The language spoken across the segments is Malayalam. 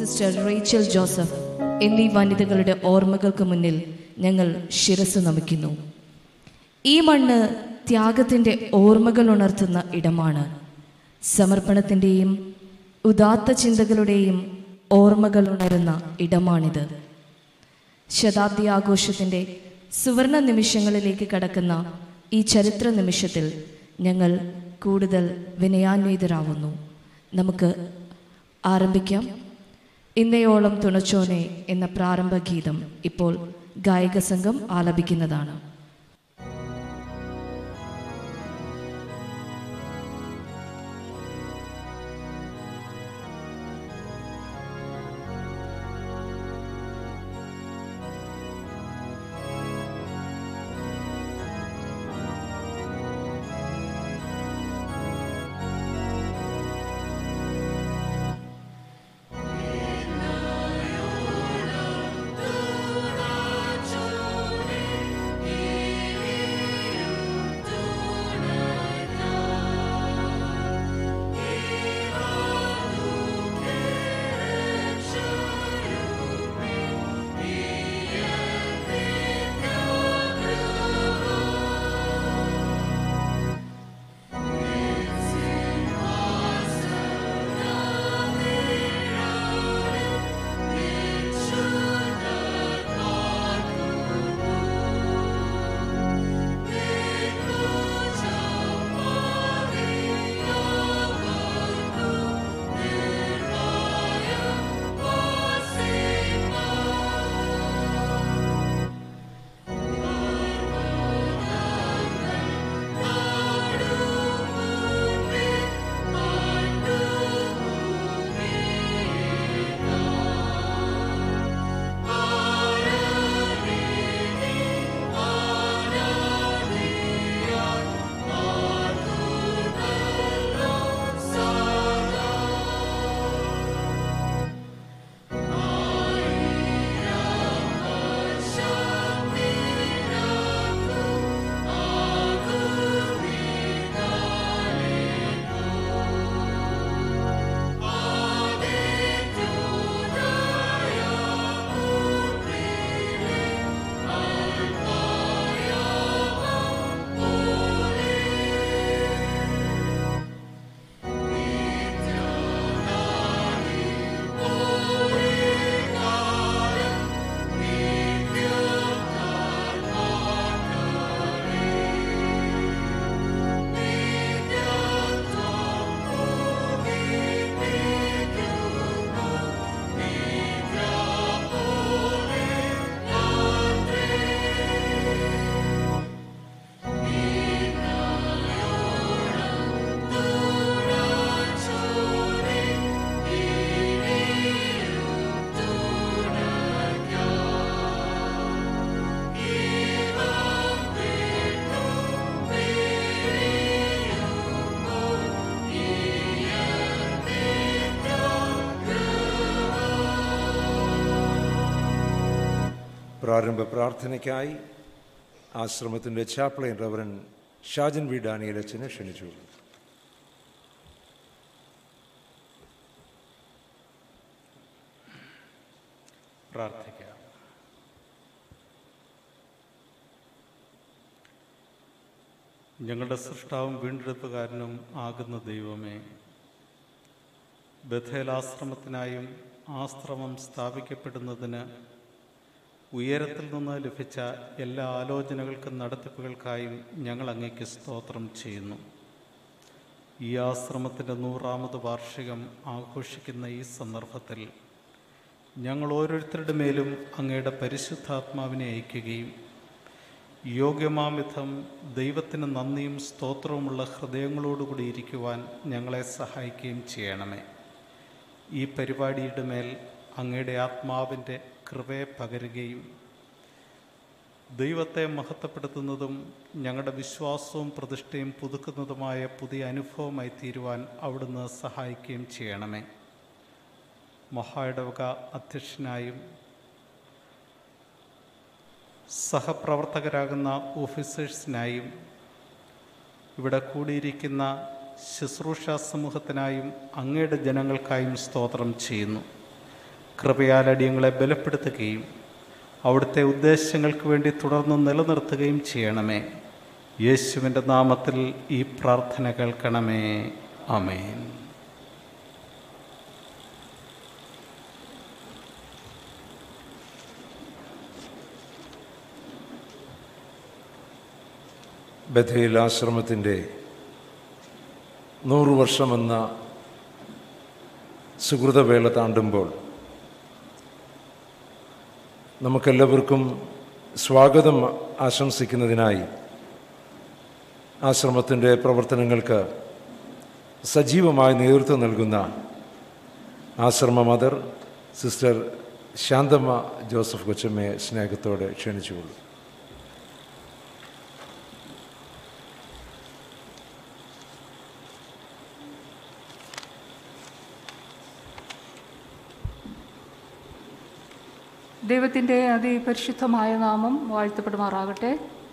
സിസ്റ്റർ റേച്ചൽ ജോസഫ് എന്നീ വനിതകളുടെ ഓർമ്മകൾക്ക് മുന്നിൽ ഞങ്ങൾ ശിരസ് നമിക്കുന്നു ഈ മണ്ണ് ത്യാഗത്തിൻ്റെ ഓർമ്മകൾ ഉണർത്തുന്ന ഇടമാണ് സമർപ്പണത്തിൻ്റെയും ഉദാത്ത ചിന്തകളുടെയും ഓർമ്മകൾ ഉണരുന്ന ഇടമാണിത് ശതാബ്ദി ആഘോഷത്തിൻ്റെ സുവർണ നിമിഷങ്ങളിലേക്ക് കടക്കുന്ന ഈ ചരിത്ര നിമിഷത്തിൽ ഞങ്ങൾ കൂടുതൽ വിനയാന്വിതരാവുന്നു നമുക്ക് ആരംഭിക്കാം ഇന്നയോളം തുണച്ചോനെ എന്ന പ്രാരംഭ ഗീതം ഇപ്പോൾ ഗായക സംഘം ആലപിക്കുന്നതാണ് പ്രാരംഭ പ്രാർത്ഥനയ്ക്കായി ആശ്രമത്തിൻ്റെ ചാപ്ലൈൻ റവറൻ ഷാജൻ വി ഡാനിയലച്ചനെ ക്ഷണിച്ചു പ്രാർത്ഥിക്കാം ഞങ്ങളുടെ സൃഷ്ടാവും വീണ്ടെടുപ്പുകാരനും ആകുന്ന ദൈവമേ ബഥേലാശ്രമത്തിനായും ആശ്രമം സ്ഥാപിക്കപ്പെടുന്നതിന് ഉയരത്തിൽ നിന്ന് ലഭിച്ച എല്ലാ ആലോചനകൾക്കും നടത്തിപ്പുകൾക്കായും ഞങ്ങൾ അങ്ങേക്ക് സ്തോത്രം ചെയ്യുന്നു ഈ ആശ്രമത്തിൻ്റെ നൂറാമത് വാർഷികം ആഘോഷിക്കുന്ന ഈ സന്ദർഭത്തിൽ ഞങ്ങൾ ഓരോരുത്തരുടെ മേലും അങ്ങയുടെ പരിശുദ്ധാത്മാവിനെ അയക്കുകയും യോഗ്യമാം വിധം ദൈവത്തിന് നന്ദിയും സ്തോത്രവുമുള്ള ഹൃദയങ്ങളോടുകൂടി ഇരിക്കുവാൻ ഞങ്ങളെ സഹായിക്കുകയും ചെയ്യണമേ ഈ പരിപാടിയുടെ മേൽ അങ്ങയുടെ ആത്മാവിൻ്റെ കൃപയെ പകരുകയും ദൈവത്തെ മഹത്വപ്പെടുത്തുന്നതും ഞങ്ങളുടെ വിശ്വാസവും പ്രതിഷ്ഠയും പുതുക്കുന്നതുമായ പുതിയ അനുഭവമായി തീരുവാൻ അവിടുന്ന് സഹായിക്കുകയും ചെയ്യണമേ മഹായിടവക അധ്യക്ഷനായും സഹപ്രവർത്തകരാകുന്ന ഓഫീസേഴ്സിനായും ഇവിടെ കൂടിയിരിക്കുന്ന ശുശ്രൂഷ സമൂഹത്തിനായും അങ്ങയുടെ ജനങ്ങൾക്കായും സ്തോത്രം ചെയ്യുന്നു കൃപയാൽ അടിയങ്ങളെ ബലപ്പെടുത്തുകയും അവിടുത്തെ ഉദ്ദേശങ്ങൾക്ക് വേണ്ടി തുടർന്ന് നിലനിർത്തുകയും ചെയ്യണമേ യേശുവിൻ്റെ നാമത്തിൽ ഈ പ്രാർത്ഥന കേൾക്കണമേ അമേൻ ബഥേൽ ആശ്രമത്തിൻ്റെ നൂറു വർഷമെന്ന സുഹൃതവേള താണ്ടുമ്പോൾ നമുക്കെല്ലാവർക്കും സ്വാഗതം ആശംസിക്കുന്നതിനായി ആശ്രമത്തിൻ്റെ പ്രവർത്തനങ്ങൾക്ക് സജീവമായി നേതൃത്വം നൽകുന്ന ആശ്രമ മദർ സിസ്റ്റർ ശാന്തമ്മ ജോസഫ് കൊച്ചമ്മയെ സ്നേഹത്തോടെ ക്ഷണിച്ചുകൊള്ളു ദൈവത്തിൻ്റെ അതിപരിശുദ്ധമായ നാമം വാഴ്ത്തപ്പെടുമാറാകട്ടെ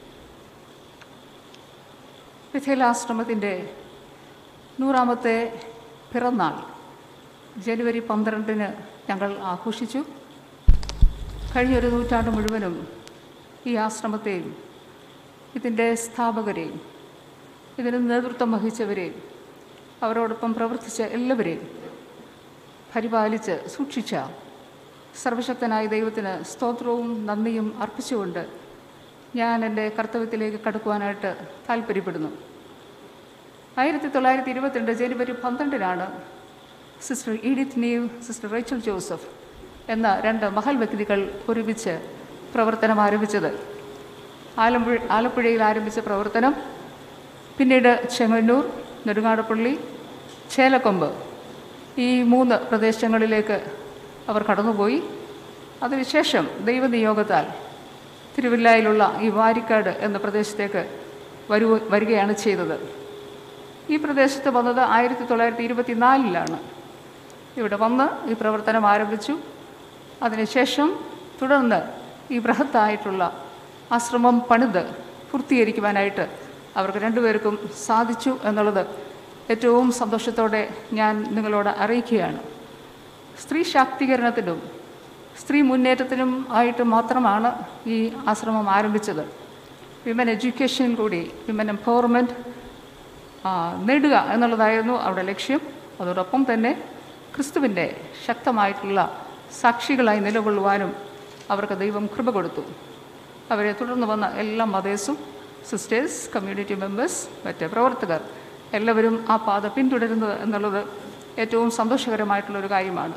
വിഥേലാശ്രമത്തിൻ്റെ നൂറാമത്തെ പിറന്നാൾ ജനുവരി പന്ത്രണ്ടിന് ഞങ്ങൾ ആഘോഷിച്ചു കഴിഞ്ഞൊരു നൂറ്റാണ്ട് മുഴുവനും ഈ ആശ്രമത്തെയും ഇതിൻ്റെ സ്ഥാപകരെയും ഇതിന് നേതൃത്വം വഹിച്ചവരെയും അവരോടൊപ്പം പ്രവർത്തിച്ച എല്ലാവരെയും പരിപാലിച്ച് സൂക്ഷിച്ച സർവശക്തനായ ദൈവത്തിന് സ്തോത്രവും നന്ദിയും അർപ്പിച്ചുകൊണ്ട് ഞാൻ എൻ്റെ കർത്തവ്യത്തിലേക്ക് കടക്കുവാനായിട്ട് താല്പര്യപ്പെടുന്നു ആയിരത്തി തൊള്ളായിരത്തി ഇരുപത്തിരണ്ട് ജനുവരി പന്ത്രണ്ടിനാണ് sister Edith Neve sister Rachel Joseph എന്ന രണ്ട് മഹൽ വ്യക്തികൾ ഒരുമിച്ച് പ്രവർത്തനം ആരംഭിച്ചത് ആലമ്പുഴ ആലപ്പുഴയിൽ ആരംഭിച്ച പ്രവർത്തനം പിന്നീട് ചെങ്ങന്നൂർ നെടുങ്ങാടപ്പള്ളി ചേലക്കൊമ്പ് ഈ മൂന്ന് പ്രദേശങ്ങളിലേക്ക് അവർ കടന്നുപോയി അതിനുശേഷം ദൈവനിയോഗത്താൽ തിരുവില്ലായിലുള്ള ഈ വാരിക്കാട് എന്ന പ്രദേശത്തേക്ക് വരു വരികയാണ് ചെയ്തത് ഈ പ്രദേശത്ത് വന്നത് ആയിരത്തി തൊള്ളായിരത്തി ഇരുപത്തിനാലിലാണ് ഇവിടെ വന്ന് ഈ പ്രവർത്തനം ആരംഭിച്ചു അതിനുശേഷം തുടർന്ന് ഈ ബൃഹത്തായിട്ടുള്ള ആശ്രമം പണിത് പൂർത്തീകരിക്കുവാനായിട്ട് അവർക്ക് രണ്ടുപേർക്കും സാധിച്ചു എന്നുള്ളത് ഏറ്റവും സന്തോഷത്തോടെ ഞാൻ നിങ്ങളോട് അറിയിക്കുകയാണ് സ്ത്രീ ശാക്തീകരണത്തിനും സ്ത്രീ മുന്നേറ്റത്തിനും ആയിട്ട് മാത്രമാണ് ഈ ആശ്രമം ആരംഭിച്ചത് വിമൻ എഡ്യൂക്കേഷനിൽ കൂടി വിമൻ എംപവർമെൻറ്റ് നേടുക എന്നുള്ളതായിരുന്നു അവരുടെ ലക്ഷ്യം അതോടൊപ്പം തന്നെ ക്രിസ്തുവിൻ്റെ ശക്തമായിട്ടുള്ള സാക്ഷികളായി നിലകൊള്ളുവാനും അവർക്ക് ദൈവം കൃപ കൊടുത്തു അവരെ തുടർന്ന് വന്ന എല്ലാ മതേഴ്സും സിസ്റ്റേഴ്സ് കമ്മ്യൂണിറ്റി മെമ്പേഴ്സ് മറ്റ് പ്രവർത്തകർ എല്ലാവരും ആ പാത പിന്തുടരുന്നത് എന്നുള്ളത് ഏറ്റവും സന്തോഷകരമായിട്ടുള്ളൊരു കാര്യമാണ്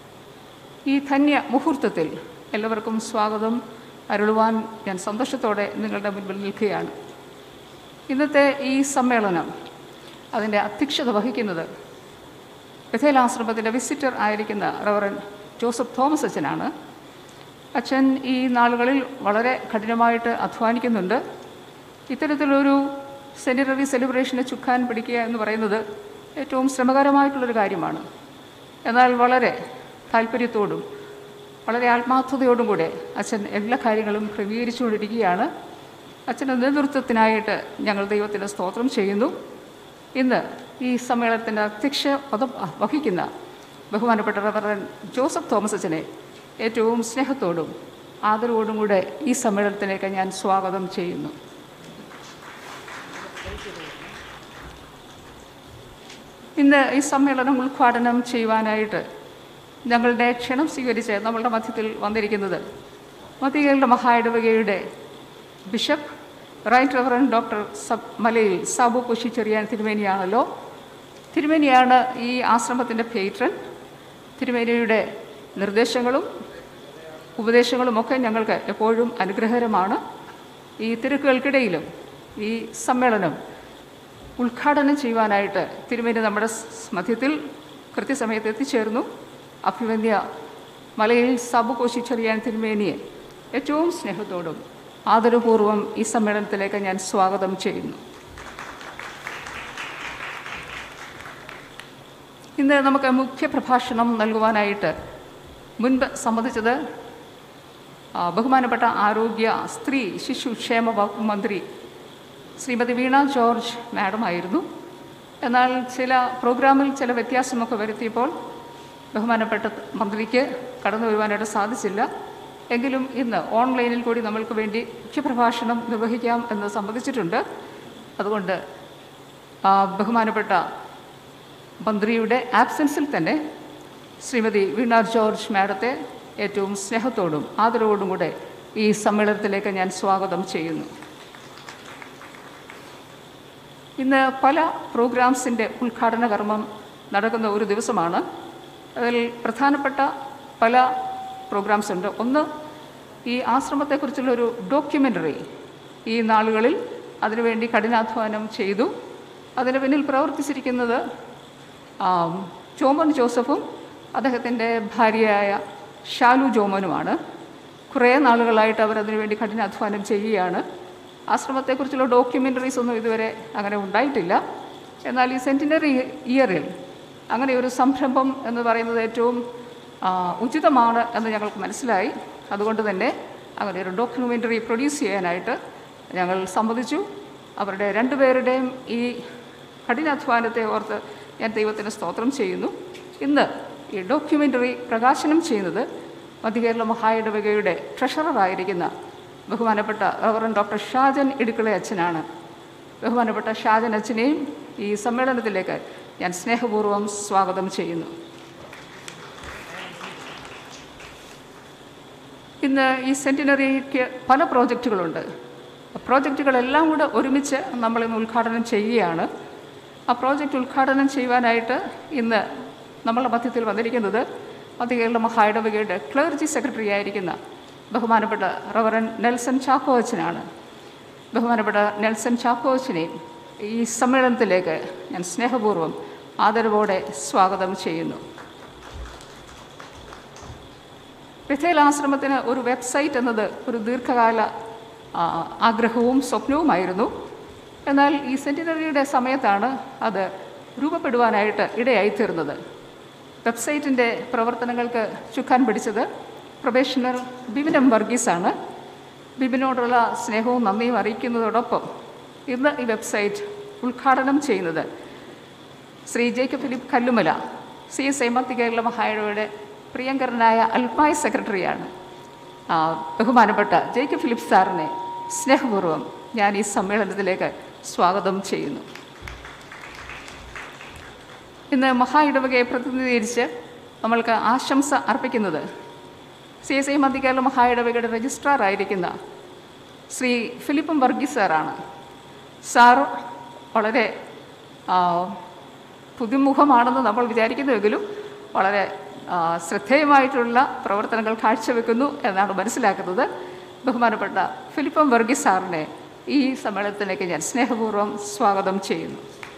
ഈ ധന്യ മുഹൂർത്തത്തിൽ എല്ലാവർക്കും സ്വാഗതം അരുളുവാൻ ഞാൻ സന്തോഷത്തോടെ നിങ്ങളുടെ മുൻപിൽ നിൽക്കുകയാണ് ഇന്നത്തെ ഈ സമ്മേളനം അതിൻ്റെ അധ്യക്ഷത വഹിക്കുന്നത് ബഥേലാശ്രമത്തിൻ്റെ വിസിറ്റർ ആയിരിക്കുന്ന റവറൻ ജോസഫ് തോമസ് അച്ഛനാണ് അച്ഛൻ ഈ നാളുകളിൽ വളരെ കഠിനമായിട്ട് അധ്വാനിക്കുന്നുണ്ട് ഇത്തരത്തിലൊരു സെനിറ്ററി സെലിബ്രേഷനെ ചുക്കാൻ പിടിക്കുക എന്ന് പറയുന്നത് ഏറ്റവും ശ്രമകരമായിട്ടുള്ളൊരു കാര്യമാണ് എന്നാൽ വളരെ താല്പര്യത്തോടും വളരെ ആത്മാർത്ഥതയോടും കൂടെ അച്ഛൻ എല്ലാ കാര്യങ്ങളും ക്രമീകരിച്ചുകൊണ്ടിരിക്കുകയാണ് അച്ഛൻ്റെ നേതൃത്വത്തിനായിട്ട് ഞങ്ങൾ ദൈവത്തിന് സ്തോത്രം ചെയ്യുന്നു ഇന്ന് ഈ സമ്മേളനത്തിൻ്റെ അധ്യക്ഷ പദം വഹിക്കുന്ന ബഹുമാനപ്പെട്ട റവറൻ ജോസഫ് തോമസ് അച്ഛനെ ഏറ്റവും സ്നേഹത്തോടും ആദരവോടും കൂടെ ഈ സമ്മേളനത്തിലേക്ക് ഞാൻ സ്വാഗതം ചെയ്യുന്നു ഇന്ന് ഈ സമ്മേളനം ഉദ്ഘാടനം ചെയ്യുവാനായിട്ട് ഞങ്ങളുടെ ക്ഷണം സ്വീകരിച്ച് നമ്മളുടെ മധ്യത്തിൽ വന്നിരിക്കുന്നത് മധ്യകളുടെ മഹായിടവകയുടെ ബിഷപ്പ് റൈറ്റ് റവറൻ ഡോക്ടർ സബ് മലയിൽ സാബു കൊശി ചെറിയാൻ തിരുമേനിയാണല്ലോ തിരുമേനിയാണ് ഈ ആശ്രമത്തിൻ്റെ പേട്രൺ തിരുമേനിയുടെ നിർദ്ദേശങ്ങളും ഉപദേശങ്ങളുമൊക്കെ ഞങ്ങൾക്ക് എപ്പോഴും അനുഗ്രഹകരമാണ് ഈ തിരക്കുകൾക്കിടയിലും ഈ സമ്മേളനം ഉദ്ഘാടനം ചെയ്യുവാനായിട്ട് തിരുമേനി നമ്മുടെ സ് മധ്യത്തിൽ കൃത്യസമയത്ത് എത്തിച്ചേർന്നു അഭിവന്യ മലയിൽ സബു കോശിച്ചെറിയാൻ തിരുമേനിയെ ഏറ്റവും സ്നേഹത്തോടും ആദരപൂർവ്വം ഈ സമ്മേളനത്തിലേക്ക് ഞാൻ സ്വാഗതം ചെയ്യുന്നു ഇന്ന് നമുക്ക് മുഖ്യ പ്രഭാഷണം നൽകുവാനായിട്ട് മുൻപ് സംബന്ധിച്ചത് ആ, ബഹുമാനപ്പെട്ട ആരോഗ്യ സ്ത്രീ ശിശു ക്ഷേമ വകുപ്പ് മന്ത്രി ശ്രീമതി വീണ ജോർജ് മാഡം ആയിരുന്നു എന്നാൽ ചില പ്രോഗ്രാമിൽ ചില വ്യത്യാസമൊക്കെ വരുത്തിയപ്പോൾ ബഹുമാനപ്പെട്ട മന്ത്രിക്ക് കടന്നു വരുവാനായിട്ട് സാധിച്ചില്ല എങ്കിലും ഇന്ന് ഓൺലൈനിൽ കൂടി നമ്മൾക്ക് വേണ്ടി മുഖ്യപ്രഭാഷണം നിർവഹിക്കാം എന്ന് സമ്മതിച്ചിട്ടുണ്ട് അതുകൊണ്ട് ആ, ബഹുമാനപ്പെട്ട മന്ത്രിയുടെ ആബ്സെൻസിൽ തന്നെ ശ്രീമതി വീണ ജോർജ് മാഡത്തെ ഏറ്റവും സ്നേഹത്തോടും ആദരവോടും കൂടെ ഈ സമ്മേളനത്തിലേക്ക് ഞാൻ സ്വാഗതം ചെയ്യുന്നു ഇന്ന് പല പ്രോഗ്രാംസിൻ്റെ ഉദ്ഘാടന കർമ്മം നടക്കുന്ന ഒരു ദിവസമാണ് അതിൽ പ്രധാനപ്പെട്ട പല പ്രോഗ്രാംസ് ഉണ്ട് ഒന്ന് ഈ ആശ്രമത്തെക്കുറിച്ചുള്ള ഒരു ഡോക്യുമെൻ്ററി ഈ നാളുകളിൽ അതിനുവേണ്ടി കഠിനാധ്വാനം ചെയ്തു അതിന് പിന്നിൽ പ്രവർത്തിച്ചിരിക്കുന്നത് ആം, ജോമൻ ജോസഫും അദ്ദേഹത്തിൻ്റെ ഭാര്യയായ ഷാലു ജോമനുമാണ് കുറേ നാളുകളായിട്ട് അവർ അതിനുവേണ്ടി കഠിനാധ്വാനം ചെയ്യുകയാണ് ആശ്രമത്തെക്കുറിച്ചുള്ള ഡോക്യുമെൻ്ററീസ് ഒന്നും ഇതുവരെ അങ്ങനെ ഉണ്ടായിട്ടില്ല എന്നാൽ ഈ സെൻറ്റിനറി ഇയറിൽ അങ്ങനെ ഒരു സംരംഭം എന്ന് പറയുന്നത് ഏറ്റവും ആ, ഉചിതമാണ് എന്ന് ഞങ്ങൾക്ക് മനസ്സിലായി അതുകൊണ്ട് തന്നെ അങ്ങനെ ഒരു ഡോക്യുമെൻ്ററി പ്രൊഡ്യൂസ് ചെയ്യാനായിട്ട് ഞങ്ങൾ സമ്മതിച്ചു അവരുടെ രണ്ടുപേരുടെയും ഈ കഠിനാധ്വാനത്തെ ഓർത്ത് ഞാൻ ദൈവത്തിന് സ്തോത്രം ചെയ്യുന്നു ഇന്ന് ഈ ഡോക്യുമെൻ്ററി പ്രകാശനം ചെയ്യുന്നത് മധ്യകേരള മഹായിടവകയുടെ ട്രഷററായിരിക്കുന്ന ബഹുമാനപ്പെട്ട റവറൻ ഡോക്ടർ ഷാജൻ ഇടുക്കളെ അച്ഛനാണ് ബഹുമാനപ്പെട്ട ഷാജൻ അച്ഛനെയും ഈ സമ്മേളനത്തിലേക്ക് ഞാൻ സ്നേഹപൂർവ്വം സ്വാഗതം ചെയ്യുന്നു ഇന്ന് ഈ സെൻറ്റിനറിക്ക് പല പ്രോജക്റ്റുകളുണ്ട് ആ പ്രോജക്റ്റുകളെല്ലാം കൂടെ ഒരുമിച്ച് നമ്മളിന്ന് ഉദ്ഘാടനം ചെയ്യുകയാണ് ആ പ്രോജക്റ്റ് ഉദ്ഘാടനം ചെയ്യുവാനായിട്ട് ഇന്ന് നമ്മളുടെ മധ്യത്തിൽ വന്നിരിക്കുന്നത് മധ്യകേരള മഹായിടവകയുടെ ക്ലർജി സെക്രട്ടറി ആയിരിക്കുന്ന ബഹുമാനപ്പെട്ട റവറൻ നെൽസൺ ചാക്കോച്ചനാണ് ബഹുമാനപ്പെട്ട നെൽസൺ ചാക്കോച്ചിനെയും ഈ സമ്മേളനത്തിലേക്ക് ഞാൻ സ്നേഹപൂർവ്വം ആദരവോടെ സ്വാഗതം ചെയ്യുന്നു ബഥേൽ ആശ്രമത്തിന് ഒരു വെബ്സൈറ്റ് എന്നത് ഒരു ദീർഘകാല ആ, ആഗ്രഹവും സ്വപ്നവുമായിരുന്നു എന്നാൽ ഈ സെൻറ്റിനറിയുടെ സമയത്താണ് അത് രൂപപ്പെടുവാനായിട്ട് ഇടയായിത്തീർന്നത് വെബ്സൈറ്റിൻ്റെ പ്രവർത്തനങ്ങൾക്ക് ചുക്കാൻ പിടിച്ചത് പ്രൊബേഷണർ ബിബിനം വർഗീസാണ് ബിബിനോടുള്ള സ്നേഹവും നന്ദിയും അറിയിക്കുന്നതോടൊപ്പം ഇന്ന് ഈ വെബ്സൈറ്റ് ഉദ്ഘാടനം ചെയ്യുന്നത് Shri Jacob Philip Kallumala C S എമത്തി കേരള മഹായുടെ പ്രിയങ്കരനായ അൽപായ് സെക്രട്ടറിയാണ് ആ, ബഹുമാനപ്പെട്ട ജേക്കബ് ഫിലിപ്പ് സാറിനെ സ്നേഹപൂർവ്വം ഞാൻ ഈ സമ്മേളനത്തിലേക്ക് സ്വാഗതം ചെയ്യുന്നു ഇന്ന് മഹാ ഇടവകയെ പ്രതിനിധീകരിച്ച് നമ്മൾക്ക് ആശംസ അർപ്പിക്കുന്നത് സി എസ് ഐ മധ്യകേരള മഹാ ഇടവകയുടെ രജിസ്ട്രാർ ആയിരിക്കുന്ന ശ്രീ ഫിലിപ്പം വർഗീസ് സാറാണ് സാർ വളരെ ആ, പുതുമുഖമാണെന്ന് നമ്മൾ വിചാരിക്കുന്നുവെങ്കിലും വളരെ ആ, ശ്രദ്ധേയമായിട്ടുള്ള പ്രവർത്തനങ്ങൾ കാഴ്ചവെക്കുന്നു എന്നാണ് മനസ്സിലാക്കുന്നത് ബഹുമാനപ്പെട്ട ഫിലിപ്പം വർഗീസ് സാറിനെ ഈ സമ്മേളനത്തിലേക്ക് ഞാൻ സ്നേഹപൂർവ്വം സ്വാഗതം ചെയ്യുന്നു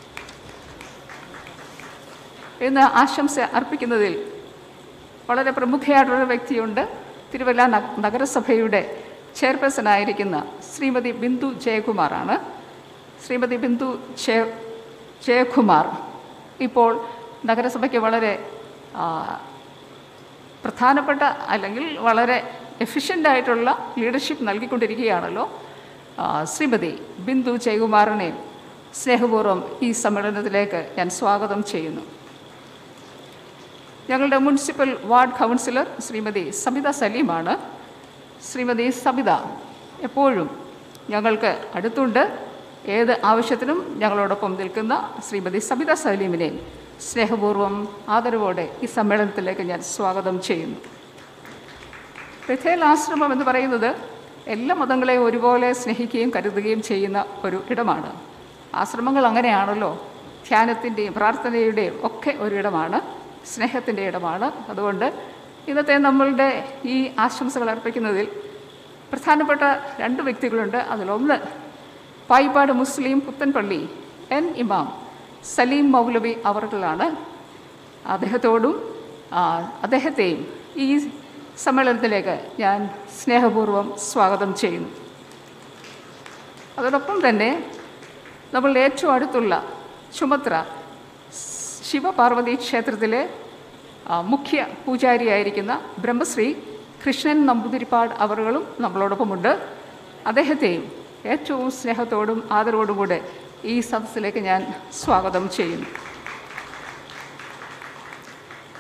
ഇന്ന് ആശംസ അർപ്പിക്കുന്നതിൽ വളരെ പ്രമുഖയായിട്ടുള്ള വ്യക്തിയുണ്ട് തിരുവല്ല നഗ- നഗരസഭയുടെ ചെയർപേഴ്സൺ ആയിരിക്കുന്ന ശ്രീമതി ബിന്ദു ജയകുമാറാണ് ശ്രീമതി ബിന്ദു ജയ ജയകുമാർ ഇപ്പോൾ നഗരസഭയ്ക്ക് വളരെ ആ, പ്രധാനപ്പെട്ട അല്ലെങ്കിൽ വളരെ എഫിഷ്യൻ്റ് ആയിട്ടുള്ള ലീഡർഷിപ്പ് നൽകിക്കൊണ്ടിരിക്കുകയാണല്ലോ ആ, ശ്രീമതി ബിന്ദു ജയകുമാറിനെ സ്നേഹപൂർവ്വം ഈ സമ്മേളനത്തിലേക്ക് ഞാൻ സ്വാഗതം ചെയ്യുന്നു ഞങ്ങളുടെ municipal ward councillor Shrimati Sabitha സലീമാണ് ശ്രീമതി സബിത എപ്പോഴും ഞങ്ങൾക്ക് അടുത്തുണ്ട് ഏത് ആവശ്യത്തിനും ഞങ്ങളോടൊപ്പം നിൽക്കുന്ന ശ്രീമതി സബിത സലീമിനെ സ്നേഹപൂർവ്വം ആദരവോടെ ഈ സമ്മേളനത്തിലേക്ക് ഞാൻ സ്വാഗതം ചെയ്യുന്നു ബഥേൽ ആശ്രമം എന്ന് പറയുന്നത് എല്ലാ മതങ്ങളെയും ഒരുപോലെ സ്നേഹിക്കുകയും കരുതുകയും ചെയ്യുന്ന ഒരു ഇടമാണ് ആശ്രമങ്ങൾ അങ്ങനെയാണല്ലോ ധ്യാനത്തിൻ്റെയും പ്രാർത്ഥനയുടെയും ഒക്കെ ഒരിടമാണ് സ്നേഹത്തിൻ്റെ ഇടമാണ് അതുകൊണ്ട് ഇന്നത്തെ നമ്മളുടെ ഈ ആശംസകൾ അർപ്പിക്കുന്നതിൽ പ്രധാനപ്പെട്ട രണ്ട് വ്യക്തികളുണ്ട് അതിലൊന്ന് പായിപ്പാട് മുസ്ലിം പുത്തൻപള്ളി എൻ ഇമാം സലീം മൗലവി അവർകളാണ് അദ്ദേഹത്തോടും ആ, അദ്ദേഹത്തെയും ഈ സമ്മേളനത്തിലേക്ക് ഞാൻ സ്നേഹപൂർവ്വം സ്വാഗതം ചെയ്യുന്നു അതോടൊപ്പം തന്നെ നമ്മളുടെ ഏറ്റവും അടുത്തുള്ള ചുമത്ര ശിവപാർവതി ക്ഷേത്രത്തിലെ ആ, മുഖ്യ പൂജാരിയായിരിക്കുന്ന ബ്രഹ്മശ്രീ കൃഷ്ണൻ നമ്പൂതിരിപ്പാട് അവറുകളും നമ്മളോടൊപ്പമുണ്ട് അദ്ദേഹത്തെയും ഏറ്റവും സ്നേഹത്തോടും ആദരവോടും കൂടെ ഈ സദസ്സിലേക്ക് ഞാൻ സ്വാഗതം ചെയ്യുന്നു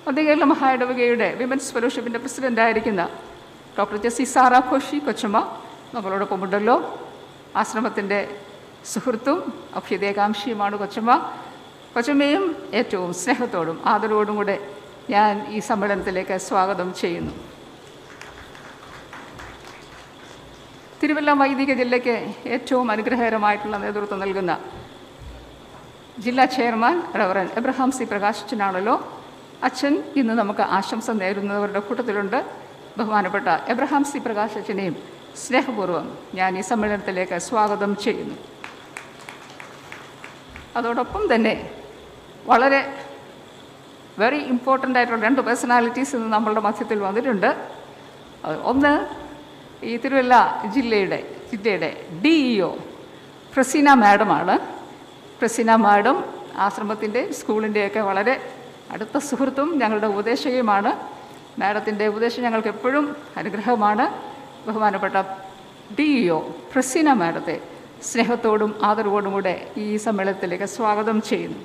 മധ്യകേരള മഹായിടവകയുടെ വിമൻസ് ഫെലോഷിപ്പിൻ്റെ പ്രസിഡൻ്റായിരിക്കുന്ന ഡോക്ടർ ജെസ്സി സാറ ഘോഷി കൊച്ചമ്മ നമ്മളോടൊപ്പമുണ്ടല്ലോ ആശ്രമത്തിൻ്റെ സുഹൃത്തും അഭ്യുദയകാംക്ഷിയുമാണ് കൊച്ചമ്മ കൊച്ചമ്മയും ഏറ്റവും സ്നേഹത്തോടും ആദരവോടും കൂടെ ഞാൻ ഈ സമ്മേളനത്തിലേക്ക് സ്വാഗതം ചെയ്യുന്നു തിരുവല്ല വൈദിക ജില്ലയ്ക്ക് ഏറ്റവും അനുഗ്രഹകരമായിട്ടുള്ള നേതൃത്വം നൽകുന്ന ജില്ലാ ചെയർമാൻ റവറൻ എബ്രഹാം സി പ്രകാശിച്ചനാണല്ലോ അച്ഛൻ ഇന്ന് നമുക്ക് ആശംസ നേരുന്നവരുടെ കൂട്ടത്തിലുണ്ട് ബഹുമാനപ്പെട്ട എബ്രഹാം സി പ്രകാശ് അച്ഛനെയും സ്നേഹപൂർവ്വം ഞാൻ ഈ സമ്മേളനത്തിലേക്ക് സ്വാഗതം ചെയ്യുന്നു അതോടൊപ്പം തന്നെ വളരെ വെരി ഇമ്പോർട്ടൻ്റ് ആയിട്ടുള്ള രണ്ട് പേഴ്സണാലിറ്റീസ് ഇന്ന് നമ്മളുടെ മധ്യത്തിൽ വന്നിട്ടുണ്ട് അത് ഒന്ന് ഈ തിരുവല്ല ജില്ലയുടെ ജില്ലയുടെ ഡി ഇ ഒ പ്രസീന മാഡമാണ് പ്രസീന മാഡം ആശ്രമത്തിൻ്റെ സ്കൂളിൻ്റെയൊക്കെ വളരെ അടുത്ത സുഹൃത്തും ഞങ്ങളുടെ ഉപദേശകയുമാണ് മാഡത്തിൻ്റെ ഉപദേശം ഞങ്ങൾക്ക് എപ്പോഴും അനുഗ്രഹമാണ് ബഹുമാനപ്പെട്ട ഡി ഇ ഒ പ്രസീന മാഡത്തെ സ്നേഹത്തോടും ആദരവോടും കൂടെ ഈ സമ്മേളനത്തിലേക്ക് സ്വാഗതം ചെയ്യുന്നു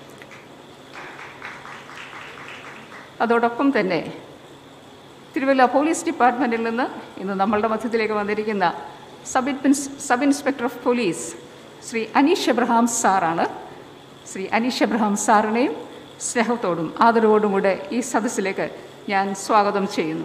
അതോടൊപ്പം തന്നെ തിരുവല്ല പോലീസ് ഡിപ്പാർട്ട്മെൻറ്റിൽ നിന്ന് ഇന്ന് നമ്മളുടെ മധ്യത്തിലേക്ക് വന്നിരിക്കുന്ന സബ് ഇൻസ് sub inspector of police Shri Aneesh Abraham സാറാണ് ശ്രീ അനീഷ് എബ്രഹാം സാറിനെയും സ്നേഹത്തോടും ആദരവോടും കൂടെ ഈ സദസ്സിലേക്ക് ഞാൻ സ്വാഗതം ചെയ്യുന്നു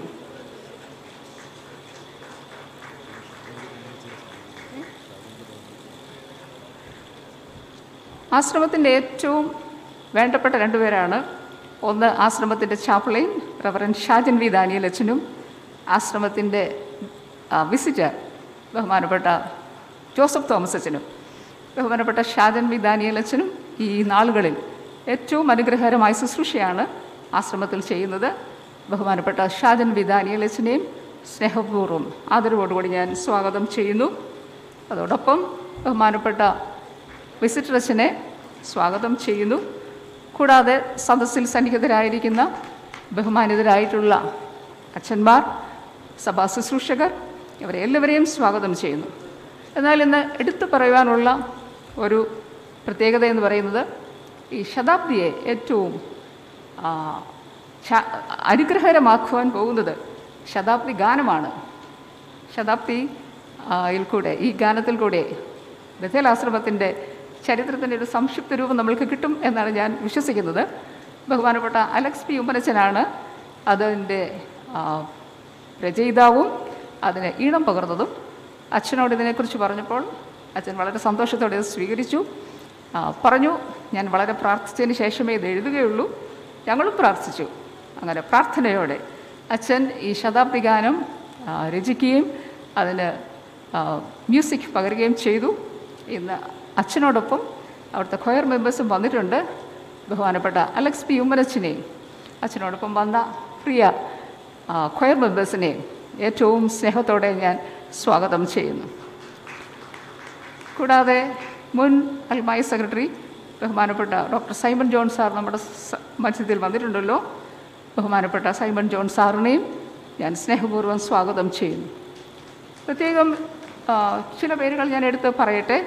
ആശ്രമത്തിൻ്റെ ഏറ്റവും വേണ്ടപ്പെട്ട രണ്ടുപേരാണ് ഒന്ന് ആശ്രമത്തിൻ്റെ ചാപ്പിളയും റവറൻ ഷാജൻ വി ദാനിയൽ അച്ഛനും ആശ്രമത്തിൻ്റെ വിസിറ്റർ ബഹുമാനപ്പെട്ട ജോസഫ് തോമസ് അച്ഛനും ബഹുമാനപ്പെട്ട ഷാജൻ വി ദാനിയൽ അച്ഛനും ഈ നാളുകളിൽ ഏറ്റവും അനുഗ്രഹകരമായ ശുശ്രൂഷയാണ് ആശ്രമത്തിൽ ചെയ്യുന്നത് ബഹുമാനപ്പെട്ട ഷാജൻ വി ദാനിയൽ അച്ഛനെയും സ്നേഹപൂർവ്വം ആദരവോടുകൂടി ഞാൻ സ്വാഗതം ചെയ്യുന്നു അതോടൊപ്പം ബഹുമാനപ്പെട്ട വിസിറ്റർ അച്ഛനെ സ്വാഗതം ചെയ്യുന്നു കൂടാതെ സദസ്സിൽ സന്നിഹിതരായിരിക്കുന്ന ബഹുമാനിതരായിട്ടുള്ള അച്ഛന്മാർ സഭാ ശുശ്രൂഷകർ ഇവരെ എല്ലാവരെയും സ്വാഗതം ചെയ്യുന്നു എന്നാൽ ഇന്ന് എടുത്തു പറയുവാനുള്ള ഒരു പ്രത്യേകത എന്ന് പറയുന്നത് ഈ ശതാബ്ദിയെ ഏറ്റവും ആ, ശ- അനുഗ്രഹകരമാക്കുവാൻ പോകുന്നത് ശതാബ്ദി ഗാനമാണ് ശതാബ്ദി ആ, യിൽ കൂടെ ഈ ഗാനത്തിൽ കൂടെ ബഥേലാശ്രമത്തിൻ്റെ ചരിത്രത്തിൻ്റെ ഒരു സംക്ഷിപ്ത രൂപം നമ്മൾക്ക് കിട്ടും എന്നാണ് ഞാൻ വിശ്വസിക്കുന്നത് ബഹുമാനപ്പെട്ട അലക്സ് പി ഉമ്മനച്ചനാണ് അതിൻ്റെ ആ, രചയിതാവും അതിന് ഈണം പകർന്നതും അച്ഛനോട് ഇതിനെക്കുറിച്ച് പറഞ്ഞപ്പോൾ അച്ഛൻ വളരെ സന്തോഷത്തോടെ ഇത് സ്വീകരിച്ചു ആ, പറഞ്ഞു ഞാൻ വളരെ പ്രാർത്ഥിച്ചതിന് ശേഷമേ ഇത് എഴുതുകയുള്ളൂ ഞങ്ങളും പ്രാർത്ഥിച്ചു അങ്ങനെ പ്രാർത്ഥനയോടെ അച്ഛൻ ഈ ശതാബ്ദി ഗാനം ആ, രചിക്കുകയും അതിന് ആ, മ്യൂസിക് പകരുകയും ചെയ്തു ഇന്ന് അച്ഛനോടൊപ്പം അവിടുത്തെ കൊയർ മെമ്പേഴ്സും വന്നിട്ടുണ്ട് ബഹുമാനപ്പെട്ട അലക്സ് പി ഉമ്മനച്ചിനെയും അച്ഛനോടൊപ്പം വന്ന പ്രിയ ആ, കൊയർ മെമ്പേഴ്സിനെയും ഏറ്റവും സ്നേഹത്തോടെ ഞാൻ സ്വാഗതം ചെയ്യുന്നു കൂടാതെ മുൻ അൽമായി സെക്രട്ടറി ബഹുമാനപ്പെട്ട ഡോക്ടർ സൈമൺ ജോൺ സാർ നമ്മുടെ സ- മധ്യത്തിൽ വന്നിട്ടുണ്ടല്ലോ ബഹുമാനപ്പെട്ട സൈമൺ ജോൺ സാറിനെയും ഞാൻ സ്നേഹപൂർവ്വം സ്വാഗതം ചെയ്യുന്നു പ്രത്യേകം ആ, ചില പേരുകൾ ഞാൻ എടുത്ത് പറയട്ടെ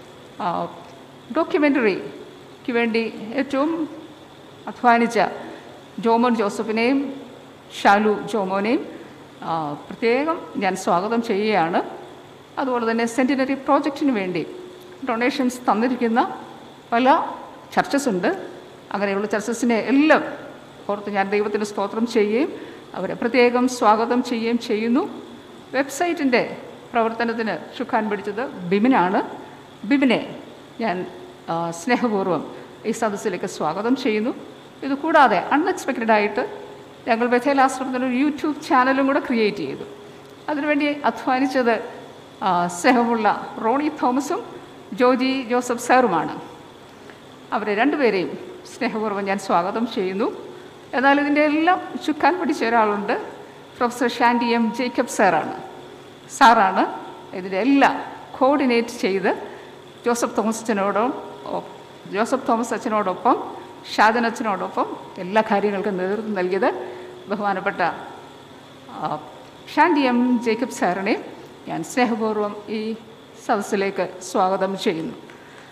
ഡോക്യുമെൻ്ററിക്ക് വേണ്ടി ഏറ്റവും അധ്വാനിച്ച ജോമോൻ ജോസഫിനെയും ഷാലു ജോമോനെയും ആ, പ്രത്യേകം ഞാൻ സ്വാഗതം ചെയ്യുകയാണ് അതുപോലെ തന്നെ സെൻറ്റിനറി പ്രോജക്റ്റിന് വേണ്ടി ഡൊണേഷൻസ് തന്നിരിക്കുന്ന പല ചർച്ചസ് ഉണ്ട് അങ്ങനെയുള്ള ചർച്ചസിനെ എല്ലാം ഓർത്ത് ഞാൻ ദൈവത്തിന് സ്തോത്രം ചെയ്യുകയും അവരെ പ്രത്യേകം സ്വാഗതം ചെയ്യുകയും ചെയ്യുന്നു വെബ്സൈറ്റിൻ്റെ പ്രവർത്തനത്തിന് ചുക്കാൻ പിടിച്ചത് ബിമിനാണ് ബിമിനെ ഞാൻ ആ, സ്നേഹപൂർവ്വം ഈ സദസ്സിലേക്ക് സ്വാഗതം ചെയ്യുന്നു ഇത് കൂടാതെ അൺഎക്സ്പെക്റ്റഡ് ആയിട്ട് ഞങ്ങൾ ബഥേലാശ്രമത്തിന് ഒരു യൂട്യൂബ് ചാനലും കൂടെ ക്രിയേറ്റ് ചെയ്തു അതിനുവേണ്ടി അധ്വാനിച്ചത് ആ, സ്നേഹമുള്ള റോണി തോമസും ജോജി ജോസഫ് സാറുമാണ് അവരെ രണ്ടുപേരെയും സ്നേഹപൂർവ്വം ഞാൻ സ്വാഗതം ചെയ്യുന്നു എന്നാൽ ഇതിൻ്റെ എല്ലാം ചുക്കാൻ പിടിച്ച ഒരാളുണ്ട് പ്രൊഫസർ ഷാൻഡി എം ജേക്കബ് സാറാണ് സാറാണ് ഇതിൻ്റെ എല്ലാം കോർഡിനേറ്റ് ചെയ്ത് ജോസഫ് തോമസ് അച്ഛനോടും ഒ- ജോസഫ് തോമസ് അച്ഛനോടൊപ്പം ഷാജൻ അച്ഛനോടൊപ്പം എല്ലാ കാര്യങ്ങൾക്കും നേതൃത്വം നൽകിയത് ബഹുമാനപ്പെട്ട ആ, ഷാൻഡി എം ജേക്കബ് സാറിനെ ഞാൻ സ്നേഹപൂർവ്വം ഈ സദസ്സിലേക്ക് സ്വാഗതം ചെയ്യുന്നു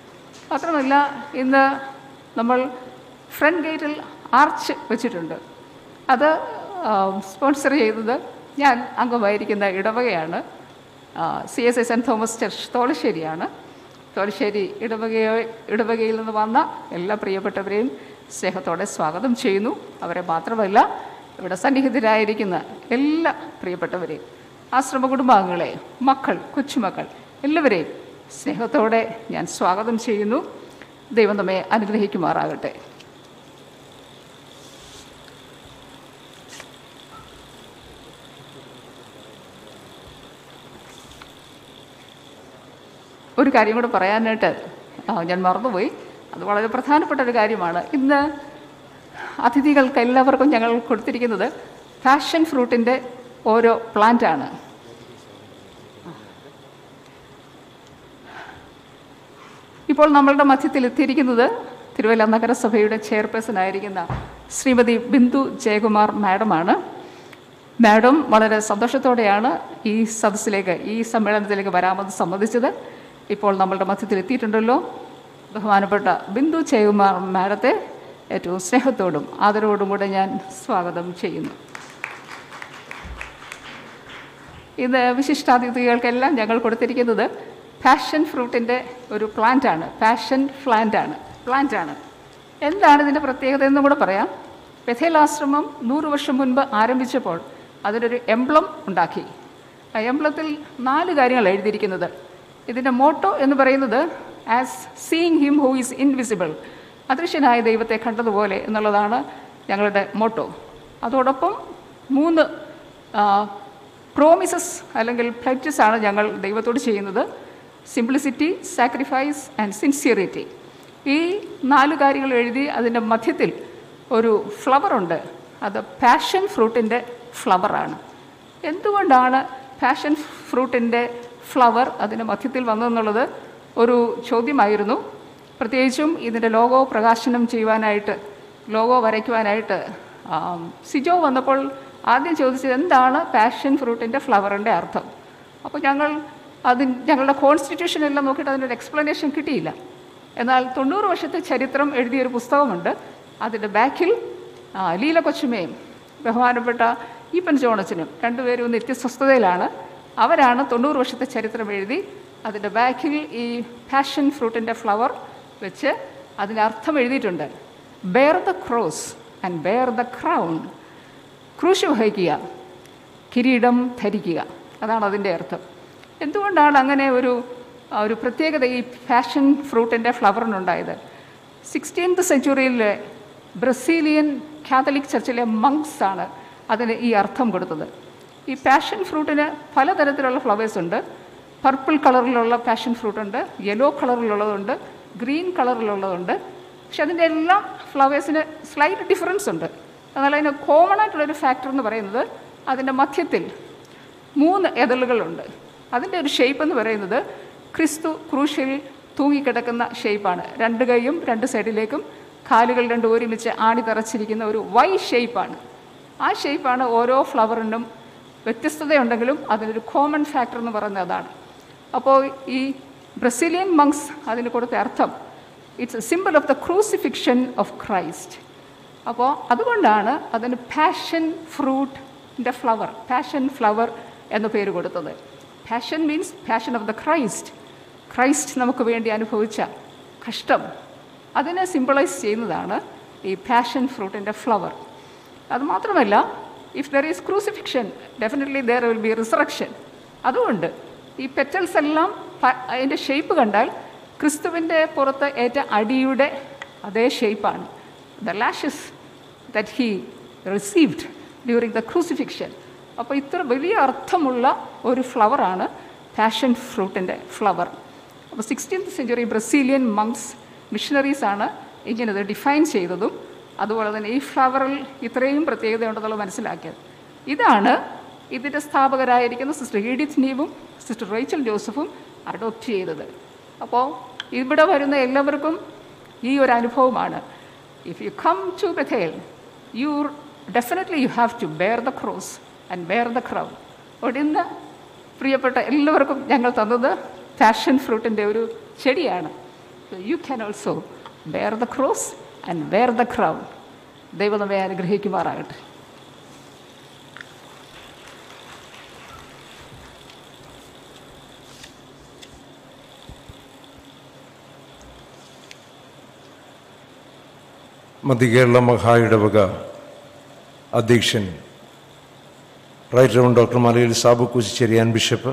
മാത്രമല്ല ഇന്ന് നമ്മൾ ഫ്രണ്ട് ഗേറ്റിൽ ആർച്ച് വെച്ചിട്ടുണ്ട് അത് സ്പോൺസർ ചെയ്തത് ഞാൻ അംഗമായിരിക്കുന്ന ഇടവകയാണ് C S I saint Thomas church തോളശ്ശേരിയാണ് തോളശ്ശേരി ഇടവകയോ ഇടവകയിൽ നിന്ന് വന്ന എല്ലാ പ്രിയപ്പെട്ടവരെയും സ്നേഹത്തോടെ സ്വാഗതം ചെയ്യുന്നു അവരെ മാത്രമല്ല ഇവിടെ സന്നിഹിതരായിരിക്കുന്ന എല്ലാ പ്രിയപ്പെട്ടവരെയും ആശ്രമ കുടുംബാംഗങ്ങളെ മക്കൾ കൊച്ചുമക്കൾ എല്ലാവരെയും സ്നേഹത്തോടെ ഞാൻ സ്വാഗതം ചെയ്യുന്നു ദൈവം നമ്മെ അനുഗ്രഹിക്കുമാറാകട്ടെ ഒരു കാര്യം കൂടെ പറയാനായിട്ട് ആ, ഞാൻ മറന്നുപോയി അത് വളരെ പ്രധാനപ്പെട്ട ഒരു കാര്യമാണ് ഇന്ന് അതിഥികൾക്ക് എല്ലാവർക്കും ഞങ്ങൾ കൊടുത്തിരിക്കുന്നത് പാഷൻ ഫ്രൂട്ടിൻ്റെ ഓരോ പ്ലാന്റാണ് ഇപ്പോൾ നമ്മളുടെ മധ്യത്തിൽ എത്തിയിരിക്കുന്നത് തിരുവല്ല നഗരസഭയുടെ ചെയർപേഴ്സൺ ആയിരിക്കുന്ന ശ്രീമതി ബിന്ദു ജയകുമാർ മാഡമാണ് മാഡം വളരെ സന്തോഷത്തോടെയാണ് ഈ സദസ്സിലേക്ക് ഈ സമ്മേളനത്തിലേക്ക് വരാമെന്ന് സമ്മതിച്ചത് ഇപ്പോൾ നമ്മളുടെ മധ്യത്തിൽ എത്തിയിട്ടുണ്ടല്ലോ ബഹുമാനപ്പെട്ട ബിന്ദു ജയകുമാർ മാഡത്തെ ഏറ്റവും സ്നേഹത്തോടും ആദരവോടും കൂടെ ഞാൻ സ്വാഗതം ചെയ്യുന്നു ഇന്ന് വിശിഷ്ടാതിഥികൾക്കെല്ലാം ഞങ്ങൾ കൊടുത്തിരിക്കുന്നത് പാഷൻ ഫ്രൂട്ടിൻ്റെ ഒരു പ്ലാന്റാണ് പാഷൻ പ്ലാന്റാണ് പ്ലാന്റാണ് എന്താണ് ഇതിൻ്റെ പ്രത്യേകത എന്നും കൂടെ പറയാം ബഥേലാശ്രമം നൂറ് വർഷം മുൻപ് ആരംഭിച്ചപ്പോൾ അതിനൊരു എംബ്ലം ഉണ്ടാക്കി ആ എംബ്ലത്തിൽ നാല് കാര്യങ്ങൾ എഴുതിയിരിക്കുന്നത് ഇതിൻ്റെ മോട്ടോ എന്ന് പറയുന്നത് as seeing him who is invisible അദൃശ്യനായ ദൈവത്തെ കണ്ടതുപോലെ എന്നുള്ളതാണ് ഞങ്ങളുടെ മോട്ടോ അതോടൊപ്പം മൂന്ന് പ്രോമിസസ് അല്ലെങ്കിൽ പ്ലഡ്ജസ് ആണ് ഞങ്ങൾ ദൈവത്തോട് ചെയ്യുന്നത് സിംപ്ലിസിറ്റി സാക്രിഫൈസ് ആൻഡ് സിൻസിയറിറ്റി ഈ നാല് കാര്യങ്ങൾ എഴുതി അതിൻ്റെ മധ്യത്തിൽ ഒരു ഫ്ലവറുണ്ട് അത് പാഷൻ ഫ്രൂട്ടിൻ്റെ ഫ്ലവറാണ് എന്തുകൊണ്ടാണ് പാഷൻ ഫ്രൂട്ടിൻ്റെ ഫ്ലവർ അതിൻ്റെ മധ്യത്തിൽ വന്നതെന്നുള്ളത് ഒരു ചോദ്യമായിരുന്നു പ്രത്യേകിച്ചും ഇതിൻ്റെ ലോഗോ പ്രകാശനം ചെയ്യുവാനായിട്ട് ലോഗോ വരയ്ക്കുവാനായിട്ട് ആം, സിജോ വന്നപ്പോൾ ആദ്യം ചോദിച്ചത് എന്താണ് പാഷൻ ഫ്രൂട്ടിൻ്റെ ഫ്ലവറിൻ്റെ അർത്ഥം അപ്പോൾ ഞങ്ങൾ അതിന് ഞങ്ങളുടെ കോൺസ്റ്റിറ്റ്യൂഷൻ എല്ലാം നോക്കിയിട്ട് അതിനൊരു എക്സ്പ്ലനേഷൻ കിട്ടിയില്ല എന്നാൽ തൊണ്ണൂറ് വർഷത്തെ ചരിത്രം എഴുതിയൊരു പുസ്തകമുണ്ട് അതിൻ്റെ ബാക്കിൽ ആ, ലീല കൊച്ചുമയും ബഹുമാനപ്പെട്ട ഈപ്പൻ ജോണച്ചനും രണ്ടുപേരും നിത്യസ്വസ്ഥതയിലാണ് അവരാണ് തൊണ്ണൂറ് വർഷത്തെ ചരിത്രം എഴുതി അതിൻ്റെ ബാക്കിൽ ഈ പാഷൻ ഫ്രൂട്ടിൻ്റെ ഫ്ലവർ വെച്ച് അതിൻ്റെ അർത്ഥം എഴുതിയിട്ടുണ്ട് bear the cross and bear the crown ക്രൂശ് വഹിക്കുക കിരീടം ധരിക്കുക അതാണ് അതിൻ്റെ അർത്ഥം എന്തുകൊണ്ടാണ് അങ്ങനെ ഒരു ആ, ഒരു പ്രത്യേകത ഈ പാഷൻ ഫ്രൂട്ടിൻ്റെ ഫ്ലവറിനുണ്ടായത് സിക്സ്റ്റീൻത്ത് സെഞ്ചുറിയിലെ ബ്രസീലിയൻ കാത്തലിക് ചർച്ചിലെ മങ്സ് ആണ് അതിന് ഈ അർത്ഥം കൊടുത്തത് ഈ പാഷൻ ഫ്രൂട്ടിന് പലതരത്തിലുള്ള ഫ്ലവേഴ്സ് ഉണ്ട് പർപ്പിൾ കളറിലുള്ള പാഷൻ ഫ്രൂട്ട് ഉണ്ട് യെല്ലോ കളറിലുള്ളതുണ്ട് ഗ്രീൻ കളറിലുള്ളതുണ്ട് പക്ഷെ അതിൻ്റെ എല്ലാം ഫ്ലവേഴ്സിന് സ്ലൈറ്റ് ഡിഫറൻസ് ഉണ്ട് എന്നാൽ അതിന് കോമൺ ആയിട്ടുള്ളൊരു ഫാക്ടർ എന്ന് പറയുന്നത് അതിൻ്റെ മധ്യത്തിൽ മൂന്ന് എതളുകളുണ്ട് അതിൻ്റെ ഒരു ഷേപ്പ് എന്ന് പറയുന്നത് ക്രിസ്തു ക്രൂശിൽ തൂങ്ങിക്കിടക്കുന്ന ഷേപ്പാണ് രണ്ട് കൈയും രണ്ട് സൈഡിലേക്കും കാലുകൾ രണ്ടും ഒരുമിച്ച് ആണി തറച്ചിരിക്കുന്ന ഒരു വൈ ഷേപ്പാണ് ആ ഷേപ്പാണ് ഓരോ ഫ്ലവറിനും വ്യത്യസ്തതയുണ്ടെങ്കിലും അതിനൊരു കോമൺ ഫാക്ടർ എന്ന് പറയുന്നത് അതാണ് അപ്പോൾ ഈ ബ്രസീലിയൻ മങ്സ് അതിന് കൊടുത്ത അർത്ഥം it's a symbol of the crucifixion of Christ അപ്പോൾ അതുകൊണ്ടാണ് അതിന് പാഷൻ ഫ്രൂട്ടിൻ്റെ ഫ്ലവർ പാഷൻ ഫ്ലവർ എന്ന പേര് കൊടുത്തത് passion means passion of the Christ Christ നമുക്ക് വേണ്ടി അനുഭവിച്ച കഷ്ടം അതിനെ സിമ്പിളൈസ് ചെയ്യുന്നതാണ് ഈ പാഷൻ ഫ്രൂട്ടിൻ്റെ ഫ്ലവർ അതുമാത്രമല്ല if there is crucifixion definitely there will be resurrection അതുകൊണ്ട് ഈ പെറ്റൽസ് എല്ലാം പ- അതിൻ്റെ ഷേപ്പ് കണ്ടാൽ ക്രിസ്തുവിൻ്റെ പുറത്ത് ഏറ്റ അടിയുടെ അതേ ഷേപ്പാണ് the lashes that he received during the crucifixion അപ്പോൾ ഇത്ര വലിയ അർത്ഥമുള്ള ഒരു ഫ്ലവറാണ് പാഷൻ ഫ്രൂട്ടിൻ്റെ ഫ്ലവർ അപ്പോൾ സിക്സ്റ്റീൻത്ത് സെഞ്ചുറി ബ്രസീലിയൻ മങ്സ് മിഷണറീസാണ് ഇങ്ങനത് ഡിഫൈൻ ചെയ്തതും അതുപോലെ തന്നെ ഈ ഫ്ലവറിൽ ഇത്രയും പ്രത്യേകതയുണ്ടെന്നുള്ളത് മനസ്സിലാക്കിയത് ഇതാണ് ഇതിൻ്റെ സ്ഥാപകരായിരിക്കുന്ന സിസ്റ്റർ ഈഡിത്ത് നീവും സിസ്റ്റർ റേച്ചൽ ജോസഫും അഡോപ്റ്റ് ചെയ്തത് അപ്പോൾ ഇവിടെ വരുന്ന എല്ലാവർക്കും ഈ ഒരു അനുഭവമാണ് if you come to Bethel you definitely you have to bear the cross and bear the crown ഒടിന്ന് പ്രിയപ്പെട്ട എല്ലാവർക്കും ഞങ്ങൾ തന്നത് പാഷൻ ഫ്രൂട്ടിൻ്റെ ഒരു ചെടിയാണ് you can also bear the cross and bear the crown ദൈവം നമ്മെ അനുഗ്രഹിക്കുമാറാകട്ടെ മധ്യകേരള മഹായിടവക അധ്യക്ഷൻ right റവൺ doctor Malayil Sabu കുശിച്ചെരിയാൻ bishop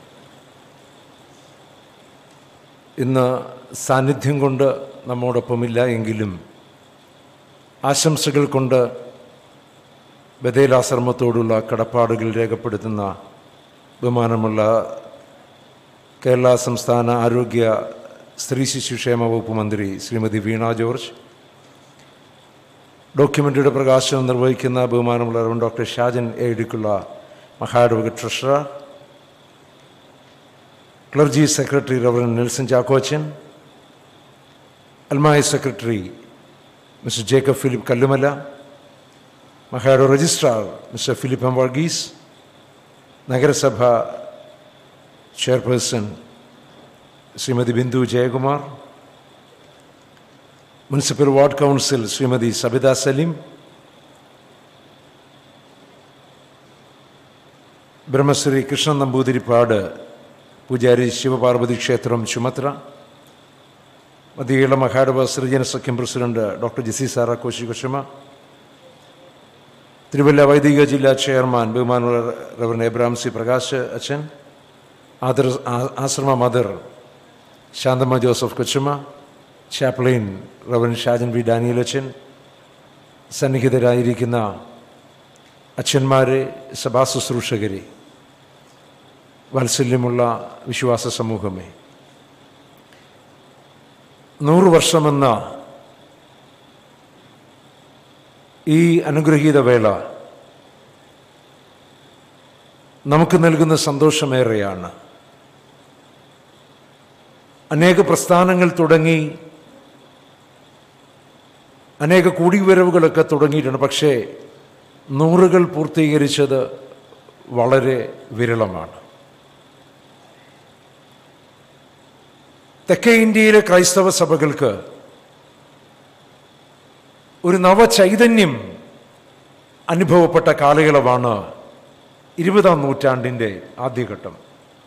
ഇന്ന് സാന്നിധ്യം കൊണ്ട് നമ്മോടൊപ്പമില്ല എങ്കിലും ആശംസകൾ കൊണ്ട് ബദേലാശ്രമത്തോടുള്ള കടപ്പാടുകൾ രേഖപ്പെടുത്തുന്ന ബഹുമാനമുള്ള കേരള സംസ്ഥാന ആരോഗ്യ സ്ത്രീ ശിശുക്ഷേമ വകുപ്പ് മന്ത്രി ശ്രീമതി വീണ ജോർജ് ഡോക്യുമെൻ്ററിയുടെ പ്രകാശനം നിർവഹിക്കുന്ന ബഹുമാനമുള്ള റവൻ ഡോക്ടർ ഷാജൻ എഴുതിക്കുള്ള മഹാഡോക treasurer clergy secretary reverend Nelson Chackochan അൽമായ secretary mister Jacob Philip Kallumala മഹാഡോ registrar mister Philip M Varghese നഗരസഭ chairperson Shrimati Bindu Jayakumar municipal ward council Shrimati Sabitha Saleem Brahmashri Krishnan Namboothiripad പൂജാരി ശിവപാർവതി ക്ഷേത്രം ചുമത്ര മധ്യകേരള മഹാഡവ സൃജന സഖ്യം president doctor Jessy Sara Koshy കുഷമ തിരുവല്ല വൈദിക ജില്ലാ ചെയർമാൻ ബഹുമാനുള്ള റവൻ എബ്രാം സി പ്രകാശ് അച്ഛൻ ആദർ ആശ്രമ mother Shanthamma Joseph കൊച്ചുമ്മ chaplain reverend Shajan V Daniel അച്ഛൻ സന്നിഹിതരായിരിക്കുന്ന അച്ഛന്മാരെ സഭാ ശുശ്രൂഷകരെ വാത്സല്യമുള്ള വിശ്വാസ സമൂഹമേ നൂറ് വർഷമെന്ന ഈ അനുഗ്രഹീത വേള നമുക്ക് നൽകുന്ന സന്തോഷമേറെയാണ് അനേക പ്രസ്ഥാനങ്ങൾ തുടങ്ങി അനേക കൂടിവരവുകളൊക്കെ തുടങ്ങിയിട്ടുണ്ട് പക്ഷേ നൂറുകൾ പൂർത്തീകരിച്ചത് വളരെ വിരളമാണ് തെക്കേ ഇന്ത്യയിലെ ക്രൈസ്തവ സഭകൾക്ക് ഒരു നവചൈതന്യം അനുഭവപ്പെട്ട കാലയളവാണ് ഇരുപതാം നൂറ്റാണ്ടിൻ്റെ ആദ്യഘട്ടം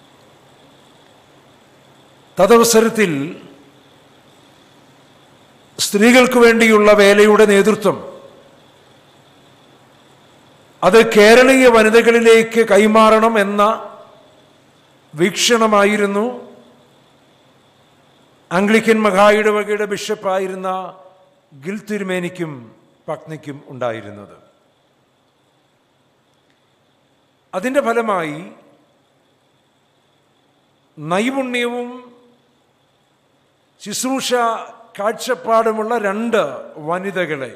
തദവസരത്തിൽ സ്ത്രീകൾക്ക് വേണ്ടിയുള്ള വേലയുടെ നേതൃത്വം അത് കേരളീയ വനിതകളിലേക്ക് കൈമാറണം എന്ന വീക്ഷണമായിരുന്നു ആംഗ്ലിക്കൻ മഹായിടവകയുടെ ബിഷപ്പായിരുന്ന ഗിൽ തിരുമേനിക്കും പത്നിക്കും ഉണ്ടായിരുന്നത് അതിൻ്റെ ഫലമായി നൈപുണ്യവും ശുശ്രൂഷ കാഴ്ചപ്പാടുമുള്ള രണ്ട് വനിതകളെ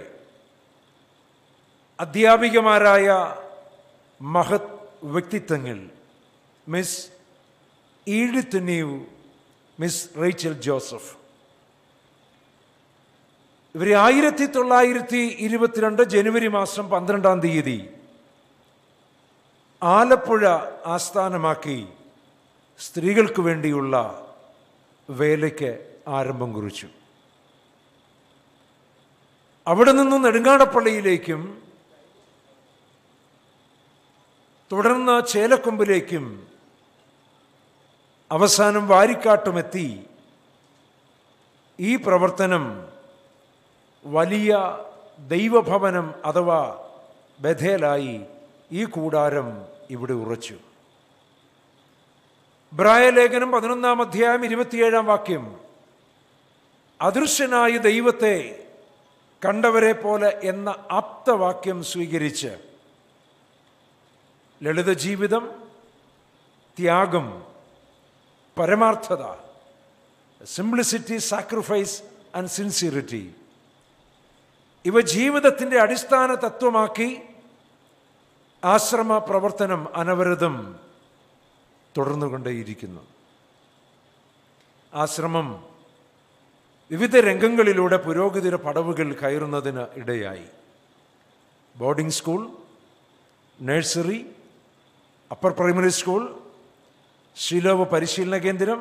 അധ്യാപികമാരായ മഹത് വ്യക്തിത്വങ്ങൾ miss Edith Neve miss Rachel Joseph ഇവരെ ആയിരത്തി തൊള്ളായിരത്തി ഇരുപത്തിരണ്ട് ജനുവരി മാസം പന്ത്രണ്ടാം തീയതി ആലപ്പുഴ ആസ്ഥാനമാക്കി സ്ത്രീകൾക്ക് വേണ്ടിയുള്ള വേലയ്ക്ക് ആരംഭം കുറിച്ചു അവിടെ നിന്ന് നെടുങ്ങാടപ്പള്ളിയിലേക്കും തുടർന്ന് ചേലക്കൊമ്പിലേക്കും അവസാനം വാരിക്കാട്ടുമെത്തി ഈ പ്രവർത്തനം വലിയ ദൈവഭവനം അഥവാ ബഥേലായി ഈ കൂടാരം ഇവിടെ ഉറച്ചു ബ്രായലേഖനം പതിനൊന്നാം അധ്യായം ഇരുപത്തിയേഴാം വാക്യം അദൃശ്യനായ ദൈവത്തെ കണ്ടവരെ പോലെ എന്ന ആപ്തവാക്യം സ്വീകരിച്ച് ലളിത ജീവിതം ത്യാഗം പരമാർത്ഥത സിംപ്ലിസിറ്റി സാക്രിഫൈസ് ആൻഡ് സിൻസിയറിറ്റി ഇവ ജീവിതത്തിൻ്റെ അടിസ്ഥാന തത്വമാക്കി ആശ്രമ പ്രവർത്തനം അനവരതം തുടർന്നുകൊണ്ടേയിരിക്കുന്നു ആശ്രമം വിവിധ രംഗങ്ങളിലൂടെ പുരോഗതിയുടെ പടവുകൾ കയറുന്നതിന് ഇടയായി boarding school nursery upper primary school ശീലോവ പരിശീലന കേന്ദ്രം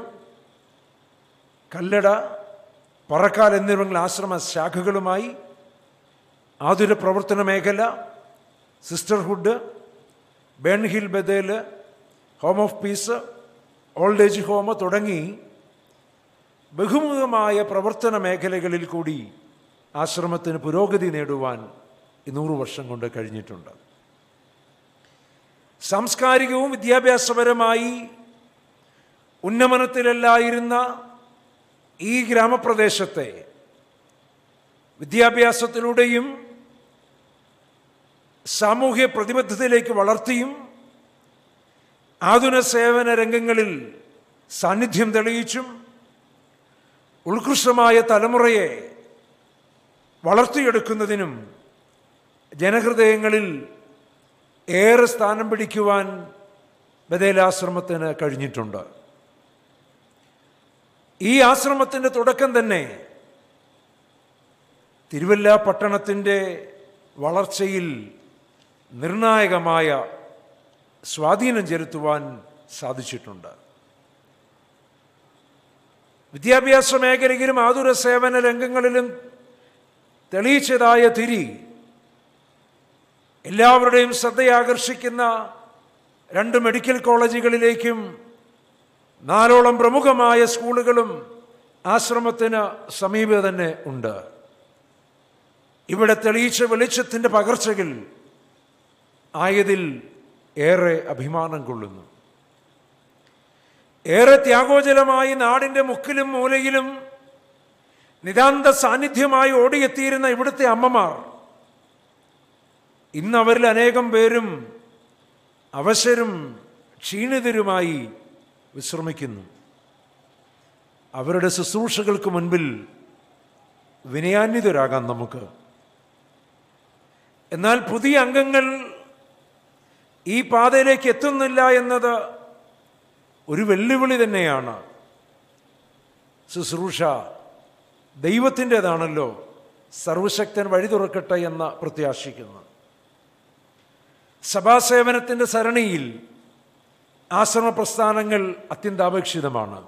കല്ലട പറക്കാൽ എന്നിവിടങ്ങളിൽ ആശ്രമ ശാഖകളുമായി ആതുര പ്രവർത്തന മേഖല sisterhood Burnhill Bethel home of peace old age home തുടങ്ങി ബഹുമുഖമായ പ്രവർത്തന മേഖലകളിൽ കൂടി ആശ്രമത്തിന് പുരോഗതി നേടുവാൻ ഈ നൂറു വർഷം കൊണ്ട് കഴിഞ്ഞിട്ടുണ്ട് സാംസ്കാരികവും വിദ്യാഭ്യാസപരമായി ഉന്നമനത്തിലല്ലായിരുന്ന ഈ ഗ്രാമപ്രദേശത്തെ വിദ്യാഭ്യാസത്തിലൂടെയും സാമൂഹ്യ പ്രതിബദ്ധതയിലേക്ക് വളർത്തിയും ആതുര സേവന രംഗങ്ങളിൽ സാന്നിധ്യം തെളിയിച്ചും ഉത്കൃഷ്ടമായ തലമുറയെ വളർത്തിയെടുക്കുന്നതിനും ജനഹൃദയങ്ങളിൽ ഏറെ സ്ഥാനം പിടിക്കുവാൻ ബദേലാശ്രമത്തിന് കഴിഞ്ഞിട്ടുണ്ട് ഈ ആശ്രമത്തിൻ്റെ തുടക്കം തന്നെ തിരുവല്ല പട്ടണത്തിൻ്റെ വളർച്ചയിൽ നിർണായകമായ സ്വാധീനം ചെലുത്തുവാൻ സാധിച്ചിട്ടുണ്ട് വിദ്യാഭ്യാസ മേഖലയിലും ആതുര സേവന രംഗങ്ങളിലും തെളിയിച്ചതായ തിരി എല്ലാവരുടെയും ശ്രദ്ധയാകർഷിക്കുന്ന രണ്ട് മെഡിക്കൽ കോളേജുകളിലേക്കും നാലോളം പ്രമുഖമായ സ്കൂളുകളും ആശ്രമത്തിന് സമീപ തന്നെ ഉണ്ട് ഇവിടെ തെളിയിച്ച വെളിച്ചത്തിൻ്റെ പകർച്ചകൾ ആയതിൽ ഏറെ അഭിമാനം കൊള്ളുന്നു ഏറെ ത്യാഗോജലമായി നാടിൻ്റെ മുക്കിലും മൂലയിലും നിതാന്ത സാന്നിധ്യമായി ഓടിയെത്തിയിരുന്ന ഇവിടുത്തെ അമ്മമാർ ഇന്ന് അവരിൽ അനേകം പേരും അവശരും ക്ഷീണിതരുമായി വിശ്രമിക്കുന്നു അവരുടെ ശുശ്രൂഷകൾക്ക് മുൻപിൽ വിനയാന്വിതരാകാം നമുക്ക് എന്നാൽ പുതിയ അംഗങ്ങൾ ഈ പാതയിലേക്ക് എത്തുന്നില്ല എന്നത് ഒരു വെല്ലുവിളി തന്നെയാണ് ശുശ്രൂഷ ദൈവത്തിൻ്റെതാണല്ലോ സർവശക്തൻ വഴി തുറക്കട്ടെ എന്ന് പ്രത്യാശിക്കുന്നു സഭാസേവനത്തിൻ്റെ സരണിയിൽ ആശ്രമ പ്രസ്ഥാനങ്ങൾ അത്യന്താപേക്ഷിതമാണ്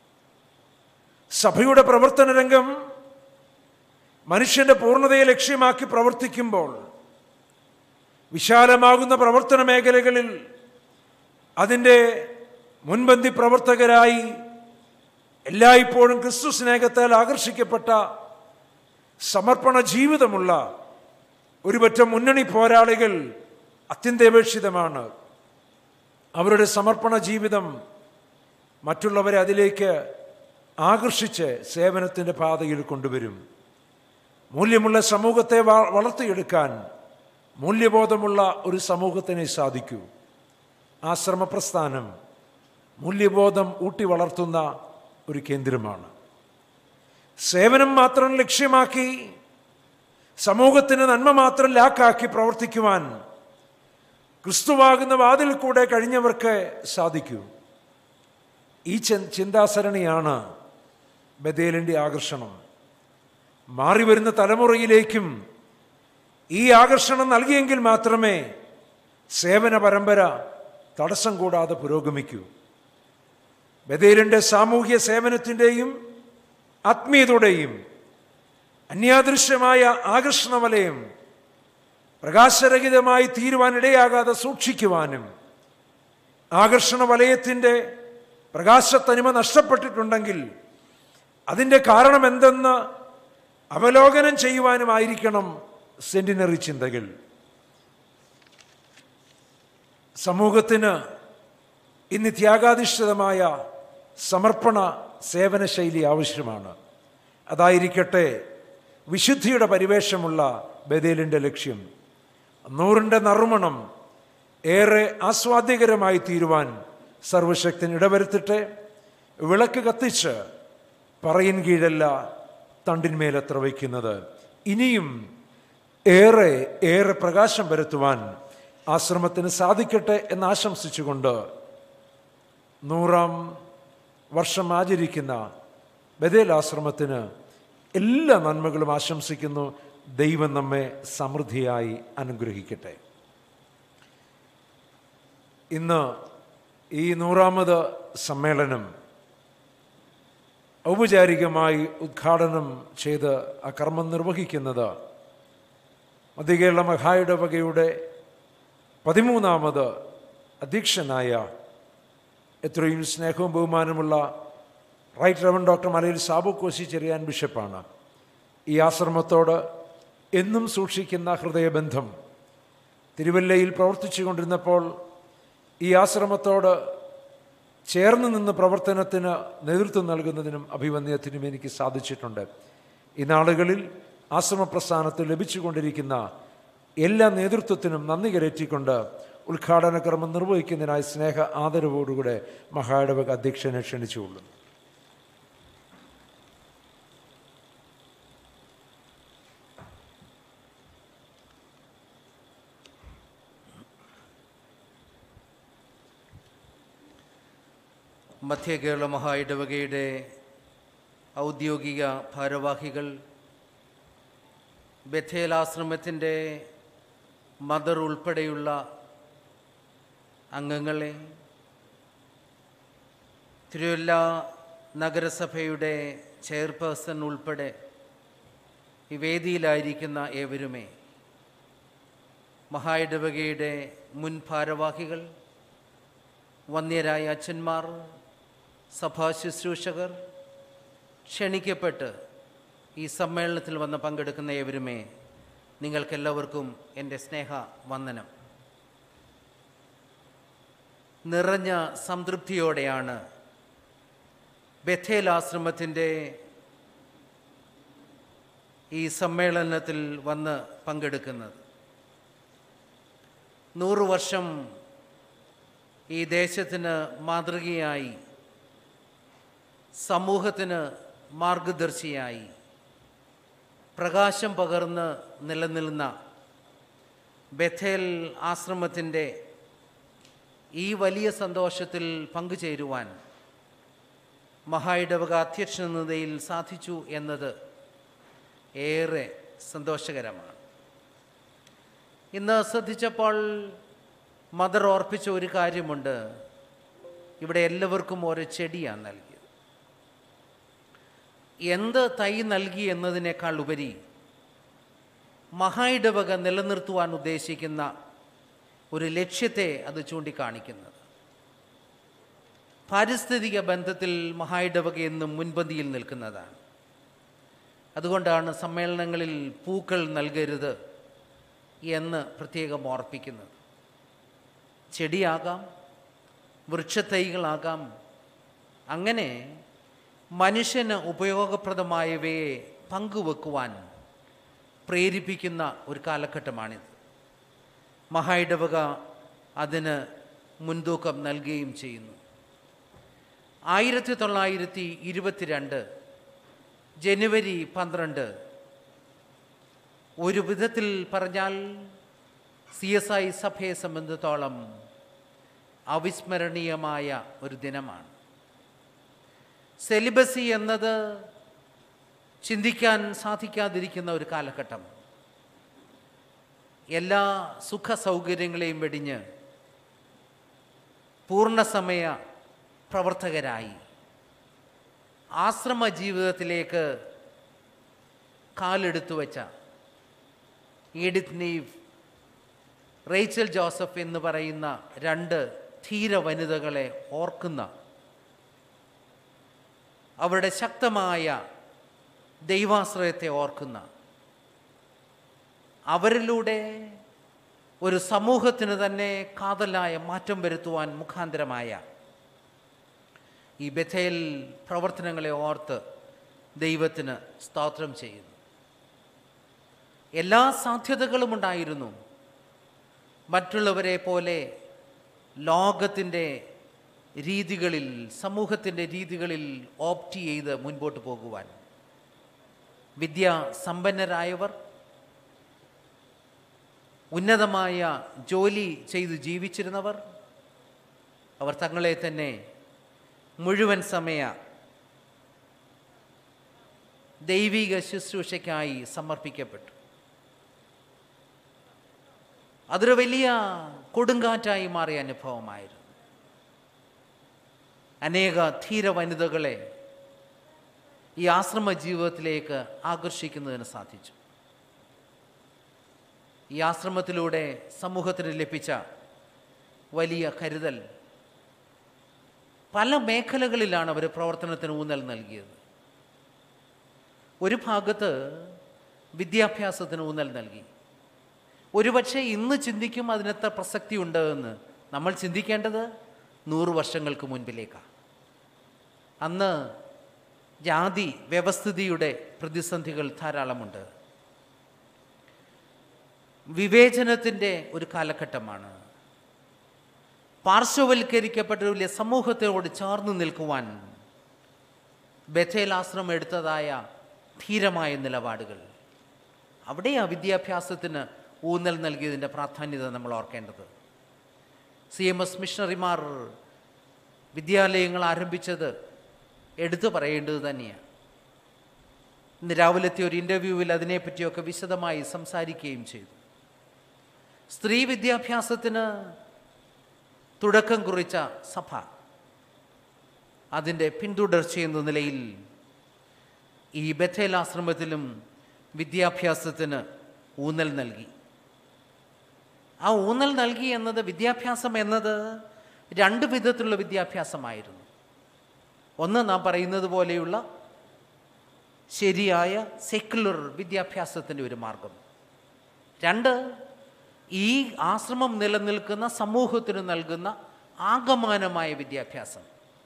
സഭയുടെ പ്രവർത്തന രംഗം മനുഷ്യന്റെ പൂർണ്ണതയെ ലക്ഷ്യമാക്കി പ്രവർത്തിക്കുമ്പോൾ വിശാലമാകുന്ന പ്രവർത്തന മേഖലകളിൽ അതിൻ്റെ മുൻപന്തി പ്രവർത്തകരായി എല്ലായ്പ്പോഴും ക്രിസ്തു സ്നേഹത്താൽ ആകർഷിക്കപ്പെട്ട സമർപ്പണ ജീവിതമുള്ള ഒരുപറ്റം മുന്നണി പോരാളികൾ അത്യന്താപേക്ഷിതമാണ് അവരുടെ സമർപ്പണ ജീവിതം മറ്റുള്ളവരെ അതിലേക്ക് ആകർഷിച്ച് സേവനത്തിൻ്റെ പാതയിൽ കൊണ്ടുവരും മൂല്യമുള്ള സമൂഹത്തെ വ- വളർത്തിയെടുക്കാൻ മൂല്യബോധമുള്ള ഒരു സമൂഹത്തിനെ സാധിക്കൂ ആശ്രമ പ്രസ്ഥാനം മൂല്യബോധം ഊട്ടി വളർത്തുന്ന ഒരു കേന്ദ്രമാണ് സേവനം മാത്രം ലക്ഷ്യമാക്കി സമൂഹത്തിന് നന്മ മാത്രം ലാക്കാക്കി പ്രവർത്തിക്കുവാൻ ക്രിസ്തുവാകുന്ന വാതിൽ കൂടെ കഴിഞ്ഞവർക്ക് സാധിക്കൂ ഈ ചി- ചിന്താസരണിയാണ് ബദേലിൻ്റെ ആകർഷണം മാറി വരുന്ന തലമുറയിലേക്കും ഈ ആകർഷണം നൽകിയെങ്കിൽ മാത്രമേ സേവന പരമ്പര തടസ്സം കൂടാതെ പുരോഗമിക്കൂ ബദേലിൻ്റെ സാമൂഹ്യ സേവനത്തിൻ്റെയും ആത്മീയതയുടെയും അന്യാദൃശ്യമായ ആകർഷണ വലയം പ്രകാശരഹിതമായി തീരുവാനിടയാകാതെ സൂക്ഷിക്കുവാനും ആകർഷണ വലയത്തിൻ്റെ പ്രകാശത്തനിമ നഷ്ടപ്പെട്ടിട്ടുണ്ടെങ്കിൽ അതിൻ്റെ കാരണം എന്തെന്ന് അവലോകനം ചെയ്യുവാനുമായിരിക്കണം സെന്റിനറി ചിന്തകൾ സമൂഹത്തിന് ഇന്ന് ത്യാഗാധിഷ്ഠിതമായ സമർപ്പണ സേവന ശൈലി ആവശ്യമാണ് അതായിരിക്കട്ടെ വിശുദ്ധിയുടെ പരിവേഷമുള്ള ബദേലിൻ്റെ ലക്ഷ്യം നൂറിൻ്റെ നറുമണം ഏറെ ആസ്വാദ്യകരമായി തീരുവാൻ സർവശക്തൻ ഇടവരുത്തിട്ട് വിളക്ക് കത്തിച്ച് പറയിൻ കീഴല്ല തണ്ടിന്മേലത്ര വയ്ക്കുന്നത് ഇനിയും ഏറെ ഏറെ പ്രകാശം വരുത്തുവാൻ ആശ്രമത്തിന് സാധിക്കട്ടെ എന്ന് ആശംസിച്ചുകൊണ്ട് നൂറാം വർഷം ആചരിക്കുന്ന ബദേൽ ആശ്രമത്തിന് എല്ലാ നന്മകളും ആശംസിക്കുന്നു ദൈവം നമ്മെ സമൃദ്ധിയായി അനുഗ്രഹിക്കട്ടെ ഇന്ന് ഈ നൂറാമത് സമ്മേളനം ഔപചാരികമായി ഉദ്ഘാടനം ചെയ്ത് ആ കർമ്മം നിർവഹിക്കുന്നത് മധ്യകേരള മഹായിടവകയുടെ പതിമൂന്നാമത് അധ്യക്ഷനായ എത്രയും സ്നേഹവും ബഹുമാനമുള്ള റൈറ്റ് റവൻ ഡോക്ടർ മലയിൽ സാബു കോശി ചെറിയാൻ ബിഷപ്പാണ് ഈ ആശ്രമത്തോട് എന്നും സൂക്ഷിക്കുന്ന ഹൃദയബന്ധം തിരുവല്ലയിൽ പ്രവർത്തിച്ചു കൊണ്ടിരുന്നപ്പോൾ ഈ ആശ്രമത്തോട് ചേർന്ന് നിന്ന് പ്രവർത്തനത്തിന് നേതൃത്വം നൽകുന്നതിനും അഭിമന്യത്തിനും എനിക്ക് സാധിച്ചിട്ടുണ്ട് ഈ നാളുകളിൽ ആശ്രമപ്രസ്ഥാനത്ത് ലഭിച്ചുകൊണ്ടിരിക്കുന്ന എല്ലാ നേതൃത്വത്തിനും നന്ദി കരറ്റിക്കൊണ്ട് ഉദ്ഘാടന കർമ്മം നിർവഹിക്കുന്നതിനായി സ്നേഹ ആദരവോടുകൂടെ മഹായിടവക അധ്യക്ഷനെ ക്ഷണിച്ചുകൊള്ളുന്നു മധ്യ കേരള മഹാ ഇടവകയുടെ ഔദ്യോഗിക ഭാരവാഹികൾ ബഥേലാശ്രമത്തിൻ്റെ മദർ ഉൾപ്പെടെയുള്ള അംഗങ്ങളെ തിരുവല്ല നഗരസഭയുടെ ചെയർപേഴ്സൺ ഉൾപ്പെടെ ഈ വേദിയിലായിരിക്കുന്ന ഏവരുമേ മഹാ ഇടവകയുടെ മുൻ ഭാരവാഹികൾ വന്യരായ അച്ഛന്മാർ സഭാ ശുശ്രൂഷകർ ക്ഷണിക്കപ്പെട്ട് ഈ സമ്മേളനത്തിൽ വന്ന് പങ്കെടുക്കുന്ന ഏവരുമേ നിങ്ങൾക്കെല്ലാവർക്കും എൻ്റെ സ്നേഹ വന്ദനം നിറഞ്ഞ സംതൃപ്തിയോടെയാണ് ബഥേൽ ആശ്രമത്തിൻ്റെ ഈ സമ്മേളനത്തിൽ വന്ന് പങ്കെടുക്കുന്നത് നൂറ് വർഷം ഈ ദേശത്തിന് മാതൃകയായി സമൂഹത്തിന് മാർഗദർശിയായി പ്രകാശം പകർന്ന് നിലനിൽക്കുന്ന ബഥേൽ ആശ്രമത്തിൻ്റെ ഈ വലിയ സന്തോഷത്തിൽ പങ്കുചേരുവാൻ മഹായിടവക അധ്യക്ഷൻ എന്ന നിലയിൽ സാധിച്ചു എന്നത് ഏറെ സന്തോഷകരമാണ് ഇന്ന് ശ്രദ്ധിച്ചപ്പോൾ മദർ ഓർപ്പിച്ച ഒരു കാര്യമുണ്ട് ഇവിടെ എല്ലാവർക്കും ഓരോ ചെടിയാണ് നൽകിയത് എന്ത് തൈ നൽകി എന്നതിനേക്കാൾ ഉപരി മഹായിടവക നിലനിർത്തുവാൻ ഉദ്ദേശിക്കുന്ന ഒരു ലക്ഷ്യത്തെ അത് ചൂണ്ടിക്കാണിക്കുന്നത് പാരിസ്ഥിതിക ബന്ധത്തിൽ മഹായിടവക എന്നും മുൻപന്തിയിൽ നിൽക്കുന്നതാണ് അതുകൊണ്ടാണ് സമ്മേളനങ്ങളിൽ പൂക്കൾ നൽകരുത് എന്ന് പ്രത്യേകം ഓർപ്പിക്കുന്നത് ചെടിയാകാം വൃക്ഷത്തൈകളാകാം അങ്ങനെ മനുഷ്യന് ഉപയോഗപ്രദമായവയെ പങ്കുവെക്കുവാൻ പ്രേരിപ്പിക്കുന്ന ഒരു കാലഘട്ടമാണിത് മഹായിടവക അതിന് മുൻതൂക്കം നൽകുകയും ചെയ്യുന്നു ആയിരത്തി തൊള്ളായിരത്തി ഇരുപത്തിരണ്ട് ജനുവരി പന്ത്രണ്ട് ഒരു വിധത്തിൽ പറഞ്ഞാൽ സി എസ് ഐ സഭയെ സംബന്ധിച്ചോളം അവിസ്മരണീയമായ ഒരു ദിനമാണ് സെലിബസി എന്നത് ചിന്തിക്കാൻ സാധിക്കാതിരിക്കുന്ന ഒരു കാലഘട്ടം എല്ലാ സുഖ സൗകര്യങ്ങളെയും വെടിഞ്ഞ് പൂർണ്ണസമയ പ്രവർത്തകരായി ആശ്രമ ജീവിതത്തിലേക്ക് കാലെടുത്തു വച്ച ഈഡിത് നീവ് റേച്ചൽ ജോസഫ് എന്ന് പറയുന്ന രണ്ട് ധീര വനിതകളെ ഓർക്കുന്ന അവരുടെ ശക്തമായ ദൈവാശ്രയത്തെ ഓർക്കുന്ന അവരിലൂടെ ഒരു സമൂഹത്തിന് തന്നെ കാതലായ മാറ്റം വരുത്തുവാൻ മുഖാന്തരമായ ഈ ബഥേൽ പ്രവർത്തനങ്ങളെ ഓർത്ത് ദൈവത്തിന് സ്തോത്രം ചെയ്യുന്നു എല്ലാ സാധ്യതകളും ഉണ്ടായിരുന്നു മറ്റുള്ളവരെ പോലെ ലോകത്തിൻ്റെ രീതികളിൽ സമൂഹത്തിൻ്റെ രീതികളിൽ ഓപ്റ്റ് ചെയ്ത് മുൻപോട്ട് പോകുവാൻ വിദ്യാസമ്പന്നരായവർ ഉന്നതമായ ജോലി ചെയ്ത് ജീവിച്ചിരുന്നവർ അവർ തങ്ങളെ തന്നെ മുഴുവൻ സമയ ദൈവിക ശുശ്രൂഷയ്ക്കായി സമർപ്പിക്കപ്പെട്ടു അതൊരു വലിയ കൊടുങ്കാറ്റായി മാറിയ അനുഭവമായിരുന്നു അനേക ധീര വനിതകളെ ഈ ആശ്രമ ജീവിതത്തിലേക്ക് ആകർഷിക്കുന്നതിന് സാധിച്ചു ഈ ആശ്രമത്തിലൂടെ സമൂഹത്തിന് ലഭിച്ച വലിയ കരുതൽ പല മേഖലകളിലാണ് അവർ പ്രവർത്തനത്തിന് ഊന്നൽ നൽകിയത് ഒരു ഭാഗത്ത് വിദ്യാഭ്യാസത്തിന് ഊന്നൽ നൽകി ഒരുപക്ഷെ ഇന്ന് ചിന്തിക്കും അതിനെത്ര പ്രസക്തി ഉണ്ട് എന്ന് നമ്മൾ ചിന്തിക്കേണ്ടത് നൂറ് വർഷങ്ങൾക്ക് മുൻപിലേക്കാണ് അന്ന് ജാതി വ്യവസ്ഥിതിയുടെ പ്രതിസന്ധികൾ ധാരാളമുണ്ട് വിവേചനത്തിൻ്റെ ഒരു കാലഘട്ടമാണ് പാർശ്വവൽക്കരിക്കപ്പെട്ട ഒരു വലിയ സമൂഹത്തോട് ചേർന്ന് നിൽക്കുവാൻ ബഥേലാശ്രമം എടുത്തതായ ധീരമായ നിലപാടുകൾ അവിടെ ആ വിദ്യാഭ്യാസത്തിന് ഊന്നൽ നൽകിയതിൻ്റെ പ്രാധാന്യത നമ്മൾ ഓർക്കേണ്ടത് സി എം എസ് മിഷണറിമാർ വിദ്യാലയങ്ങൾ ആരംഭിച്ചത് എടുത്തു പറയേണ്ടത് തന്നെയാണ് ഇന്ന് രാവിലത്തെ ഒരു ഇൻ്റർവ്യൂവിൽ അതിനെപ്പറ്റിയൊക്കെ വിശദമായി സംസാരിക്കുകയും ചെയ്തു സ്ത്രീ വിദ്യാഭ്യാസത്തിന് തുടക്കം കുറിച്ച സഭ അതിൻ്റെ പിന്തുടർച്ചയെന്ന നിലയിൽ ഈ ബഥേലാശ്രമത്തിലും വിദ്യാഭ്യാസത്തിന് ഊന്നൽ നൽകി ആ ഊന്നൽ നൽകി എന്നത് വിദ്യാഭ്യാസം എന്നത് രണ്ട് വിധത്തിലുള്ള വിദ്യാഭ്യാസമായിരുന്നു ഒന്ന് നാം പറയുന്നത് പോലെയുള്ള ശരിയായ സെക്യുലർ വിദ്യാഭ്യാസത്തിൻ്റെ ഒരു മാർഗം രണ്ട് ഈ ആശ്രമം നിലനിൽക്കുന്ന സമൂഹത്തിന് നൽകുന്ന ആകമാനമായ വിദ്യാഭ്യാസം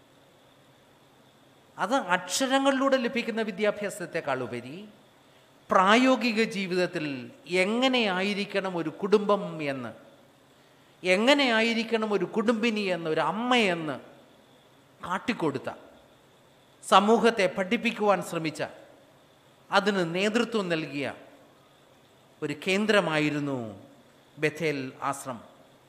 അത് അക്ഷരങ്ങളിലൂടെ ലഭിക്കുന്ന വിദ്യാഭ്യാസത്തെക്കാൾ ഉപരി പ്രായോഗിക ജീവിതത്തിൽ എങ്ങനെയായിരിക്കണം ഒരു കുടുംബം എന്ന് എങ്ങനെയായിരിക്കണം ഒരു കുടുംബിനി എന്ന് ഒരു അമ്മയെന്ന് കാട്ടിക്കൊടുത്ത സമൂഹത്തെ പഠിപ്പിക്കുവാൻ ശ്രമിച്ച അതിന് നേതൃത്വം നൽകിയ ഒരു കേന്ദ്രമായിരുന്നു ബഥേൽ ആശ്രമം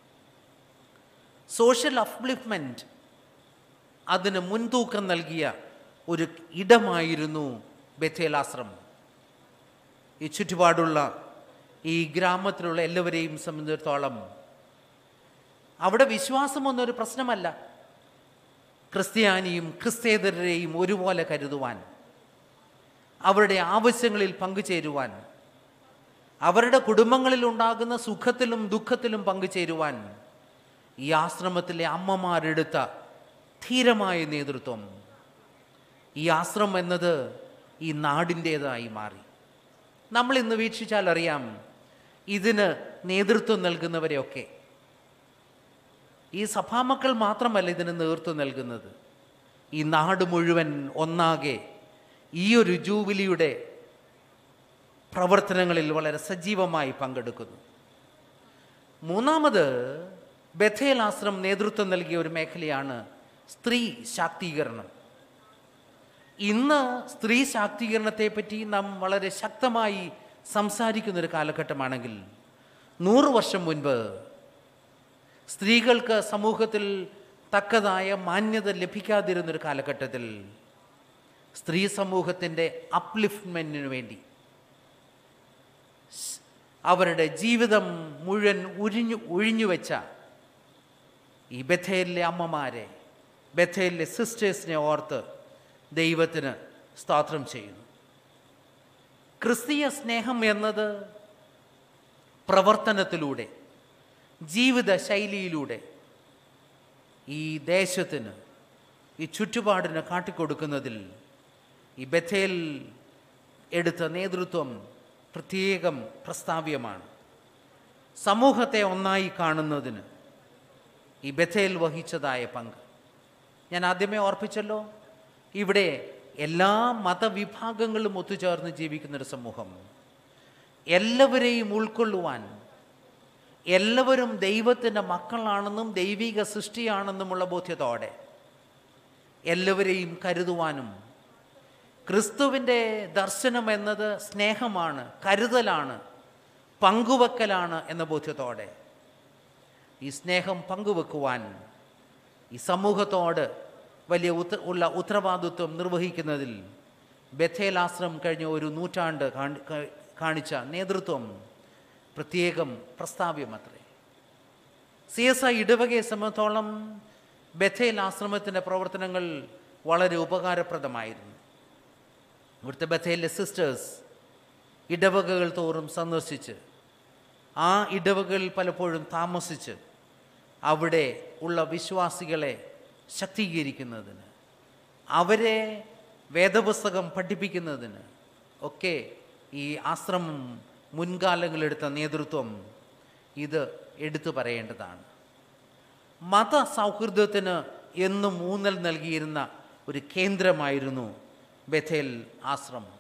സോഷ്യൽ അപ്ലിഫ്മെൻറ്റ് അതിന് മുൻതൂക്കം നൽകിയ ഒരു ഇടമായിരുന്നു ബഥേൽ ആശ്രമം ഈ ചുറ്റുപാടുള്ള ഈ ഗ്രാമത്തിലുള്ള എല്ലാവരെയും സംബന്ധിച്ചിടത്തോളം അവിടെ വിശ്വാസമൊന്നൊരു പ്രശ്നമല്ല ക്രിസ്ത്യാനിയും ക്രിസ്തേതരെയും ഒരുപോലെ കരുതുവാൻ അവരുടെ ആവശ്യങ്ങളിൽ പങ്കുചേരുവാൻ അവരുടെ കുടുംബങ്ങളിൽ ഉണ്ടാകുന്ന സുഖത്തിലും ദുഃഖത്തിലും പങ്കുചേരുവാൻ ഈ ആശ്രമത്തിലെ അമ്മമാരെടുത്ത ധീരമായ നേതൃത്വം ഈ ആശ്രമം എന്നത് ഈ നാടിൻ്റേതായി മാറി നമ്മൾ ഇന്ന് വീക്ഷിച്ചാൽ അറിയാം ഇതിന് നേതൃത്വം നൽകുന്നവരെയൊക്കെ ഈ സഭാമക്കൾ മാത്രമല്ല ഇതിന് നേതൃത്വം നൽകുന്നത് ഈ നാട് മുഴുവൻ ഒന്നാകെ ഈ ഒരു ജൂബിലിയുടെ പ്രവർത്തനങ്ങളിൽ വളരെ സജീവമായി പങ്കെടുക്കുന്നു മൂന്നാമത് ബഥേൽ ആശ്രം നേതൃത്വം നൽകിയ ഒരു മേഖലയാണ് സ്ത്രീ ശാക്തീകരണം ഇന്ന് സ്ത്രീ ശാക്തീകരണത്തെപ്പറ്റി നാം വളരെ ശക്തമായി സംസാരിക്കുന്ന ഒരു കാലഘട്ടമാണെങ്കിൽ നൂറ് വർഷം മുൻപ് സ്ത്രീകൾക്ക് സമൂഹത്തിൽ തക്കതായ മാന്യത ലഭിക്കാതിരുന്നൊരു കാലഘട്ടത്തിൽ സ്ത്രീ സമൂഹത്തിൻ്റെ അപ്ലിഫ്റ്റ്മെൻറ്റിനു വേണ്ടി സ് അവരുടെ ജീവിതം മുഴുവൻ ഉരിഞ്ഞു ഒഴിഞ്ഞു വെച്ച ഈ ബഥേലിലെ അമ്മമാരെ ബഥേലിലെ സിസ്റ്റേഴ്സിനെ ഓർത്ത് ദൈവത്തിന് സ്തോത്രം ചെയ്യുന്നു ക്രിസ്തീയ സ്നേഹം എന്നത് പ്രവർത്തനത്തിലൂടെ ജീവിത ശൈലിയിലൂടെ ഈ ദേശത്തിന് ഈ ചുറ്റുപാടിന് കാട്ടിക്കൊടുക്കുന്നതിൽ ഈ ബഥേൽ എടുത്ത നേതൃത്വം പ്രത്യേകം പ്രസ്താവ്യമാണ് സമൂഹത്തെ ഒന്നായി കാണുന്നതിന് ഈ ബഥേൽ വഹിച്ചതായ പങ്ക് ഞാൻ ആദ്യമേ ഓർപ്പിച്ചല്ലോ ഇവിടെ എല്ലാ മതവിഭാഗങ്ങളും ഒത്തുചേർന്ന് ജീവിക്കുന്നൊരു സമൂഹം എല്ലാവരെയും ഉൾക്കൊള്ളുവാൻ എല്ലാവരും ദൈവത്തിൻ്റെ മക്കളാണെന്നും ദൈവിക സൃഷ്ടിയാണെന്നുമുള്ള ബോധ്യത്തോടെ എല്ലാവരെയും കരുതുവാനും ക്രിസ്തുവിൻ്റെ ദർശനം എന്നത് സ്നേഹമാണ് കരുതലാണ് പങ്കുവെക്കലാണ് എന്ന ബോധ്യത്തോടെ ഈ സ്നേഹം പങ്കുവെക്കുവാൻ ഈ സമൂഹത്തോട് വലിയ ഉത്ത ഉള്ള ഉത്തരവാദിത്വം നിർവഹിക്കുന്നതിൽ ബഥേലാശ്രം കഴിഞ്ഞ ഒരു നൂറ്റാണ്ട് കാണി- ക- കാണിച്ച നേതൃത്വം പ്രത്യേകം പ്രസ്താവ്യമത്രേ സി എസ് ഐ ഇടവകയെ സംബന്ധിച്ചോളം ബഥേൽ ആശ്രമത്തിൻ്റെ പ്രവർത്തനങ്ങൾ വളരെ ഉപകാരപ്രദമായിരുന്നു ഇവിടുത്തെ ബഥേലിലെ സിസ്റ്റേഴ്സ് ഇടവകകൾ തോറും സന്ദർശിച്ച് ആ ഇടവകകളിൽ പലപ്പോഴും താമസിച്ച് അവിടെ ഉള്ള വിശ്വാസികളെ ശക്തീകരിക്കുന്നതിന് അവരെ വേദപുസ്തകം പഠിപ്പിക്കുന്നതിന് ഒക്കെ ഈ ആശ്രമം മുൻകാലങ്ങളെടുത്ത നേതൃത്വം ഇത് എടുത്തു പറയേണ്ടതാണ് മത സൗഹൃദത്തിന് എന്നും ഊന്നൽ നൽകിയിരുന്ന ഒരു കേന്ദ്രമായിരുന്നു ബഥേൽ ആശ്രമം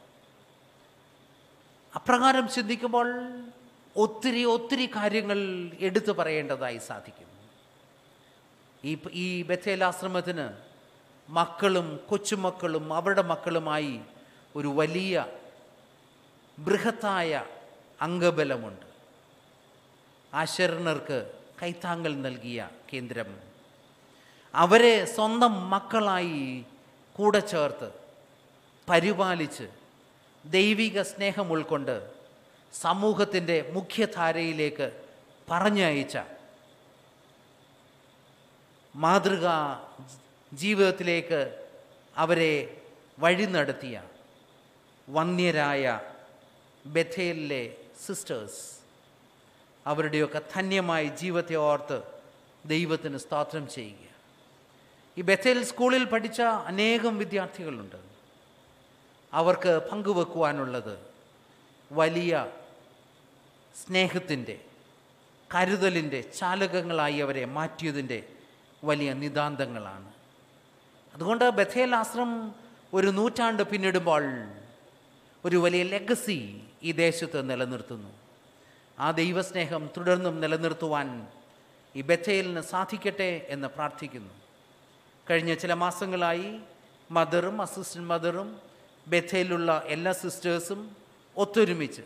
അപ്രകാരം ചിന്തിക്കുമ്പോൾ ഒത്തിരി ഒത്തിരി കാര്യങ്ങൾ എടുത്തു പറയേണ്ടതായി സാധിക്കും ഈ ഈ ബഥേലാശ്രമത്തിന് മക്കളും കൊച്ചുമക്കളും അവരുടെ മക്കളുമായി ഒരു വലിയ ബൃഹത്തായ അംഗബലമുണ്ട് ആശരണർക്ക് കൈത്താങ്ങൽ നൽകിയ കേന്ദ്രം അവരെ സ്വന്തം മക്കളായി കൂടെ ചേർത്ത് പരിപാലിച്ച് ദൈവിക സ്നേഹം ഉൾക്കൊണ്ട് സമൂഹത്തിൻ്റെ മുഖ്യധാരയിലേക്ക് പറഞ്ഞയച്ച മാതൃകാ ജീവിതത്തിലേക്ക് അവരെ വഴി നടത്തിയ വന്യരായ ബഥേലിലെ സിസ്റ്റേഴ്സ് അവരുടെയൊക്കെ ധന്യമായ ജീവിതത്തെ ഓർത്ത് ദൈവത്തിന് സ്തോത്രം ചെയ്യുക ഈ ബഥേൽ സ്കൂളിൽ പഠിച്ച അനേകം വിദ്യാർത്ഥികളുണ്ട് അവർക്ക് പങ്കുവെക്കുവാനുള്ളത് വലിയ സ്നേഹത്തിൻ്റെ കരുതലിൻ്റെ ചാലകങ്ങളായി അവരെ മാറ്റിയതിൻ്റെ വലിയ നിതാന്തങ്ങളാണ് അതുകൊണ്ട് ബഥേൽ ആശ്രം ഒരു നൂറ്റാണ്ട് പിന്നിടുമ്പോൾ ഒരു വലിയ ലെഗസി ഈ ദേശത്ത് നിലനിർത്തുന്നു ആ ദൈവസ്നേഹം തുടർന്നും നിലനിർത്തുവാൻ ഈ ബഥേലിന് സാധിക്കട്ടെ എന്ന് പ്രാർത്ഥിക്കുന്നു കഴിഞ്ഞ ചില മാസങ്ങളായി മദറും അസിസ്റ്റന്റ് മദറും ബഥേലുള്ള എല്ലാ സിസ്റ്റേഴ്സും ഒത്തൊരുമിച്ച്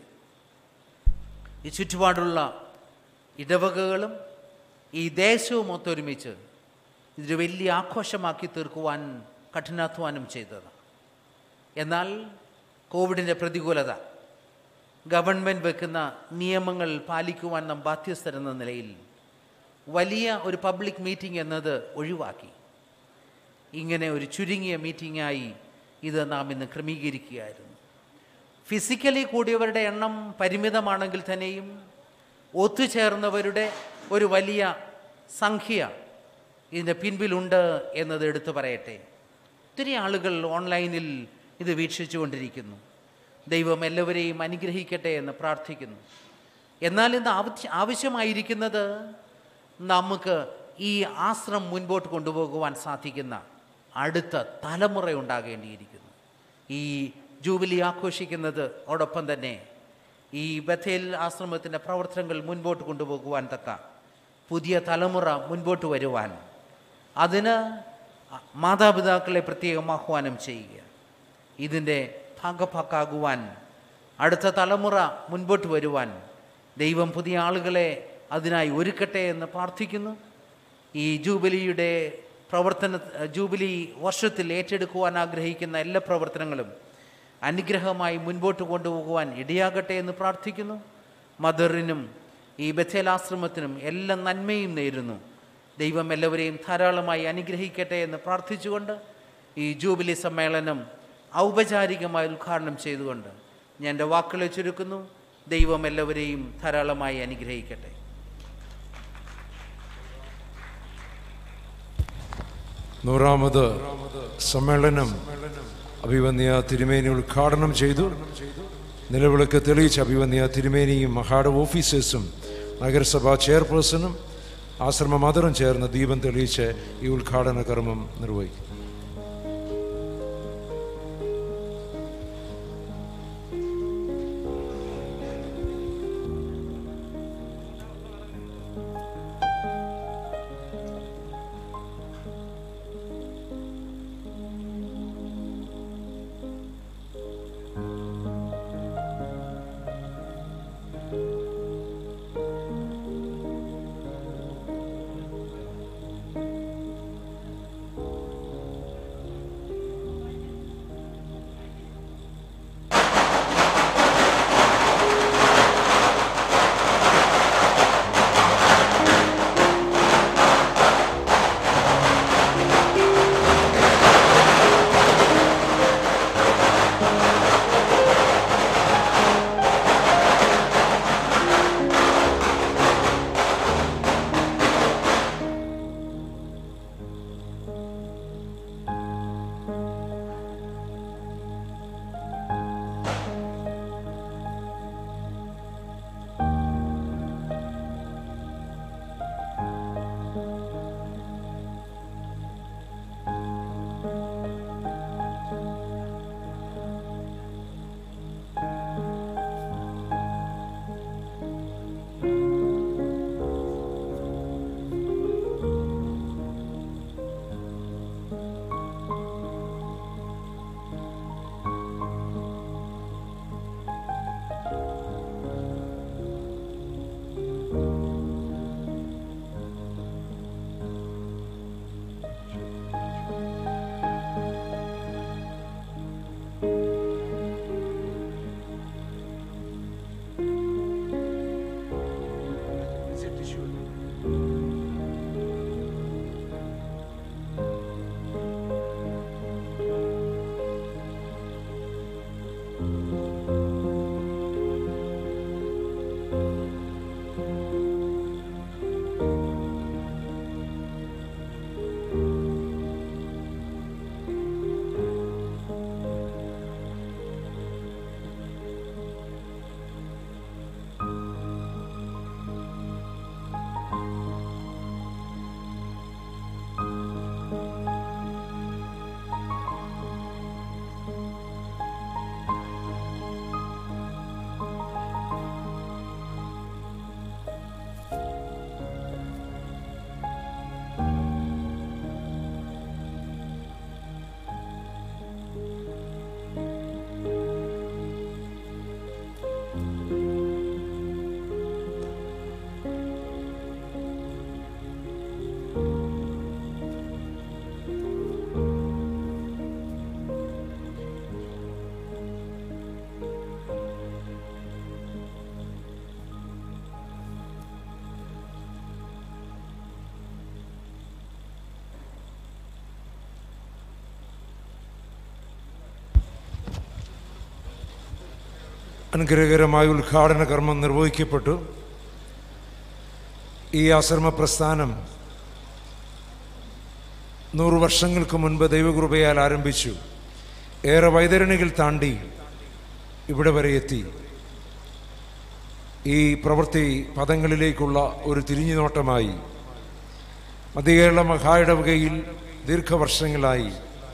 ഈ ചുറ്റുപാടുള്ള ഇടവകകളും ഈ ദേശവും ഒത്തൊരുമിച്ച് ഇതൊരു വലിയ ആഘോഷമാക്കി തീർക്കുവാൻ കഠിനാധ്വാനം ചെയ്തതാണ് എന്നാൽ കോവിഡിൻ്റെ പ്രതികൂലത ഗവൺമെൻറ് വെക്കുന്ന നിയമങ്ങൾ പാലിക്കുവാൻ നാം ബാധ്യസ്ഥരെന്ന നിലയിൽ വലിയ ഒരു പബ്ലിക് മീറ്റിംഗ് എന്നത് ഒഴിവാക്കി ഇങ്ങനെ ഒരു ചുരുങ്ങിയ മീറ്റിംഗായി ഇത് നാം ഇന്ന് ക്രമീകരിക്കുകയായിരുന്നു ഫിസിക്കലി കൂടിയവരുടെ എണ്ണം പരിമിതമാണെങ്കിൽ തന്നെയും ഒത്തുചേർന്നവരുടെ ഒരു വലിയ സംഖ്യ ഇതിൻ്റെ പിൻപിലുണ്ട് എന്നത് എടുത്തു പറയട്ടെ ഒത്തിരി ആളുകൾ ഓൺലൈനിൽ ഇത് വീക്ഷിച്ചുകൊണ്ടിരിക്കുന്നു ദൈവം എല്ലാവരെയും അനുഗ്രഹിക്കട്ടെ എന്ന് പ്രാർത്ഥിക്കുന്നു എന്നാൽ ഇന്ന് ആവശ്യ ആവശ്യമായിരിക്കുന്നത് നമുക്ക് ഈ ആശ്രം മുൻപോട്ട് കൊണ്ടുപോകുവാൻ സാധിക്കുന്ന അടുത്ത തലമുറ ഉണ്ടാകേണ്ടിയിരിക്കുന്നു ഈ ജൂബിലി ആഘോഷിക്കുന്നത് ഓടൊപ്പം തന്നെ ഈ ബഥേൽ ആശ്രമത്തിൻ്റെ പ്രവർത്തനങ്ങൾ മുൻപോട്ട് കൊണ്ടുപോകുവാൻ തക്ക പുതിയ തലമുറ മുൻപോട്ട് വരുവാൻ അതിന് മാതാപിതാക്കളെ പ്രത്യേകം ആഹ്വാനം ചെയ്യുക ഇതിൻ്റെ ഭാഗഭാക്കാകുവാൻ അടുത്ത തലമുറ മുൻപോട്ട് വരുവാൻ ദൈവം പുതിയ ആളുകളെ അതിനായി ഒരുക്കട്ടെ എന്ന് പ്രാർത്ഥിക്കുന്നു ഈ ജൂബിലിയുടെ പ്രവർത്തന ജൂബിലി വർഷത്തിൽ ഏറ്റെടുക്കുവാൻ ആഗ്രഹിക്കുന്ന എല്ലാ പ്രവർത്തനങ്ങളും അനുഗ്രഹമായി മുൻപോട്ട് കൊണ്ടുപോകുവാൻ ഇടയാകട്ടെ എന്ന് പ്രാർത്ഥിക്കുന്നു മദറിനും ഈ ബഥേലാശ്രമത്തിനും എല്ലാ നന്മയും നേരുന്നു ദൈവം എല്ലാവരെയും ധാരാളമായി അനുഗ്രഹിക്കട്ടെ എന്ന് പ്രാർത്ഥിച്ചുകൊണ്ട് ഈ ജൂബിലി സമ്മേളനം ഔപചാരികമായി ഉദ്ഘാടനം ചെയ്തുകൊണ്ട് ഞാൻ എൻ്റെ വാക്കുകളെ ചുരുക്കുന്നു ദൈവം എല്ലാവരെയും ധാരാളമായി അനുഗ്രഹിക്കട്ടെ നൂറാമത് സമ്മേളനം അഭിവന്യ തിരുമേനി ഉദ്ഘാടനം ചെയ്തു നിലവിളക്ക് തെളിയിച്ച അഭിവന്യ തിരുമേനിയും മഹാട് ഓഫീസേഴ്സും നഗരസഭാ ചെയർപേഴ്സണും ആശ്രമ മദറും ചേർന്ന് ദീപം തെളിയിച്ച് ഈ ഉദ്ഘാടന കർമ്മം നിർവഹിക്കും അനുഗ്രഹകരമായ ഉദ്ഘാടന കർമ്മം നിർവഹിക്കപ്പെട്ടു ഈ ആശ്രമ പ്രസ്ഥാനം നൂറ് വർഷങ്ങൾക്ക് മുൻപ് ദൈവകൃപയാൽ ആരംഭിച്ചു ഏറെ വൈതരണികൾ താണ്ടി ഇവിടെ വരെ എത്തി ഈ പ്രവൃത്തി പദങ്ങളിലേക്കുള്ള ഒരു തിരിഞ്ഞുനോട്ടമായി മധ്യകേരള മഹായിടവകയിൽ ദീർഘവർഷങ്ങളായി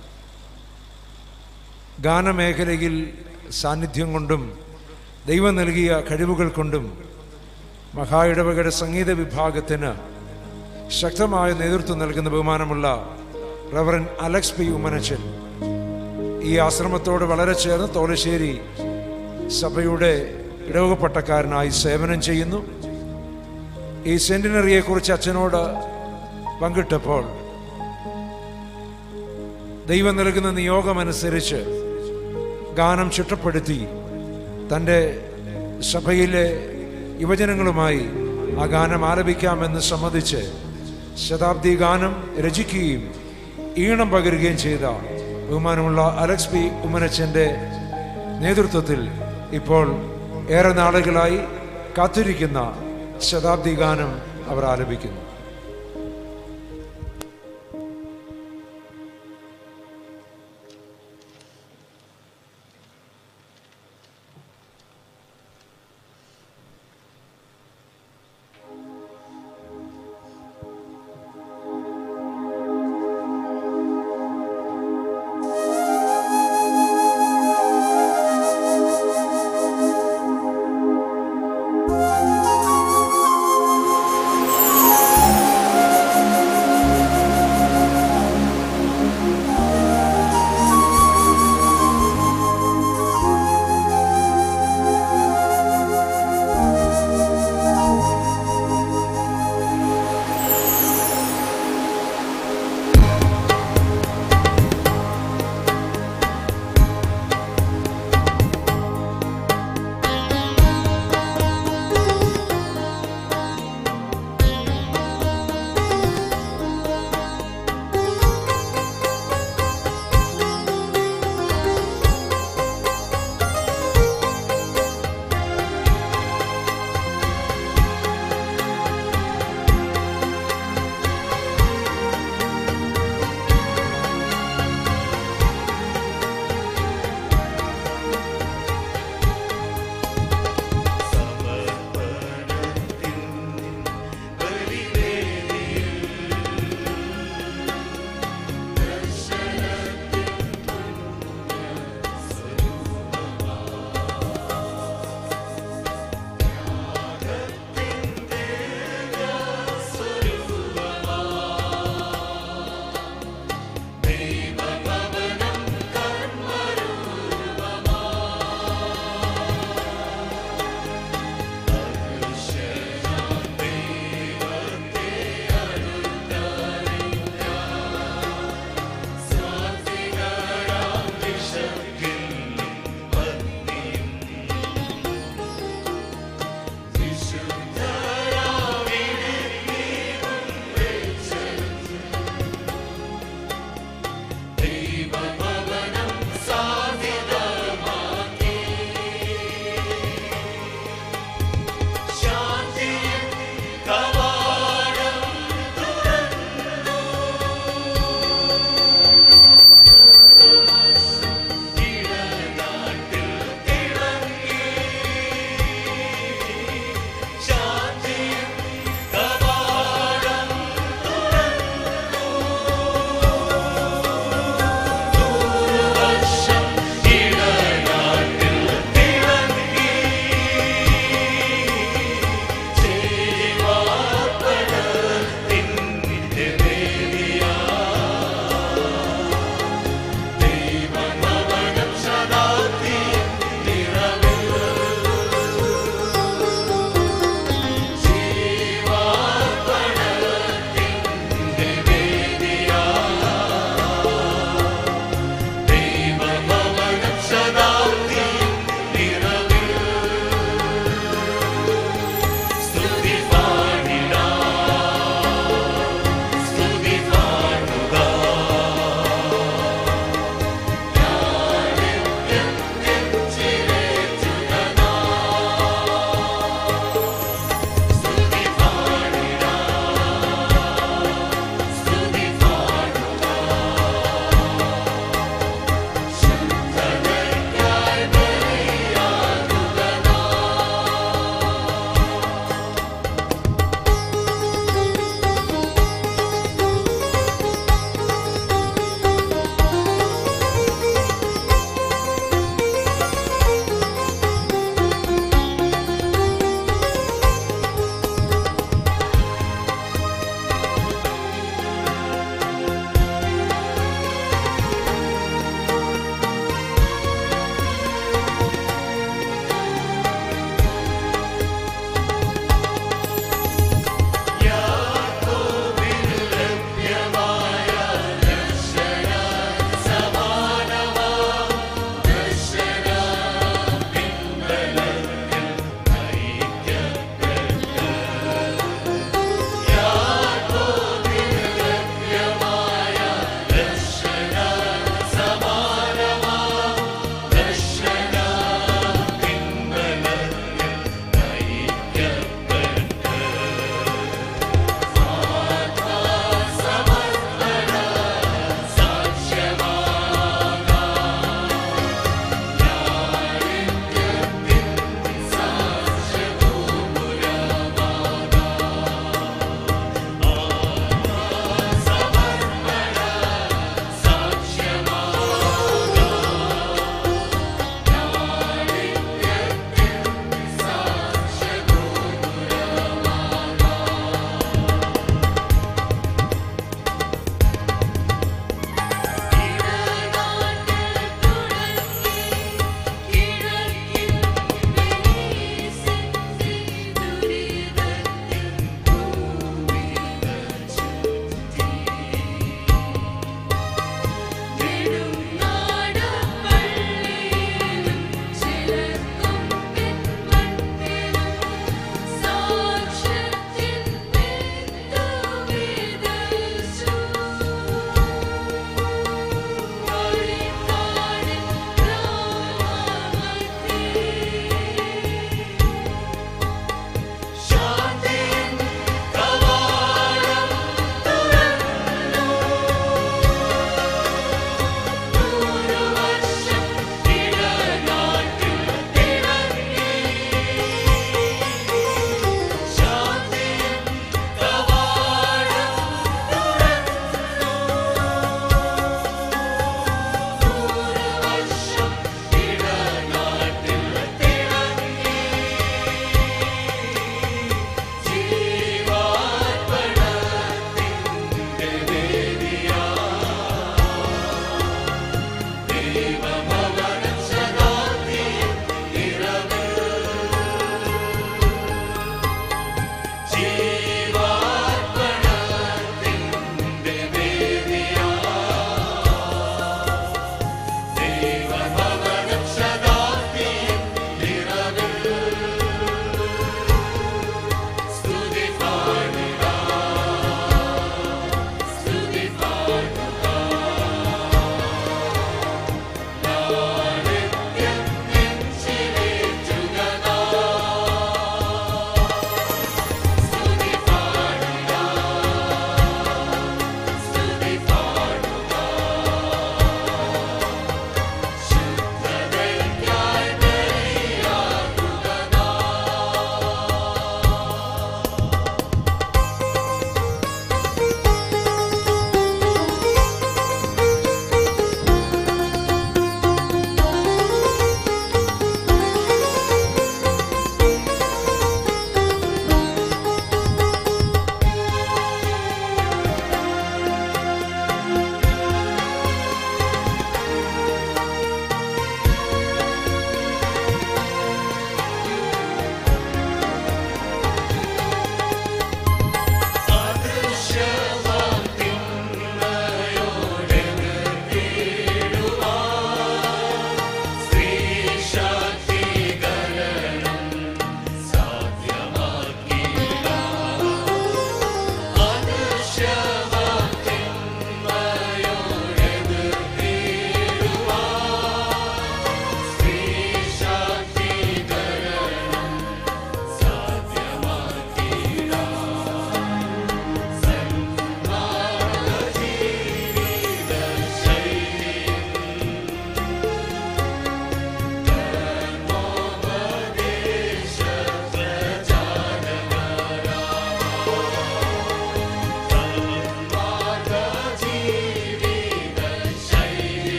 ഗാനമേഖലയിൽ സാന്നിധ്യം കൊണ്ടും ദൈവം നൽകിയ കഴിവുകൾ കൊണ്ടും മഹായിടവകയുടെ സംഗീത വിഭാഗത്തിന് ശക്തമായ നേതൃത്വം നൽകുന്ന ബഹുമാനമുള്ള റവറൻ അലക്സ് പി ഉമ്മനച്ചൻ ഈ ആശ്രമത്തോട് വളരെ ചേർന്ന് തോലശ്ശേരി സഭയുടെ ഇടവകപ്പട്ടക്കാരനായി സേവനം ചെയ്യുന്നു ഈ സെന്റിനറിയെക്കുറിച്ച് അച്ഛനോട് പങ്കിട്ടപ്പോൾ ദൈവം നൽകുന്ന നിയോഗമനുസരിച്ച് ഗാനം ചിട്ടപ്പെടുത്തി തൻ്റെ സഭയിലെ യുവജനങ്ങളുമായി ആ ഗാനം ആലപിക്കാമെന്ന് സമ്മതിച്ച് ശതാബ്ദി ഗാനം രചിക്കുകയും ഈണം പകരുകയും ചെയ്ത ബഹുമാനമുള്ള അലക്സ് പി ഉമ്മനച്ചൻ്റെ നേതൃത്വത്തിൽ ഇപ്പോൾ ഏറെ നാളുകളായി കാത്തിരിക്കുന്ന ശതാബ്ദി ഗാനം അവർ ആലപിക്കുന്നു ും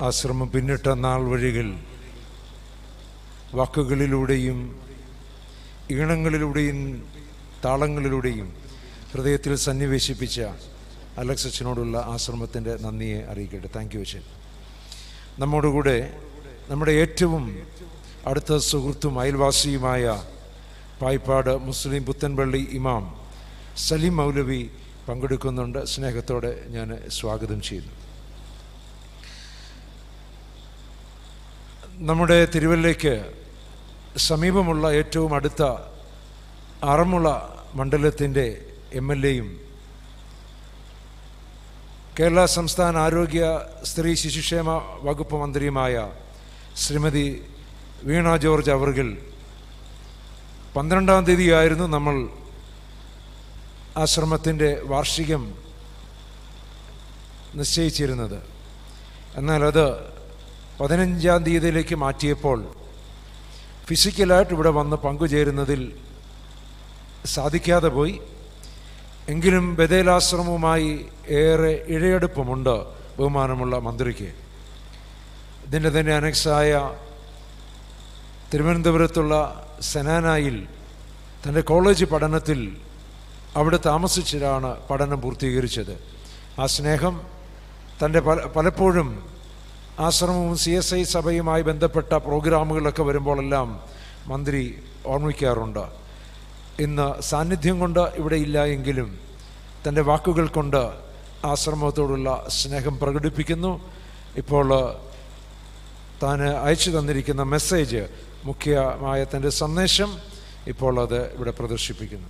ആശ്രമം പിന്നിട്ട നാൾ വഴികൾ വാക്കുകളിലൂടെയും ഈണങ്ങളിലൂടെയും താളങ്ങളിലൂടെയും ഹൃദയത്തിൽ സന്നിവേശിപ്പിച്ച അലക്സ് അച്ഛനോടുള്ള ആശ്രമത്തിൻ്റെ നന്ദിയെ അറിയിക്കട്ടെ താങ്ക് യു അച്ഛൻ നമ്മോടുകൂടെ നമ്മുടെ ഏറ്റവും അടുത്ത സുഹൃത്തും അയൽവാസിയുമായ പായിപ്പാട് മുസ്ലിം പുത്തൻപള്ളി ഇമാം സലീം മൗലവി പങ്കെടുക്കുന്നുണ്ട് സ്നേഹത്തോടെ ഞാൻ സ്വാഗതം ചെയ്യുന്നു നമ്മുടെ തിരുവല്ലയ്ക്ക് സമീപമുള്ള ഏറ്റവും അടുത്ത ആറന്മുള മണ്ഡലത്തിൻ്റെ എം എൽ എയും കേരള സംസ്ഥാന ആരോഗ്യ സ്ത്രീ ശിശുക്ഷേമ വകുപ്പ് മന്ത്രിയുമായ ശ്രീമതി വീണ ജോർജ് അവർകൾ പന്ത്രണ്ടാം തീയതിയായിരുന്നു നമ്മൾ ആശ്രമത്തിൻ്റെ വാർഷികം നിശ്ചയിച്ചിരുന്നത് എന്നാൽ അത് പതിനഞ്ചാം തീയതിയിലേക്ക് മാറ്റിയപ്പോൾ ഫിസിക്കലായിട്ട് ഇവിടെ വന്ന് പങ്കുചേരുന്നതിൽ സാധിക്കാതെ പോയി എങ്കിലും ബദേലാശ്രമവുമായി ഏറെ ഇഴയെടുപ്പമുണ്ട് ബഹുമാനമുള്ള മന്ത്രിക്ക് ഇതിൻ്റെ തന്നെ അനക്സായ തിരുവനന്തപുരത്തുള്ള സെനാനായിൽ തൻ്റെ കോളേജ് പഠനത്തിൽ അവിടെ താമസിച്ചിട്ടാണ് പഠനം പൂർത്തീകരിച്ചത് ആ സ്നേഹം തൻ്റെ പല പലപ്പോഴും ആശ്രമവും സി എസ് ഐ സഭയുമായി ബന്ധപ്പെട്ട പ്രോഗ്രാമുകളൊക്കെ വരുമ്പോഴെല്ലാം മന്ത്രി ഓർമ്മിക്കാറുണ്ട് ഇന്ന് സാന്നിധ്യം കൊണ്ട് ഇവിടെ ഇല്ല എങ്കിലും തൻ്റെ വാക്കുകൾ കൊണ്ട് ആശ്രമത്തോടുള്ള സ്നേഹം പ്രകടിപ്പിക്കുന്നു ഇപ്പോൾ താൻ അയച്ചു തന്നിരിക്കുന്ന മെസ്സേജ് മുഖ്യമായ തൻ്റെ സന്ദേശം ഇപ്പോൾ അത് ഇവിടെ പ്രദർശിപ്പിക്കുന്നു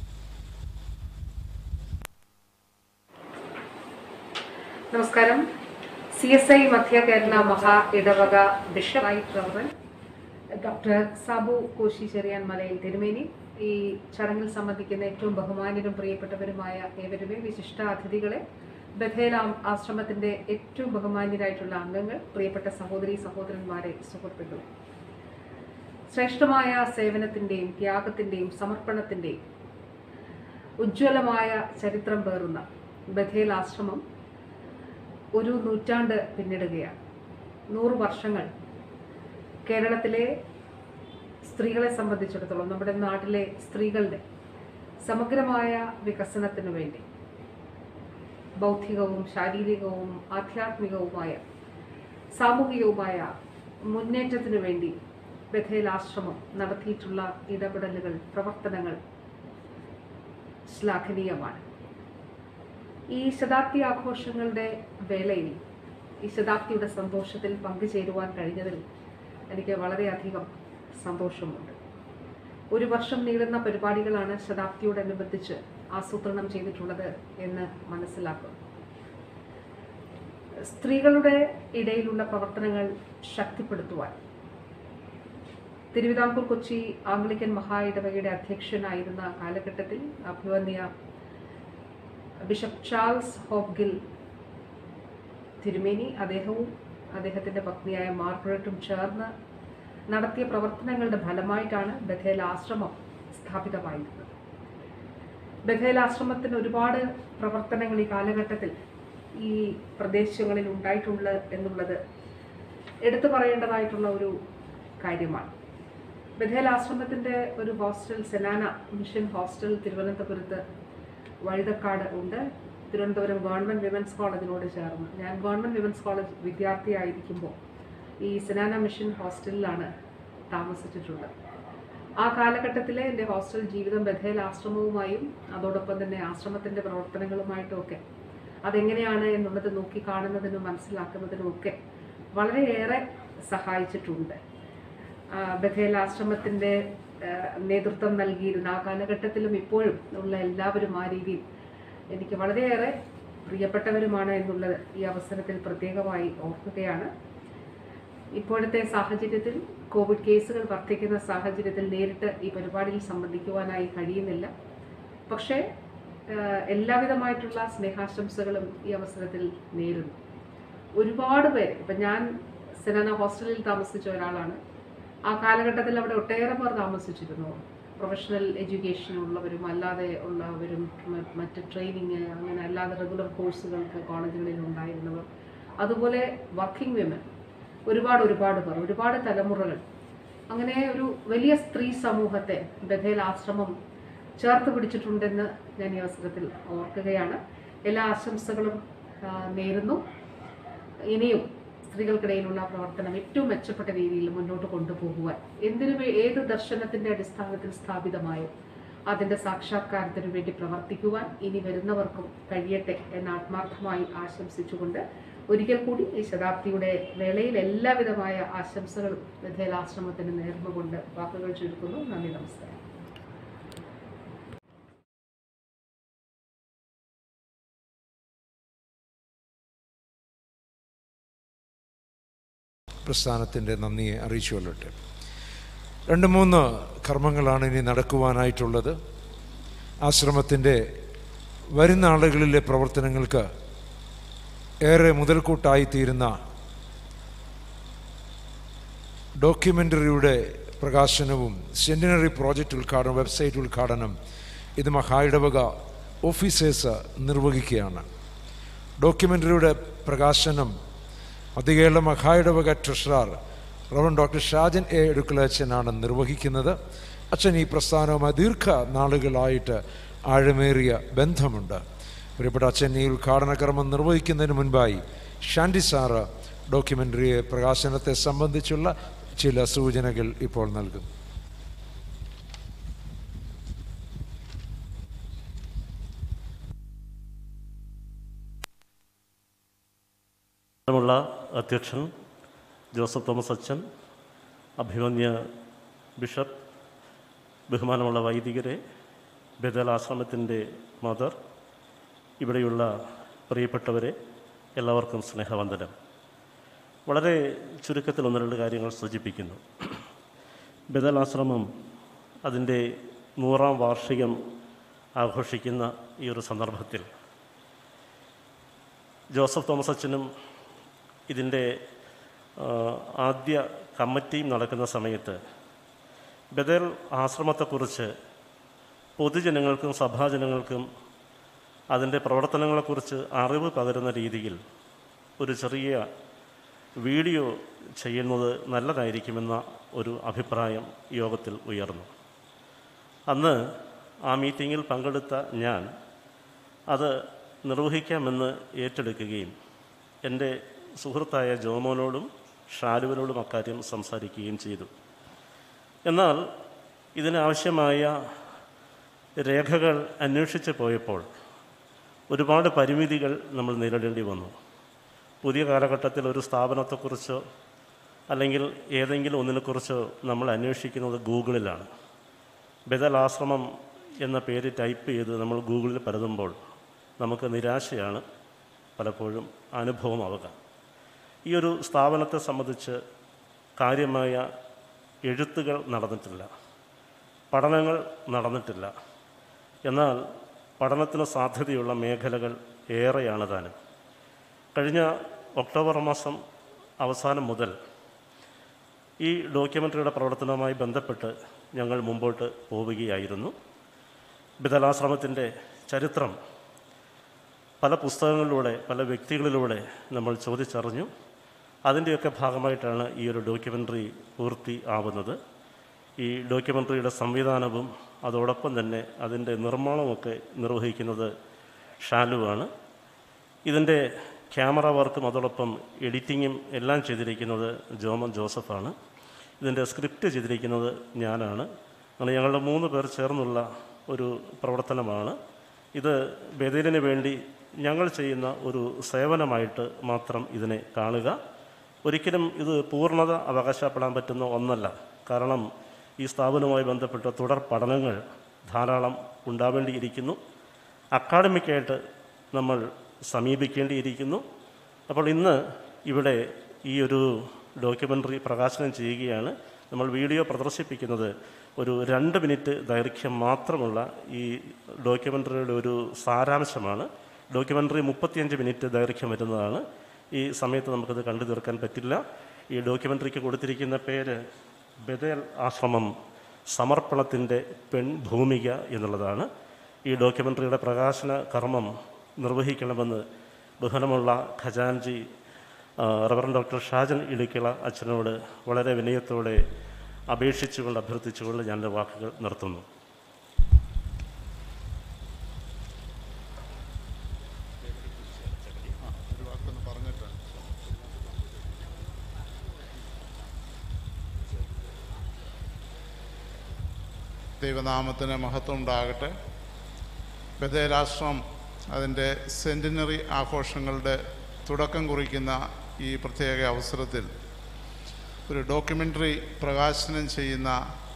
നമസ്കാരം സി എസ് ഐ മധ്യ കേരള മഹാ ഇടവക ബിഷപ്പായി പ്രവർത്തൻ ഡോക്ടർ സാബു കോശി ചെറിയാൻ മലയിൽ തിരുമേനി ഈ ചടങ്ങിൽ സംബന്ധിക്കുന്ന ഏറ്റവും ബഹുമാന്യരും പ്രിയപ്പെട്ടവരുമായ ഏവരുമേ വിശിഷ്ട അതിഥികളെ ബഥേൽ ആം- ആശ്രമത്തിന്റെ ഏറ്റവും ബഹുമാന്യരായിട്ടുള്ള അംഗങ്ങൾ പ്രിയപ്പെട്ട സഹോദരി സഹോദരന്മാരെ സുഹൃത്തുക്കളെ ശ്രേഷ്ഠമായ സേവനത്തിന്റെയും ത്യാഗത്തിന്റെയും സമർപ്പണത്തിന്റെയും ഉജ്ജ്വലമായ ചരിത്രം പേറുന്ന ബഥേൽ ആശ്രമം ഒരു നൂറ്റാണ്ട് പിന്നിടുകയാണ് നൂറ് വർഷങ്ങൾ കേരളത്തിലെ സ്ത്രീകളെ സംബന്ധിച്ചിടത്തോളം നമ്മുടെ നാട്ടിലെ സ്ത്രീകളുടെ സമഗ്രമായ വികസനത്തിനു വേണ്ടി ബൗദ്ധികവും ശാരീരികവും ആധ്യാത്മികവുമായ സാമൂഹികവുമായ മുന്നേറ്റത്തിനു വേണ്ടി ബഥേൽ ആശ്രമം നടത്തിയിട്ടുള്ള ഇടപെടലുകൾ പ്രവർത്തനങ്ങൾ ശ്ലാഘനീയമാണ് ഈ ശതാബ്ദി ആഘോഷങ്ങളുടെ വേളയിൽ ഈ ശതാബ്ദിയുടെ സന്തോഷത്തിൽ പങ്കുചേരുവാൻ കഴിഞ്ഞതിൽ എനിക്ക് വളരെയധികം സന്തോഷമുണ്ട് ഒരു വർഷം നീളുന്ന പരിപാടികളാണ് ശതാബ്ദിയോടനുബന്ധിച്ച് ആസൂത്രണം ചെയ്തിട്ടുള്ളത് എന്ന് മനസ്സിലാക്കും സ്ത്രീകളുടെ ഇടയിലുള്ള പ്രവർത്തനങ്ങൾ ശക്തിപ്പെടുത്തുവാൻ തിരുവിതാംകൂർ കൊച്ചി ആംഗ്ലിക്കൻ മഹാ ഇടവകയുടെ അധ്യക്ഷനായിരുന്ന കാലഘട്ടത്തിൽ അഭിവന്യ ബിഷപ്പ് ചാൾസ് ഹോപ്ഗിൽ തിരുമേനി അദ്ദേഹവും അദ്ദേഹത്തിൻ്റെ പത്നിയായ മാർഗരറ്റും ചേർന്ന് നടത്തിയ പ്രവർത്തനങ്ങളുടെ ഫലമായിട്ടാണ് ബഥേൽ ആശ്രമം സ്ഥാപിതമായിരുന്നത് ബഥേൽ ആശ്രമത്തിന് ഒരുപാട് പ്രവർത്തനങ്ങൾ ഈ കാലഘട്ടത്തിൽ ഈ പ്രദേശങ്ങളിൽ ഉണ്ടായിട്ടുണ്ട് എന്നുള്ളത് എടുത്തു പറയേണ്ടതായിട്ടുള്ള ഒരു കാര്യമാണ് ബഥേൽ ആശ്രമത്തിൻ്റെ ഒരു ഹോസ്റ്റൽ സെനാന മിഷൻ ഹോസ്റ്റൽ തിരുവനന്തപുരത്ത് വഴുതക്കാട് ഉണ്ട് തിരുവനന്തപുരം ഗവൺമെൻറ് വിമൻസ് കോളേജിനോട് ചേർന്ന് ഞാൻ ഗവൺമെൻറ് വിമൻസ് കോളേജ് വിദ്യാർത്ഥിയായിരിക്കുമ്പോൾ ഈ സെനാന മിഷൻ ഹോസ്റ്റലിലാണ് താമസിച്ചിട്ടുള്ളത് ആ കാലഘട്ടത്തിലെ എൻ്റെ ഹോസ്റ്റൽ ജീവിതം ബഥേൽ ആശ്രമവുമായും അതോടൊപ്പം തന്നെ ആശ്രമത്തിൻ്റെ പ്രവർത്തനങ്ങളുമായിട്ടും ഒക്കെ അതെങ്ങനെയാണ് എന്നുള്ളത് നോക്കി കാണുന്നതിനും മനസ്സിലാക്കുന്നതിനും ഒക്കെ വളരെയേറെ സഹായിച്ചിട്ടുണ്ട് ആ, ബഥേൽ ആശ്രമത്തിൻ്റെ ആ, നേതൃത്വം നൽകിയിരുന്ന ആ കാലഘട്ടത്തിലും ഇപ്പോഴും ഉള്ള എല്ലാവരും ആ രീതിയിൽ എനിക്ക് വളരെയേറെ പ്രിയപ്പെട്ടവരുമാണ് എന്നുള്ളത് ഈ അവസരത്തിൽ പ്രത്യേകമായി ഓർക്കുകയാണ് ഇപ്പോഴത്തെ സാഹചര്യത്തിൽ കോവിഡ് കേസുകൾ വർദ്ധിക്കുന്ന സാഹചര്യത്തിൽ നേരിട്ട് ഈ പരിപാടിയിൽ സംബന്ധിക്കുവാനായി കഴിയുന്നില്ല പക്ഷേ ആഹ്, എല്ലാവിധമായിട്ടുള്ള സ്നേഹാശംസകളും ഈ അവസരത്തിൽ നേരുന്നു ഒരുപാട് പേര് ഇപ്പം ഞാൻ സെനാന ഹോസ്റ്റലിൽ താമസിച്ച ഒരാളാണ് ആ കാലഘട്ടത്തിൽ അവിടെ ഒട്ടേറെ പേർ താമസിച്ചിരുന്നു പ്രൊഫഷണൽ എഡ്യൂക്കേഷൻ ഉള്ളവരും അല്ലാതെ ഉള്ളവരും മ- മറ്റ് ട്രെയിനിങ് അങ്ങനെ അല്ലാതെ റെഗുലർ കോഴ്സുകൾക്ക് കോളേജുകളിൽ ഉണ്ടായിരുന്നവർ അതുപോലെ വർക്കിംഗ് വിമൻ ഒരുപാട് ഒരുപാട് പേർ ഒരുപാട് തലമുറകൾ അങ്ങനെ ഒരു വലിയ സ്ത്രീ സമൂഹത്തെ ബഥേൽ ആശ്രമം ചേർത്ത് പിടിച്ചിട്ടുണ്ടെന്ന് ഞാൻ ഈ അവസരത്തിൽ ഓർക്കുകയാണ് എല്ലാ ആശംസകളും ആ, നേരുന്നു ഇനിയും സ്ത്രീകൾക്കിടയിലുള്ള പ്രവർത്തനം ഏറ്റവും മെച്ചപ്പെട്ട രീതിയിൽ മുന്നോട്ട് കൊണ്ടുപോകുവാൻ എന്തിനു വേ- ഏത് ദർശനത്തിന്റെ അടിസ്ഥാനത്തിൽ സ്ഥാപിതമായോ അതിന്റെ സാക്ഷാത്കാരത്തിനു വേണ്ടി പ്രവർത്തിക്കുവാൻ ഇനി വരുന്നവർക്കും കഴിയട്ടെ എന്ന് ആത്മാർത്ഥമായി ആശംസിച്ചുകൊണ്ട് ഒരിക്കൽ കൂടി ഈ ശതാബ്ദിയുടെ വേളയിൽ എല്ലാവിധമായ ആശംസകളും വിധേലാശ്രമത്തിന് നേർന്നുകൊണ്ട് വാക്കുകൾ ചുരുക്കുന്നു നന്ദി നമസ്കാരം പ്രസ്ഥാനത്തിൻ്റെ നന്ദിയെ അറിയിച്ചു കൊള്ളട്ടെ രണ്ട് മൂന്ന് കർമ്മങ്ങളാണ് ഇനി നടക്കുവാനായിട്ടുള്ളത് ആശ്രമത്തിൻ്റെ വരുന്ന ആളുകളിലെ പ്രവർത്തനങ്ങൾക്ക് ഏറെ മുതൽക്കൂട്ടായിത്തീരുന്ന ഡോക്യുമെൻ്ററിയുടെ പ്രകാശനവും സെൻറ്റിനറി പ്രോജക്റ്റ് ഉദ്ഘാടനം വെബ്സൈറ്റ് ഉദ്ഘാടനം ഇത് മഹായിടവക ഓഫീസേഴ്സ് നിർവഹിക്കുകയാണ് ഡോക്യുമെൻ്ററിയുടെ പ്രകാശനം മധ്യകേരള മഹായിടവക treasurer reverend doctor Shajan A എടുക്കലച്ചനാണ് നിർവഹിക്കുന്നത് അച്ഛൻ ഈ പ്രസ്ഥാനവുമായി ദീർഘ നാളുകളായിട്ട് ആഴമേറിയ ബന്ധമുണ്ട് പ്രിയപ്പെട്ട അച്ഛൻ ഈ ഉദ്ഘാടന കർമ്മം നിർവഹിക്കുന്നതിന് മുൻപായി ഷാൻഡി സാറ് ഡോക്യുമെൻ്ററി പ്രകാശനത്തെ സംബന്ധിച്ചുള്ള ചില സൂചനകൾ ഇപ്പോൾ നൽകും ബഹുമാനമുള്ള അധ്യക്ഷൻ ജോസഫ് തോമസ് അച്ഛൻ അഭിമന്യ ബിഷപ്പ് ബഹുമാനമുള്ള വൈദികരെ ബദൽ ആശ്രമത്തിൻ്റെ മദർ ഇവിടെയുള്ള പ്രിയപ്പെട്ടവരെ എല്ലാവർക്കും സ്നേഹവന്ദനം വളരെ ചുരുക്കത്തിൽ ഒന്ന് രണ്ട് കാര്യങ്ങൾ സൂചിപ്പിക്കുന്നു ബദൽ ആശ്രമം അതിൻ്റെ നൂറാം വാർഷികം ആഘോഷിക്കുന്ന ഈ ഒരു സന്ദർഭത്തിൽ ജോസഫ് തോമസ് അച്ഛനും ഇതിൻ്റെ ആ, ആദ്യ കമ്മിറ്റിയും നടക്കുന്ന സമയത്ത് ബദൽ ആശ്രമത്തെക്കുറിച്ച് പൊതുജനങ്ങൾക്കും സഭാജനങ്ങൾക്കും അതിൻ്റെ പ്രവർത്തനങ്ങളെക്കുറിച്ച് അറിവ് പകരുന്ന രീതിയിൽ ഒരു ചെറിയ വീഡിയോ ചെയ്യുന്നത് നല്ലതായിരിക്കുമെന്ന ഒരു അഭിപ്രായം യോഗത്തിൽ ഉയർന്നു അന്ന് ആ മീറ്റിങ്ങിൽ പങ്കെടുത്ത ഞാൻ അത് നിർവഹിക്കാമെന്ന് ഏറ്റെടുക്കുകയും എൻ്റെ സുഹൃത്തായ ജോമോനോടും ഷാലുവിനോടും അക്കാര്യം സംസാരിക്കുകയും ചെയ്തു എന്നാൽ ഇതിനാവശ്യമായ രേഖകൾ അന്വേഷിച്ച് പോയപ്പോൾ ഒരുപാട് പരിമിതികൾ നമ്മൾ നേരിടേണ്ടി വന്നു പുതിയ കാലഘട്ടത്തിൽ ഒരു സ്ഥാപനത്തെക്കുറിച്ചോ അല്ലെങ്കിൽ ഏതെങ്കിലും ഒന്നിനെക്കുറിച്ചോ നമ്മൾ അന്വേഷിക്കുന്നത് ഗൂഗിളിലാണ് ബദൽ ആശ്രമം എന്ന പേര് ടൈപ്പ് ചെയ്ത് നമ്മൾ ഗൂഗിളിൽ പരതുമ്പോൾ നമുക്ക് നിരാശയാണ് പലപ്പോഴും അനുഭവമാവുക ഈ ഒരു സ്ഥാപനത്തെ സംബന്ധിച്ച് കാര്യമായ എഴുത്തുകൾ നടന്നിട്ടില്ല പഠനങ്ങൾ നടന്നിട്ടില്ല എന്നാൽ പഠനത്തിന് സാധ്യതയുള്ള മേഖലകൾ ഏറെയാണ് താനും കഴിഞ്ഞ ഒക്ടോബർ മാസം അവസാനം മുതൽ ഈ ഡോക്യുമെൻ്ററിയുടെ പ്രവർത്തനവുമായി ബന്ധപ്പെട്ട് ഞങ്ങൾ മുമ്പോട്ട് പോവുകയായിരുന്നു ബദലാശ്രമത്തിൻ്റെ ചരിത്രം പല പുസ്തകങ്ങളിലൂടെ പല വ്യക്തികളിലൂടെ നമ്മൾ ചോദിച്ചറിഞ്ഞു അതിൻ്റെയൊക്കെ ഭാഗമായിട്ടാണ് ഈ ഒരു ഡോക്യുമെൻ്ററി പൂർത്തി ആവുന്നത് ഈ ഡോക്യുമെൻ്ററിയുടെ സംവിധാനവും അതോടൊപ്പം തന്നെ അതിൻ്റെ നിർമ്മാണമൊക്കെ നിർവഹിക്കുന്നത് ഷാലുവാണ് ഇതിൻ്റെ ക്യാമറ വർക്കും അതോടൊപ്പം എഡിറ്റിങ്ങും എല്ലാം ചെയ്തിരിക്കുന്നത് ജോമൻ ജോസഫാണ് ഇതിൻ്റെ സ്ക്രിപ്റ്റ് ചെയ്തിരിക്കുന്നത് ഞാനാണ് അങ്ങനെ ഞങ്ങളുടെ മൂന്ന് പേർ ചേർന്നുള്ള ഒരു പ്രവർത്തനമാണ് ഇത് ബദലിന് വേണ്ടി ഞങ്ങൾ ചെയ്യുന്ന ഒരു സേവനമായിട്ട് മാത്രം ഇതിനെ കാണുക ഒരിക്കലും ഇത് പൂർണ്ണത അവകാശപ്പെടാൻ പറ്റുന്ന ഒന്നല്ല കാരണം ഈ സ്ഥാപനവുമായി ബന്ധപ്പെട്ട തുടർ പഠനങ്ങൾ ധാരാളം ഉണ്ടാവേണ്ടിയിരിക്കുന്നു അക്കാഡമിക്കായിട്ട് നമ്മൾ സമീപിക്കേണ്ടിയിരിക്കുന്നു അപ്പോൾ ഇന്ന് ഇവിടെ ഈ ഒരു ഡോക്യുമെൻ്ററി പ്രകാശനം ചെയ്യുകയാണ് നമ്മൾ വീഡിയോ പ്രദർശിപ്പിക്കുന്നത് ഒരു രണ്ട് മിനിറ്റ് ദൈർഘ്യം മാത്രമുള്ള ഈ ഡോക്യുമെൻ്ററിയുടെ ഒരു സാരാംശമാണ് ഡോക്യുമെൻ്ററി മുപ്പത്തിയഞ്ച് മിനിറ്റ് ദൈർഘ്യം വരുന്നതാണ് ഈ സമയത്ത് നമുക്കത് കണ്ടു തീർക്കാൻ പറ്റില്ല ഈ ഡോക്യുമെൻ്ററിക്ക് കൊടുത്തിരിക്കുന്ന പേര് ബദേൽ ആശ്രമം സമർപ്പണത്തിൻ്റെ പെൺഭൂമിക എന്നുള്ളതാണ് ഈ ഡോക്യുമെൻ്ററിയുടെ പ്രകാശന കർമ്മം നിർവഹിക്കണമെന്ന് ബഹുമാനമുള്ള ഖജാൻജി ആ, റവറൻ ഡോക്ടർ ഷാജൻ ഇടുക്കിള അച്ഛനോട് വളരെ വിനയത്തോടെ അപേക്ഷിച്ചുകൊണ്ട് അഭ്യർത്ഥിച്ചുകൊണ്ട് ഞാൻ എൻ്റെ വാക്കുകൾ നിർത്തുന്നു ദൈവനാമത്തിന് മഹത്വം ഉണ്ടാകട്ടെ ബദേരാഷ്ട്രം അതിൻ്റെ സെൻറ്റിനറി ആഘോഷങ്ങളുടെ തുടക്കം കുറിക്കുന്ന ഈ പ്രത്യേക അവസരത്തിൽ ഒരു ഡോക്യുമെൻ്ററി പ്രകാശനം ചെയ്യുന്ന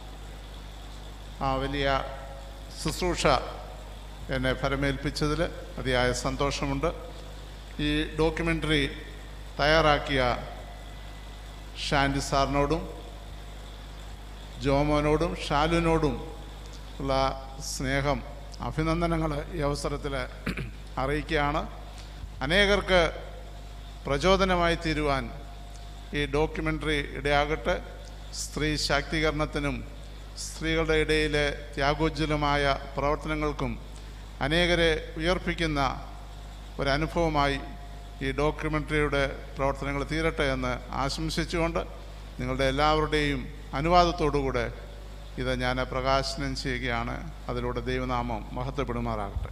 ആ വലിയ ശുശ്രൂഷ എന്നെ ഫലമേൽപ്പിച്ചതിൽ അതിയായ സന്തോഷമുണ്ട് ഈ ഡോക്യുമെൻ്ററി തയ്യാറാക്കിയ ഷാൻഡി സാറിനോടും ജോമോനോടും ഷാലുവിനോടും ഉള്ള സ്നേഹം അഭിനന്ദനങ്ങൾ ഈ അവസരത്തിൽ അറിയിക്കുകയാണ് അനേകർക്ക് പ്രചോദനമായി തീരുവാൻ ഈ ഡോക്യുമെൻ്ററി ഇടയാകട്ടെ സ്ത്രീ ശാക്തീകരണത്തിനും സ്ത്രീകളുടെ ഇടയിലെ ത്യാഗോജ്വലമായ പ്രവർത്തനങ്ങൾക്കും അനേകരെ ഉയർപ്പിക്കുന്ന ഒരനുഭവമായി ഈ ഡോക്യുമെൻ്ററിയുടെ പ്രവർത്തനങ്ങൾ തീരട്ടെ എന്ന് ആശംസിച്ചുകൊണ്ട് നിങ്ങളുടെ എല്ലാവരുടെയും അനുവാദത്തോടുകൂടെ ഇത് ഞാൻ പ്രകാശനം ചെയ്യുകയാണ് അതിലൂടെ ദൈവനാമം മഹത്വപ്പെടുമാറാകട്ടെ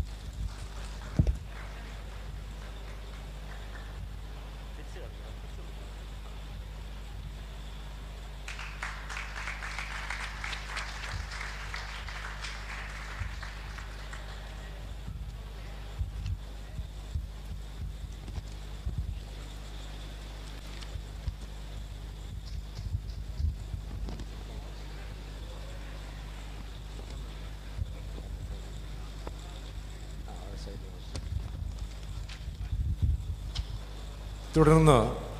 തുടർന്ന്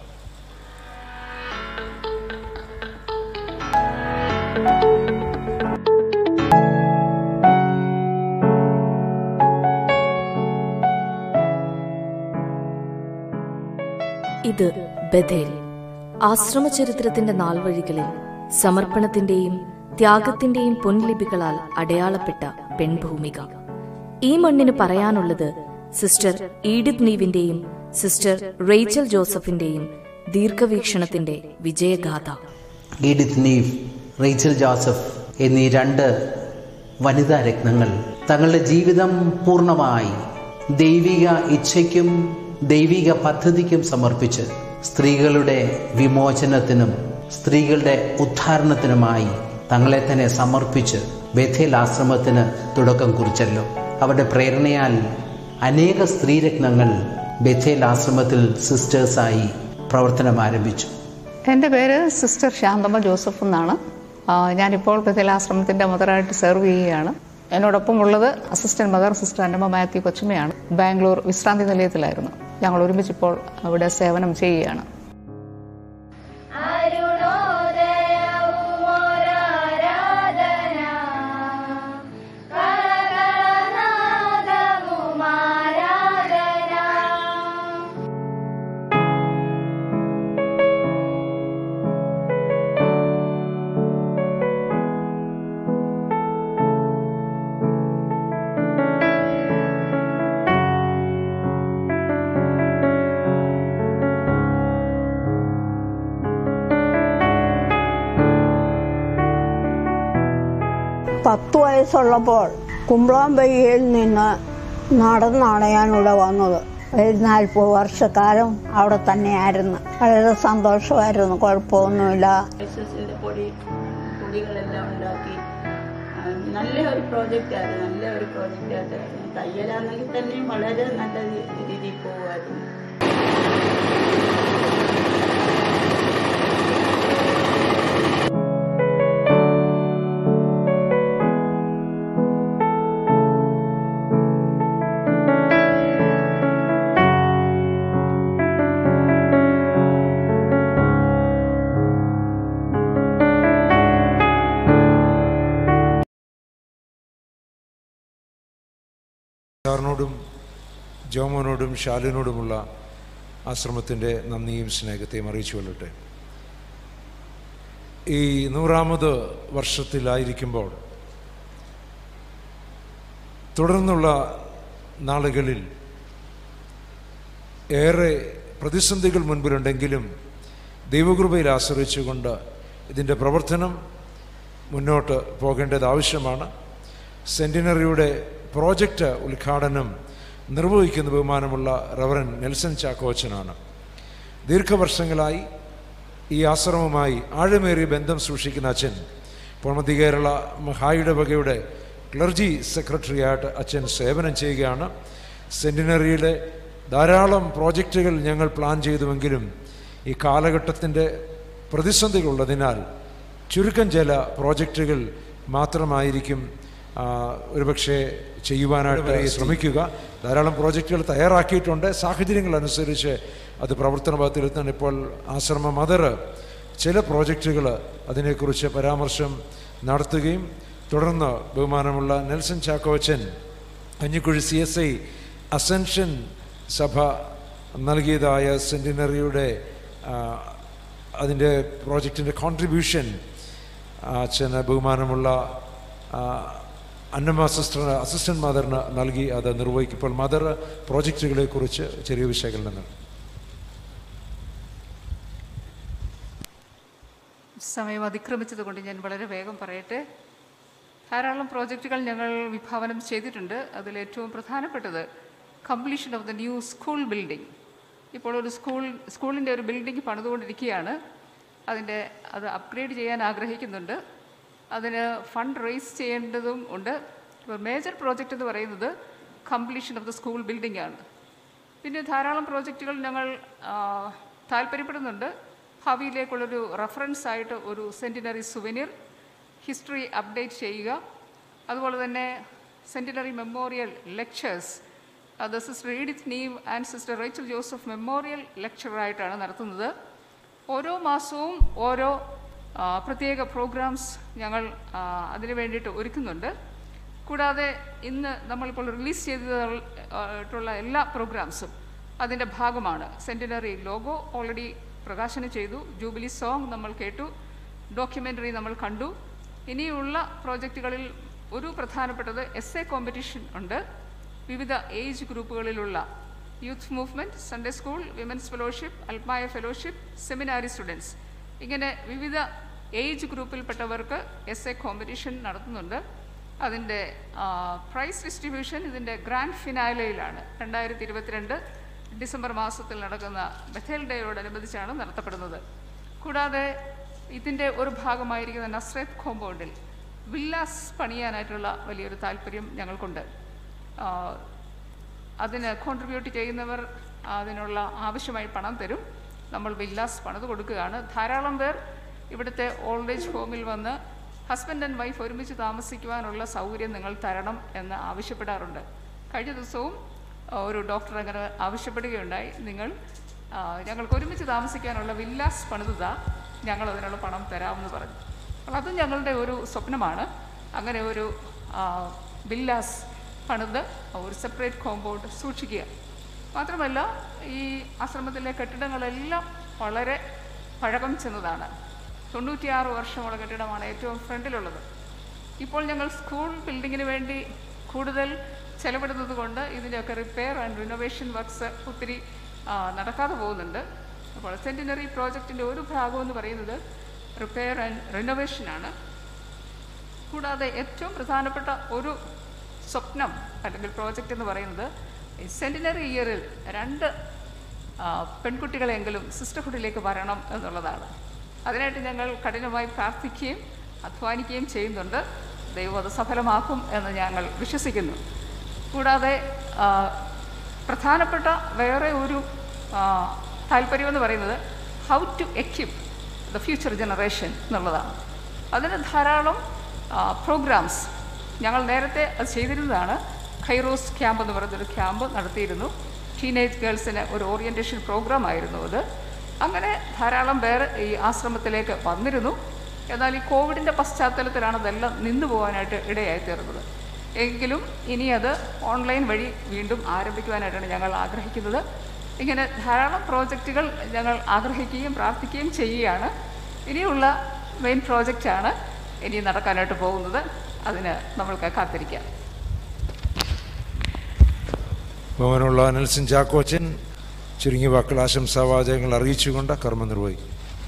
ഇത് ബഥേൽ ആശ്രമചരിത്രത്തിന്റെ നാൾവഴികളിൽ സമർപ്പണത്തിന്റെയും ത്യാഗത്തിന്റെയും പൊൻലിപികളാൽ അടയാളപ്പെട്ട പെൺഭൂമിക ഈ മണ്ണിന് പറയാനുള്ളത് സിസ്റ്റർ ഈഡിത് നീവിന്റെയും സിസ്റ്റർ റേച്ചൽ ജോസഫിന്റെയും ദീർഘവീക്ഷണത്തിന്റെ വിജയഗാഥ ഈഡിത്ത് നീവ് റേച്ചൽ ജോസഫ് എന്നീ രണ്ട് വനിതാ രത്നങ്ങൾ തങ്ങളുടെ ജീവിതം പൂർണ്ണമായി ദൈവിക ഇച്ഛയ്ക്കും ദൈവിക പദ്ധതിക്കും സമർപ്പിച്ച് സ്ത്രീകളുടെ വിമോചനത്തിനും സ്ത്രീകളുടെ ഉദ്ധാരണത്തിനുമായി തങ്ങളെ തന്നെ സമർപ്പിച്ച് ബഥേൽ ആശ്രമത്തിന് തുടക്കം കുറിച്ചല്ലോ അവരുടെ പ്രേരണയാൽ അനേക സ്ത്രീരത്നങ്ങൾ ബഥേൽ ആശ്രമത്തിൽ സിസ്റ്റേഴ്സായി പ്രവർത്തനം ആരംഭിച്ചു എൻ്റെ പേര് സിസ്റ്റർ ശാന്തമ്മ ജോസഫ് എന്നാണ് ആ, ഞാനിപ്പോൾ ബദലാശ്രമത്തിൻ്റെ മദറായിട്ട് സെർവ് ചെയ്യുകയാണ് എന്നോടൊപ്പം ഉള്ളത് assistant mother sister Annamma Mathew കൊച്ചുമയാണ് ബാംഗ്ലൂർ വിശ്രാന്തി നിലയത്തിലായിരുന്നു ഞങ്ങൾ ഒരുമിച്ചിപ്പോൾ അവിടെ സേവനം ചെയ്യുകയാണ് പത്ത് വയസ്സുള്ളപ്പോൾ കുമ്പളാമ്പയ്യയിൽ നിന്ന് നടന്നാണ് ഞാൻ ഇവിടെ വന്നത് ഒരു നാൽപ്പത് വർഷക്കാലം അവിടെ തന്നെയായിരുന്നു വളരെ സന്തോഷമായിരുന്നു കുഴപ്പമൊന്നുമില്ല എസ്എസിന്റെ പൊടി പൊടികളെല്ലാം ഉണ്ടാക്കി ആ, നല്ല ഒരു പ്രോജക്റ്റ് ആയിരുന്നു നല്ല ഒരു പ്രോജക്റ്റ് ആയിരുന്നു തയ്യലാണെങ്കിൽ തന്നെ വളരെ നല്ല രീ- രീതിയിൽ പോകുമായിരുന്നു സാറിനോടും ജോമോനോടും ഷാലിനോടുമുള്ള ആശ്രമത്തിൻ്റെ നന്ദിയും സ്നേഹത്തെയും അറിയിച്ചു കൊള്ളട്ടെ ഈ നൂറാമത് വർഷത്തിലായിരിക്കുമ്പോൾ തുടർന്നുള്ള നാളുകളിൽ ഏറെ പ്രതിസന്ധികൾ മുൻപിലുണ്ടെങ്കിലും ദൈവകൃപയിൽ ആശ്രയിച്ചുകൊണ്ട് ഇതിൻ്റെ പ്രവർത്തനം മുന്നോട്ട് പോകേണ്ടത് ആവശ്യമാണ് സെൻറ്റിനറിയുടെ പ്രോജക്റ്റ് ഉദ്ഘാടനം നിർവഹിക്കുന്ന ബഹുമാനമുള്ള റവറൻ നെൽസൺ ചാക്കോച്ചനാണ് ദീർഘവർഷങ്ങളായി ഈ ആശ്രമവുമായി ആഴമേറിയ ബന്ധം സൂക്ഷിക്കുന്ന അച്ഛൻ പൊൺമതി കേരള മഹായുടെ വകയുടെ ക്ലർജി സെക്രട്ടറിയായിട്ട് അച്ഛൻ സേവനം ചെയ്യുകയാണ് സെൻറ്റിനറിയിലെ ധാരാളം പ്രോജക്റ്റുകൾ ഞങ്ങൾ പ്ലാൻ ചെയ്തുവെങ്കിലും ഈ കാലഘട്ടത്തിൻ്റെ പ്രതിസന്ധികളുള്ളതിനാൽ ചുരുക്കം ചില പ്രോജക്റ്റുകൾ മാത്രമായിരിക്കും ആ, ഒരുപക്ഷെ ചെയ്യുവാനായിട്ട് ശ്രമിക്കുക ധാരാളം പ്രോജക്റ്റുകൾ തയ്യാറാക്കിയിട്ടുണ്ട് സാഹചര്യങ്ങൾ അനുസരിച്ച് അത് പ്രവർത്തന പദത്തിലെത്താൻ ഇപ്പോൾ ആശ്രമ മദർ ചില പ്രോജക്റ്റുകൾ അതിനെക്കുറിച്ച് പരാമർശം നടത്തുകയും തുടർന്ന് ബഹുമാനമുള്ള Nelson Chackochan Kanjikuzhi C S I ascension സഭ നൽകിയതായ സെൻറ്റിനറിയുടെ അതിൻ്റെ പ്രോജക്റ്റിൻ്റെ കോൺട്രിബ്യൂഷൻ അച്ഛന് ബഹുമാനമുള്ള ആ, അന്നമ്മ സിസ്റ്റർ അസിസ്റ്റന്റ് മദറിന് നൽകി അത് നിർവഹിക്കും ഇപ്പോൾ മദർ പ്രോജക്റ്റുകളെ കുറിച്ച് ചെറിയ വിശകലനം നൽകും സമയം അതിക്രമിച്ചത് കൊണ്ട് ഞാൻ വളരെ വേഗം പറയട്ടെ ധാരാളം പ്രോജക്റ്റുകൾ ഞങ്ങൾ വിഭാവനം ചെയ്തിട്ടുണ്ട് അതിൽ ഏറ്റവും പ്രധാനപ്പെട്ടത് completion of the new school building ഇപ്പോൾ ഒരു സ്കൂൾ സ്കൂളിൻ്റെ ഒരു ബിൽഡിംഗ് പണിതുകൊണ്ടിരിക്കുകയാണ് അതിൻ്റെ അത് അപ്ഗ്രേഡ് ചെയ്യാൻ ആഗ്രഹിക്കുന്നുണ്ട് അതിന് ഫണ്ട് റേസ് ചെയ്യേണ്ടതും ഉണ്ട് ഇപ്പോൾ മേജർ പ്രോജക്റ്റ് എന്ന് പറയുന്നത് completion of the school building ആണ് പിന്നെ ധാരാളം പ്രോജക്റ്റുകൾ ഞങ്ങൾ ആ, താല്പര്യപ്പെടുന്നുണ്ട് ഭാവിയിലേക്കുള്ളൊരു റെഫറൻസ് ആയിട്ട് ഒരു സെൻറ്റിനറി സുവനിർ ഹിസ്റ്ററി അപ്ഡേറ്റ് ചെയ്യുക അതുപോലെ തന്നെ സെൻറ്റിനറി മെമ്മോറിയൽ ലെക്ചേഴ്സ് അത് sister Edith Neve and sister Rachel Joseph memorial ലെക്ചറായിട്ടാണ് നടത്തുന്നത് ഓരോ മാസവും ഓരോ ആ, പ്രത്യേക പ്രോഗ്രാംസ് ഞങ്ങൾ ആ, അതിനു വേണ്ടിയിട്ട് ഒരുക്കുന്നുണ്ട് കൂടാതെ ഇന്ന് നമ്മളിപ്പോൾ റിലീസ് ചെയ്തിട്ടുള്ള എല്ലാ പ്രോഗ്രാംസും അതിൻ്റെ ഭാഗമാണ് സെൻറ്റിനറി ലോഗോ ഓൾറെഡി പ്രകാശനം ചെയ്തു ജൂബിലി സോങ് നമ്മൾ കേട്ടു ഡോക്യുമെൻ്ററി നമ്മൾ കണ്ടു ഇനിയുള്ള പ്രോജക്റ്റുകളിൽ ഒരു പ്രധാനപ്പെട്ടത് എസ് എ കോമ്പറ്റീഷൻ ഉണ്ട് വിവിധ ഏജ് ഗ്രൂപ്പുകളിലുള്ള youth movement Sunday school women's fellowship അൽമായ ഫെലോഷിപ്പ് സെമിനാരി സ്റ്റുഡൻസ് ഇങ്ങനെ വിവിധ ഏജ് ഗ്രൂപ്പിൽപ്പെട്ടവർക്ക് എസ് എ കോമ്പറ്റീഷൻ നടത്തുന്നുണ്ട് അതിൻ്റെ പ്രൈസ് ഡിസ്ട്രിബ്യൂഷൻ ഇതിൻ്റെ ഗ്രാൻഡ് ഫിനാലയിലാണ് രണ്ടായിരത്തി ഇരുപത്തിരണ്ട് ഡിസംബർ മാസത്തിൽ നടക്കുന്ന ബഥേൽ ഡേയോടനുബന്ധിച്ചാണ് നടത്തപ്പെടുന്നത് കൂടാതെ ഇതിൻ്റെ ഒരു ഭാഗമായിരിക്കുന്ന നസ്രത്ത് കോമ്പൗണ്ടിൽ വില്ലാസ് പണിയാനായിട്ടുള്ള വലിയൊരു താല്പര്യം ഞങ്ങൾക്കുണ്ട് ആ, അതിന് കോൺട്രിബ്യൂട്ട് ചെയ്യുന്നവർ അതിനുള്ള ആവശ്യമായി പണം തരും നമ്മൾ വില്ലാസ് പണിത് കൊടുക്കുകയാണ് ധാരാളം പേർ ഇവിടുത്തെ ഓൾഡ് ഏജ് ഹോമിൽ വന്ന് ഹസ്ബൻഡ് ആൻഡ് വൈഫ് ഒരുമിച്ച് താമസിക്കുവാനുള്ള സൗകര്യം നിങ്ങൾ തരണം എന്ന് ആവശ്യപ്പെടാറുണ്ട് കഴിഞ്ഞ ദിവസവും ആ, ഒരു ഡോക്ടർ അങ്ങനെ ആവശ്യപ്പെടുകയുണ്ടായി നിങ്ങൾ ആ, ഞങ്ങൾക്ക് ഒരുമിച്ച് താമസിക്കാനുള്ള വില്ലാസ് പണിതുതാ ഞങ്ങൾ അതിനുള്ള പണം തരാമെന്ന് പറഞ്ഞു അപ്പോൾ അതും ഞങ്ങളുടെ ഒരു സ്വപ്നമാണ് അങ്ങനെ ഒരു ആ, വില്ലാസ് പണിത് ഒരു സെപ്പറേറ്റ് കോമ്പൗണ്ട് സൂക്ഷിക്കുക മാത്രമല്ല ഈ ആശ്രമത്തിലെ കെട്ടിടങ്ങളെല്ലാം വളരെ പഴക്കം ചെന്നതാണ് തൊണ്ണൂറ്റിയാറ് വർഷമുള്ള കെട്ടിടമാണ് ഏറ്റവും ഫ്രണ്ടിലുള്ളത് ഇപ്പോൾ ഞങ്ങൾ സ്കൂൾ ബിൽഡിങ്ങിന് വേണ്ടി കൂടുതൽ ചെലവിടുന്നത് കൊണ്ട് ഇതിൻ്റെയൊക്കെ റിപ്പയർ ആൻഡ് റിനോവേഷൻ വർക്ക്സ് ഒത്തിരി ആ, നടക്കാതെ പോകുന്നുണ്ട് അപ്പോൾ സെൻറ്റിനറി പ്രോജക്റ്റിൻ്റെ ഒരു ഭാഗം എന്ന് പറയുന്നത് റിപ്പയർ ആൻഡ് റിനോവേഷനാണ് കൂടാതെ ഏറ്റവും പ്രധാനപ്പെട്ട ഒരു സ്വപ്നം അല്ലെങ്കിൽ പ്രോജക്റ്റ് എന്ന് പറയുന്നത് ഈ സെൻറ്റിനറി ഇയറിൽ രണ്ട് ആ, പെൺകുട്ടികളെങ്കിലും സിസ്റ്റർഹുഡിലേക്ക് വരണം എന്നുള്ളതാണ് അതിനായിട്ട് ഞങ്ങൾ കഠിനമായി പ്രാർത്ഥിക്കുകയും അധ്വാനിക്കുകയും ചെയ്യുന്നുണ്ട് ദൈവം അത് സഫലമാക്കും എന്ന് ഞങ്ങൾ വിശ്വസിക്കുന്നു കൂടാതെ ആ, പ്രധാനപ്പെട്ട വേറെ ഒരു ആ, താല്പര്യം എന്ന് പറയുന്നത് how to equip the future generation എന്നുള്ളതാണ് അതിന് ധാരാളം പ്രോഗ്രാംസ് ഞങ്ങൾ നേരത്തെ അത് ചെയ്തിരുന്നതാണ് ഖൈറോസ് ക്യാമ്പ് എന്ന് പറയുന്നൊരു ക്യാമ്പ് നടത്തിയിരുന്നു ടീനേജ് ഗേൾസിന് ഒരു ഓറിയൻറ്റേഷൻ പ്രോഗ്രാം ആയിരുന്നു അത് അങ്ങനെ ധാരാളം പേർ ഈ ആശ്രമത്തിലേക്ക് വന്നിരുന്നു എന്നാൽ ഈ കോവിഡിൻ്റെ പശ്ചാത്തലത്തിലാണ് അതെല്ലാം നിന്നു പോകാനായിട്ട് ഇടയായി തീർന്നത് എങ്കിലും ഇനി അത് ഓൺലൈൻ വഴി വീണ്ടും ആരംഭിക്കുവാനായിട്ടാണ് ഞങ്ങൾ ആഗ്രഹിക്കുന്നത് ഇങ്ങനെ ധാരാളം പ്രോജക്റ്റുകൾ ഞങ്ങൾ ആഗ്രഹിക്കുകയും പ്രാർത്ഥിക്കുകയും ചെയ്യുകയാണ് ഇനിയുള്ള മെയിൻ പ്രോജക്റ്റാണ് ഇനി നടക്കാനായിട്ട് പോകുന്നത് അതിന് നമ്മൾക്ക് കാത്തിരിക്കാം ബഹുമാനമുള്ള നെൽസൺ ചാക്കോച്ചൻ ചുരുങ്ങിയ വാക്കുകൾ ആശംസാവാചകങ്ങൾ അറിയിച്ചുകൊണ്ട് കർമ്മം നിർവഹിക്കും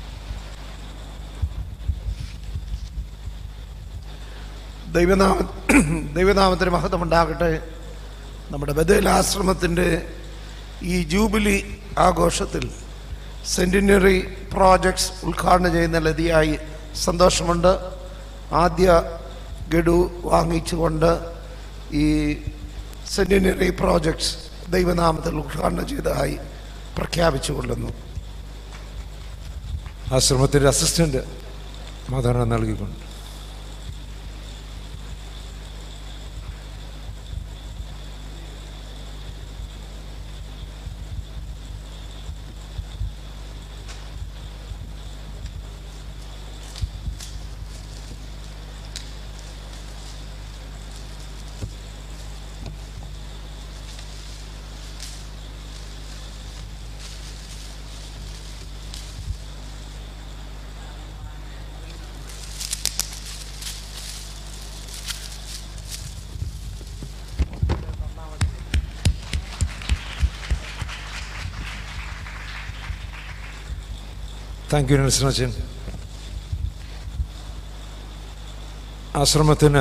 ദൈവനാമ ദൈവനാമത്തിന് മഹത്വം ഉണ്ടാകട്ടെ നമ്മുടെ ബദൽ ആശ്രമത്തിൻ്റെ ഈ ജൂബിലി ആഘോഷത്തിൽ സെൻറ്റിനറി പ്രോജക്ട്സ് ഉദ്ഘാടനം ചെയ്യുന്ന ലതിയായി സന്തോഷമുണ്ട് ആദ്യ ഗഡു വാങ്ങിച്ചുകൊണ്ട് ഈ സെൻറ്റിനറി പ്രോജക്ട്സ് ദൈവനാമത്തിൽ ഉദ്ഘാടനം ചെയ്തതായി പ്രഖ്യാപിച്ചുകൊള്ളുന്നു ആശ്രമത്തിൻ്റെ അസിസ്റ്റൻ്റ് മാതാനം നൽകിക്കൊണ്ട് താങ്ക് യു നെൽസൺ അച്ഛൻ ആശ്രമത്തിന്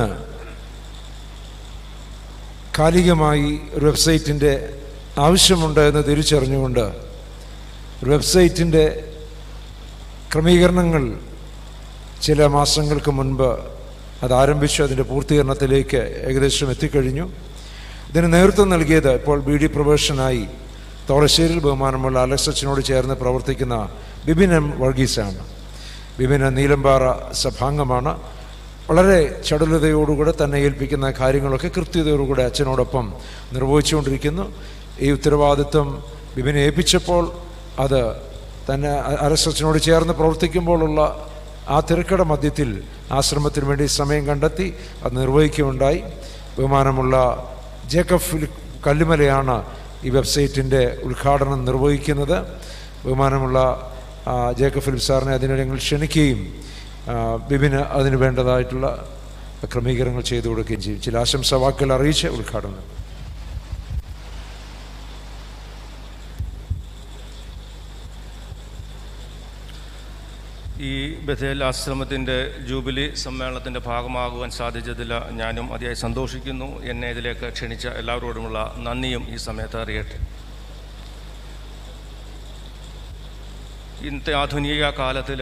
കാലികമായി ഒരു വെബ്സൈറ്റിൻ്റെ ആവശ്യമുണ്ട് എന്ന് തിരിച്ചറിഞ്ഞുകൊണ്ട് ഒരു വെബ്സൈറ്റിൻ്റെ ക്രമീകരണങ്ങൾ ചില മാസങ്ങൾക്ക് മുൻപ് അത് ആരംഭിച്ചു അതിൻ്റെ പൂർത്തീകരണത്തിലേക്ക് ഏകദേശം എത്തിക്കഴിഞ്ഞു ഇതിന് നേതൃത്വം നൽകിയത് ഇപ്പോൾ ബി ഡി പ്രൊഫഷനായി തോളശ്ശേരിയിൽ ബഹുമാനമുള്ള അലക്സ് അച്ഛനോട് ചേർന്ന് പ്രവർത്തിക്കുന്ന ബിബിൻ എം വർഗീസാണ് ബിബിന് നീലമ്പാറ സഭാംഗമാണ് വളരെ ചടുലതയോടുകൂടെ തന്നെ ഏൽപ്പിക്കുന്ന കാര്യങ്ങളൊക്കെ കൃത്യതയോടുകൂടെ അച്ഛനോടൊപ്പം നിർവഹിച്ചുകൊണ്ടിരിക്കുന്നു ഈ ഉത്തരവാദിത്വം ബിബിനെ ഏൽപ്പിച്ചപ്പോൾ അത് തന്നെ അലക്സ് അച്ഛനോട് ചേർന്ന് പ്രവർത്തിക്കുമ്പോഴുള്ള ആ തിരക്കട മധ്യത്തിൽ ആശ്രമത്തിന് വേണ്ടി സമയം കണ്ടെത്തി അത് നിർവഹിക്കുകയുണ്ടായി ബഹുമാനമുള്ള ജേക്കബ് ഫിലിപ്പ് കല്ലുമലയാണ് ഈ വെബ്സൈറ്റിൻ്റെ ഉദ്ഘാടനം നിർവഹിക്കുന്നത് ബഹുമാനമുള്ള ആ, ജേക്കബ് ഫിലിപ്പ് സാറിനെ അതിന് ഞങ്ങൾ ക്ഷണിക്കുകയും ആ, ബിബിന് അതിന് വേണ്ടതായിട്ടുള്ള ക്രമീകരണങ്ങൾ ചെയ്തു കൊടുക്കുകയും ചെയ്യും ചില ആശംസാ വാക്കുകൾ അറിയിച്ച് ഉദ്ഘാടനം ഈ ബഥേൽ ആശ്രമത്തിൻ്റെ ജൂബിലി സമ്മേളനത്തിൻ്റെ ഭാഗമാകുവാൻ സാധിച്ചതിൽ ഞാനും അതിയായി സന്തോഷിക്കുന്നു എന്നെ ഇതിലേക്ക് ക്ഷണിച്ച എല്ലാവരോടുമുള്ള നന്ദിയും ഈ സമയത്ത് അറിയട്ടെ ഇന്നത്തെ ആധുനിക കാലത്തിൽ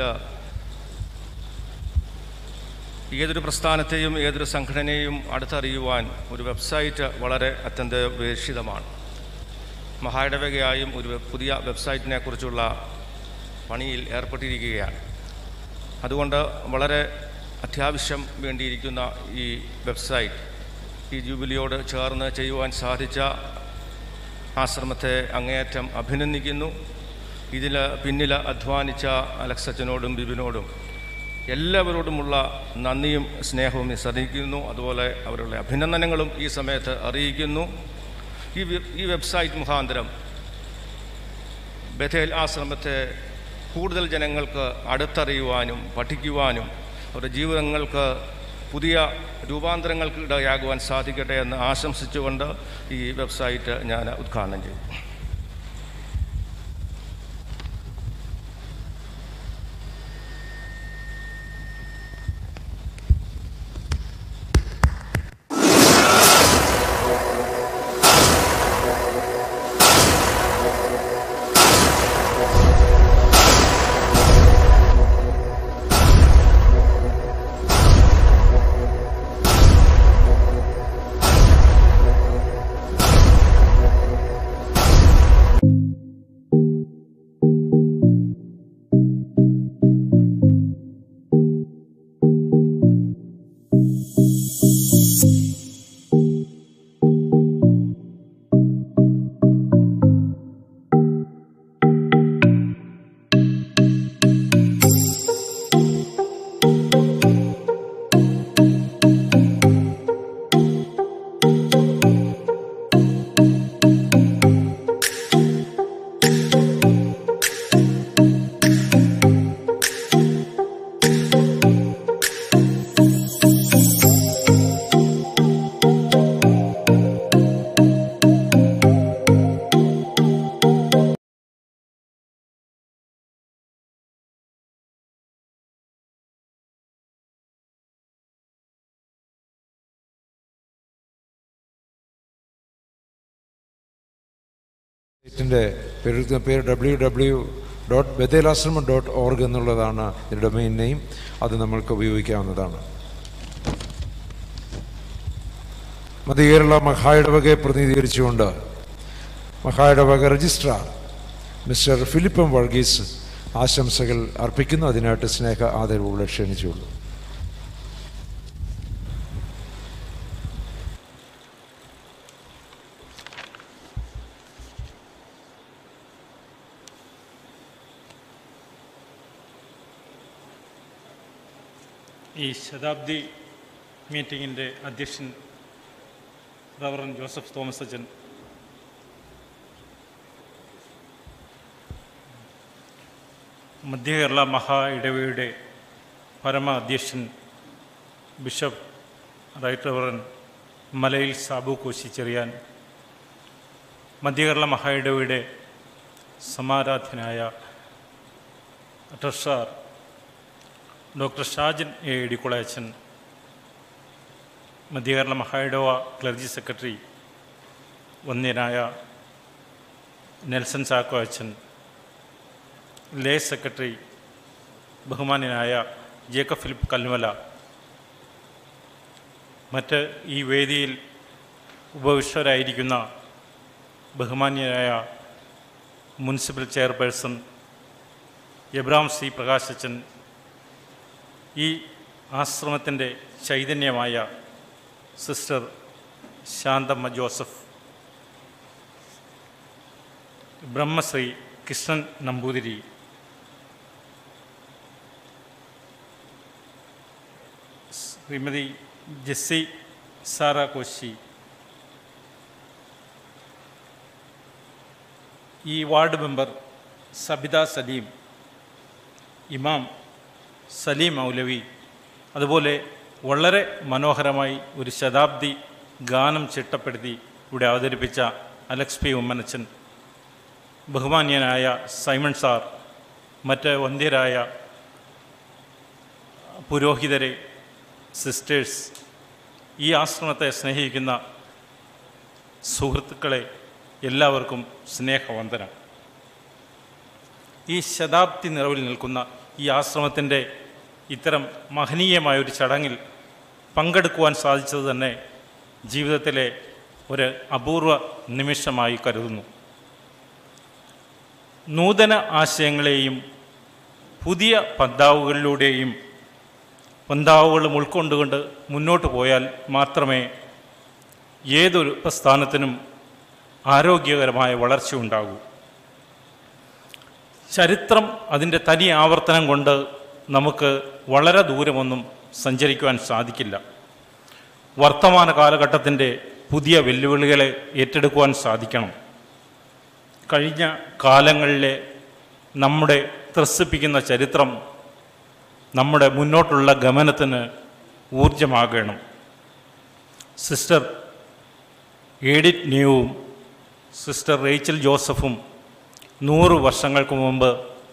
ഏതൊരു പ്രസ്ഥാനത്തെയും ഏതൊരു സംഘടനയും അടുത്തറിയുവാൻ ഒരു വെബ്സൈറ്റ് വളരെ അത്യന്താപേക്ഷിതമാണ് മഹായിടവകയായും ഒരു വെ- പുതിയ വെബ്സൈറ്റിനെ കുറിച്ചുള്ള പണിയിൽ ഏർപ്പെട്ടിരിക്കുകയാണ് അതുകൊണ്ട് വളരെ അത്യാവശ്യം വേണ്ടിയിരിക്കുന്ന ഈ വെബ്സൈറ്റ് ഈ ജൂബിലിയോട് ചേർന്ന് ചെയ്യുവാൻ സാധിച്ച ആശ്രമത്തെ അങ്ങേയറ്റം അഭിനന്ദിക്കുന്നു ഇതിൽ പിന്നിൽ അധ്വാനിച്ച അലക്സച്ചനോടും ബിബിനോടും എല്ലാവരോടുമുള്ള നന്ദിയും സ്നേഹവും ഈ സറിയിക്കുന്നു അതുപോലെ അവരുടെ അഭിനന്ദനങ്ങളും ഈ സമയത്ത് അറിയിക്കുന്നു ഈ വെ- ഈ വെബ്സൈറ്റ് മുഖാന്തരം ബഥേൽ ആശ്രമത്തെ കൂടുതൽ ജനങ്ങൾക്ക് അടുത്തറിയുവാനും പഠിക്കുവാനും അവരുടെ ജീവിതങ്ങൾക്ക് പുതിയ രൂപാന്തരങ്ങൾക്ക് ഇടയാകുവാൻ സാധിക്കട്ടെ എന്ന് ആശംസിച്ചുകൊണ്ട് ഈ വെബ്സൈറ്റ് ഞാൻ ഉദ്ഘാടനം ചെയ്തു സൈറ്റിൻ്റെ പേര് പേര് ഡബ്ല്യു ഡബ്ല്യു ഡോട്ട് ബദേലാശ്രമം ഡോട്ട് ഓർഗ് എന്നുള്ളതാണ് ഇതിൻ്റെ ഡൊമൈൻ നെയിം അത് നമ്മൾക്ക് ഉപയോഗിക്കാവുന്നതാണ് മധ്യകേരള മഹായിടവകയെ പ്രതിനിധീകരിച്ചുകൊണ്ട് മഹായിടവക രജിസ്ട്രാർ മിസ്റ്റർ ഫിലിപ്പം വർഗീസ് ആശംസകൾ അർപ്പിക്കുന്നു അതിനായിട്ട് സ്നേഹ ആദരവുകളെ ക്ഷണിച്ചുള്ളൂ ഈ ശതാബ്ദി മീറ്റിങ്ങിൻ്റെ അധ്യക്ഷൻ റവറൻ ജോസഫ് തോമസ് അച്ചൻ മധ്യകേരള മഹാ ഇടവയുടെ പരമ അധ്യക്ഷൻ ബിഷപ്പ് റൈറ്റ് റവറൻ മലയിൽ സാബു കോശി ചെറിയാൻ മധ്യകേരള മഹാ ഇടവയുടെ സമാരാധ്യനായ ട്രഷറർ ഡോക്ടർ ഷാജൻ എ ഇടിക്കുളയച്ചൻ മധ്യകേരള മഹായിടവ ക്ലർജി സെക്രട്ടറി വന്യനായ നെൽസൺ ചാക്കോ അച്ഛൻ ലേ സെക്രട്ടറി ബഹുമാന്യനായ ജേക്കബ് ഫിലിപ്പ് കൽമല മറ്റ് ഈ വേദിയിൽ ഉപവിഷ്ടരായിരിക്കുന്ന ബഹുമാന്യനായ മുനിസിപ്പൽ ചെയർപേഴ്സൺ എബ്രാം സി പ്രകാശച്ചൻ ഈ ആശ്രമത്തിൻ്റെ ചൈതന്യമായ sister Shanthamma Joseph Brahmashri Krishnan Namboothiri Shrimati Jessy Sara Koshy ഈ വാർഡ് മെമ്പർ സബിത സലീം ഇമാം സലീം മൗലവി അതുപോലെ വളരെ മനോഹരമായി ഒരു ശതാബ്ദി ഗാനം ചിട്ടപ്പെടുത്തി ഇവിടെ അവതരിപ്പിച്ച അലക്സ് പി ഉമ്മനച്ചൻ ബഹുമാന്യനായ സൈമൺ സാർ മറ്റ് വന്ധ്യരായ പുരോഹിതരെ സിസ്റ്റേഴ്സ് ഈ ആശ്രമത്തെ സ്നേഹിക്കുന്ന സുഹൃത്തുക്കളെ എല്ലാവർക്കും സ്നേഹവന്ദനം ഈ ശതാബ്ദി നിറവിൽ നിൽക്കുന്ന ഈ ആശ്രമത്തിൻ്റെ ഇത്തരം മഹനീയമായ ഒരു ചടങ്ങിൽ പങ്കെടുക്കുവാൻ സാധിച്ചത് തന്നെ ജീവിതത്തിലെ ഒരു അപൂർവ നിമിഷമായി കരുതുന്നു നൂതന ആശയങ്ങളെയും പുതിയ പന്താവുകളിലൂടെയും പന്താവുകളും ഉൾക്കൊണ്ടുകൊണ്ട് മുന്നോട്ട് പോയാൽ മാത്രമേ ഏതൊരു പ്രസ്ഥാനത്തിനും ആരോഗ്യകരമായ വളർച്ച ഉണ്ടാകൂ ചരിത്രം അതിൻ്റെ തനി ആവർത്തനം കൊണ്ട് നമുക്ക് വളരെ ദൂരമൊന്നും സഞ്ചരിക്കുവാൻ സാധിക്കില്ല വർത്തമാന കാലഘട്ടത്തിൻ്റെ പുതിയ വെല്ലുവിളികളെ ഏറ്റെടുക്കുവാൻ സാധിക്കണം കഴിഞ്ഞ കാലങ്ങളിലെ നമ്മുടെ ത്രസിപ്പിക്കുന്ന ചരിത്രം നമ്മുടെ മുന്നോട്ടുള്ള ഗമനത്തിന് ഊർജമാകണം സിസ്റ്റർ ഏഡിറ്റ് ന്യൂവും സിസ്റ്റർ റേച്ചൽ ജോസഫും നൂറ് വർഷങ്ങൾക്ക് മുമ്പ്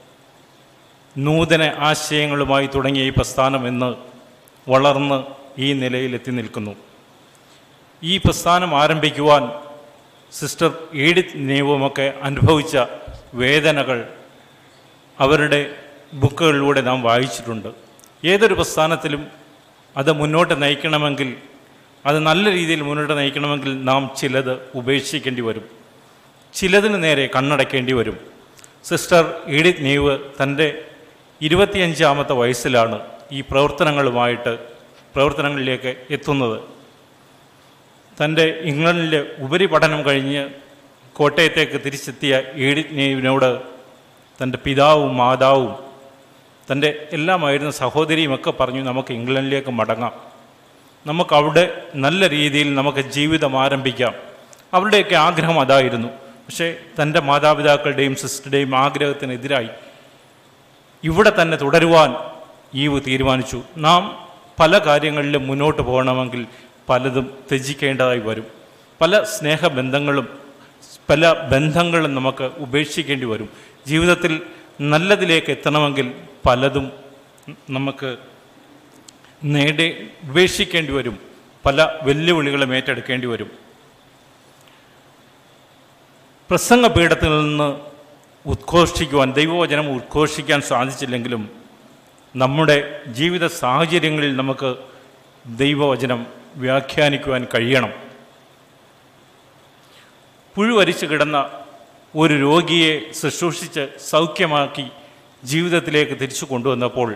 നൂതന ആശയങ്ങളുമായി തുടങ്ങിയ ഈ പ്രസ്ഥാനം ഇന്ന് വളർന്ന് ഈ നിലയിലെത്തി നിൽക്കുന്നു ഈ പ്രസ്ഥാനം ആരംഭിക്കുവാൻ സിസ്റ്റർ ഏഡിത്ത് നേവുമൊക്കെ അനുഭവിച്ച വേദനകൾ അവരുടെ ബുക്കുകളിലൂടെ നാം വായിച്ചിട്ടുണ്ട് ഏതൊരു പ്രസ്ഥാനത്തിലും അത് മുന്നോട്ട് നയിക്കണമെങ്കിൽ അത് നല്ല രീതിയിൽ മുന്നോട്ട് നയിക്കണമെങ്കിൽ നാം ചിലത് ഉപേക്ഷിക്കേണ്ടി വരും ചിലതിന് നേരെ കണ്ണടയ്ക്കേണ്ടി വരും സിസ്റ്റർ ഈഡിത് നീവ് തൻ്റെ ഇരുപത്തിയഞ്ചാമത്തെ വയസ്സിലാണ് ഈ പ്രവർത്തനങ്ങളുമായിട്ട് പ്രവർത്തനങ്ങളിലേക്ക് എത്തുന്നത് തൻ്റെ ഇംഗ്ലണ്ടിലെ ഉപരിപഠനം കഴിഞ്ഞ് കോട്ടയത്തേക്ക് തിരിച്ചെത്തിയ ഈഡിത് നീവിനോട് തൻ്റെ പിതാവും മാതാവും തൻ്റെ എല്ലാമായിരുന്ന സഹോദരിയുമൊക്കെ പറഞ്ഞു നമുക്ക് ഇംഗ്ലണ്ടിലേക്ക് മടങ്ങാം നമുക്കവിടെ നല്ല രീതിയിൽ നമുക്ക് ജീവിതം ആരംഭിക്കാം അവരുടെയൊക്കെ ആഗ്രഹം അതായിരുന്നു പക്ഷേ തൻ്റെ മാതാപിതാക്കളുടെയും സിസ്റ്ററുടെയും ആഗ്രഹത്തിനെതിരായി ഇവിടെ തന്നെ തുടരുവാൻ ഈവ് തീരുമാനിച്ചു നാം പല കാര്യങ്ങളിലും മുന്നോട്ട് പോകണമെങ്കിൽ പലതും ത്യജിക്കേണ്ടതായി വരും പല സ്നേഹബന്ധങ്ങളും പല ബന്ധങ്ങളും നമുക്ക് ഉപേക്ഷിക്കേണ്ടി വരും ജീവിതത്തിൽ നല്ലതിലേക്ക് എത്തണമെങ്കിൽ പലതും നമുക്ക് നേടി ഉപേക്ഷിക്കേണ്ടി വരും പല വെല്ലുവിളികളും ഏറ്റെടുക്കേണ്ടി വരും പ്രസംഗപീഠത്തിൽ നിന്ന് ഉദ്ഘോഷിക്കുവാൻ ദൈവവചനം ഉദ്ഘോഷിക്കാൻ സാധിച്ചില്ലെങ്കിലും നമ്മുടെ ജീവിത സാഹചര്യങ്ങളിൽ നമുക്ക് ദൈവവചനം വ്യാഖ്യാനിക്കുവാൻ കഴിയണം പുഴുവരിച്ചു കിടന്ന ഒരു രോഗിയെ ശുശ്രൂഷിച്ച് സൗഖ്യമാക്കി ജീവിതത്തിലേക്ക് തിരിച്ചു കൊണ്ടുവന്നപ്പോൾ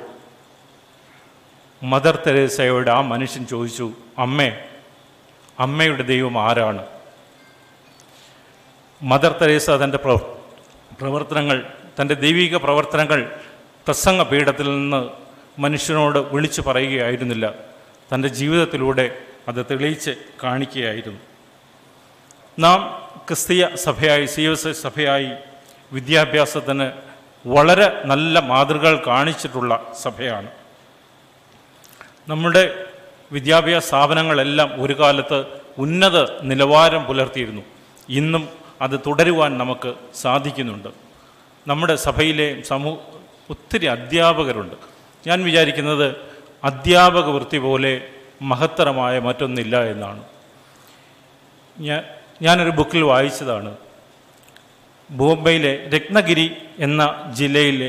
മദർ തെരേസയോട് ആ മനുഷ്യൻ ചോദിച്ചു അമ്മേ അമ്മയുടെ ദൈവം ആരാണ് മദർ തെരേസ തൻ്റെ പ്രവ പ്രവർത്തനങ്ങൾ തൻ്റെ ദൈവിക പ്രവർത്തനങ്ങൾ പ്രസംഗ പീഠത്തിൽ നിന്ന് മനുഷ്യനോട് വിളിച്ചു പറയുകയായിരുന്നില്ല തൻ്റെ ജീവിതത്തിലൂടെ അത് തെളിയിച്ച് കാണിക്കുകയായിരുന്നു നാം ക്രിസ്തീയ സഭയായി സി എസ് ഐ സഭയായി വിദ്യാഭ്യാസത്തിന് വളരെ നല്ല മാതൃകകൾ കാണിച്ചിട്ടുള്ള സഭയാണ് നമ്മുടെ വിദ്യാഭ്യാസ സ്ഥാപനങ്ങളെല്ലാം ഒരു കാലത്ത് ഉന്നത നിലവാരം പുലർത്തിയിരുന്നു ഇന്നും അത് തുടരുവാൻ നമുക്ക് സാധിക്കുന്നുണ്ട് നമ്മുടെ സഭയിലെ സമൂഹ ഒത്തിരി അധ്യാപകരുണ്ട് ഞാൻ വിചാരിക്കുന്നത് അധ്യാപക വൃത്തി പോലെ മഹത്തരമായ മറ്റൊന്നില്ല എന്നാണ് ഞാൻ ഞാനൊരു ബുക്കിൽ വായിച്ചതാണ് ബോംബെയിലെ രത്നഗിരി എന്ന ജില്ലയിലെ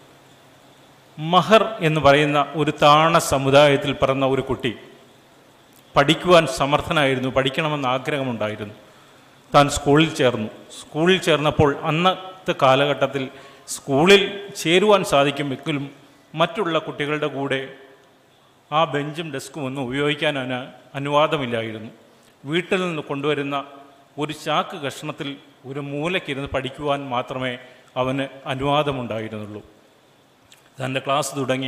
മഹർ എന്ന് പറയുന്ന ഒരു താണ സമുദായത്തിൽ പിറന്ന ഒരു കുട്ടി പഠിക്കുവാൻ സമർത്ഥനായിരുന്നു പഠിക്കണമെന്ന് ആഗ്രഹമുണ്ടായിരുന്നു താൻ സ്കൂളിൽ ചേർന്നു സ്കൂളിൽ ചേർന്നപ്പോൾ അന്നത്തെ കാലഘട്ടത്തിൽ സ്കൂളിൽ ചേരുവാൻ സാധിക്കുമെങ്കിലും മറ്റുള്ള കുട്ടികളുടെ കൂടെ ആ ബെഞ്ചും ഡെസ്കും ഒന്നും ഉപയോഗിക്കാൻ അവന് അനുവാദമില്ലായിരുന്നു വീട്ടിൽ നിന്ന് കൊണ്ടുവരുന്ന ഒരു ചാക്ക് കഷ്ണത്തിൽ ഒരു മൂലയ്ക്കിരുന്ന് പഠിക്കുവാൻ മാത്രമേ അവന് അനുവാദമുണ്ടായിരുന്നുള്ളൂ തൻ്റെ ക്ലാസ് തുടങ്ങി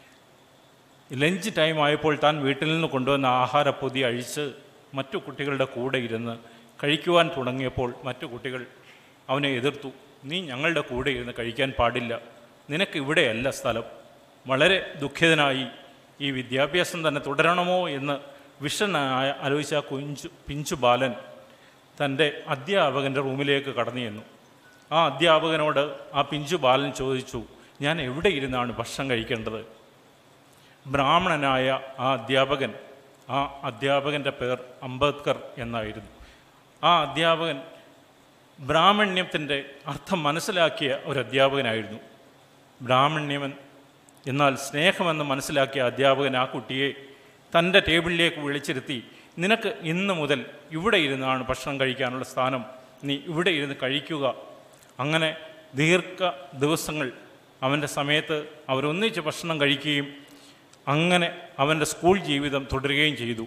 ലഞ്ച് ടൈം ആയപ്പോൾ താൻ വീട്ടിൽ നിന്ന് കൊണ്ടുവന്ന ആഹാരപ്പൊതി അഴിച്ച് മറ്റു കുട്ടികളുടെ കൂടെ ഇരുന്ന് കഴിക്കുവാൻ തുടങ്ങിയപ്പോൾ മറ്റു കുട്ടികൾ അവനെ എതിർത്തു നീ ഞങ്ങളുടെ കൂടെ ഇരുന്ന് കഴിക്കാൻ പാടില്ല നിനക്ക് ഇവിടെയല്ല സ്ഥലം വളരെ ദുഃഖിതനായി ഈ വിദ്യാഭ്യാസം തന്നെ തുടരണമോ എന്ന് വിഷനായ ആലോചിച്ച ആ കുഞ്ചു പിഞ്ചു ബാലൻ തൻ്റെ അധ്യാപകൻ്റെ റൂമിലേക്ക് കടന്നു ചെന്നു ആ അധ്യാപകനോട് ആ പിഞ്ചു ബാലൻ ചോദിച്ചു ഞാൻ എവിടെ ഇരുന്നാണ് ഭക്ഷണം കഴിക്കേണ്ടത് ബ്രാഹ്മണനായ ആ അധ്യാപകൻ ആ അധ്യാപകൻ്റെ പേർ അംബേദ്കർ എന്നായിരുന്നു ആ അധ്യാപകൻ ബ്രാഹ്മണ്യത്തിൻ്റെ അർത്ഥം മനസ്സിലാക്കിയ ഒരു അധ്യാപകനായിരുന്നു ബ്രാഹ്മണ്യമൻ എന്നാൽ സ്നേഹമെന്ന് മനസ്സിലാക്കിയ അധ്യാപകൻ ആ കുട്ടിയെ തൻ്റെ ടേബിളിലേക്ക് വിളിച്ചിരുത്തി നിനക്ക് ഇന്ന് മുതൽ ഇവിടെ ഇരുന്നാണ് ഭക്ഷണം കഴിക്കാനുള്ള സ്ഥാനം നീ ഇവിടെ ഇരുന്ന് കഴിക്കുക അങ്ങനെ ദീർഘ ദിവസങ്ങൾ അവൻ്റെ സമയത്ത് അവരൊന്നിച്ച് ഭക്ഷണം കഴിക്കുകയും അങ്ങനെ അവൻ്റെ സ്കൂൾ ജീവിതം തുടരുകയും ചെയ്തു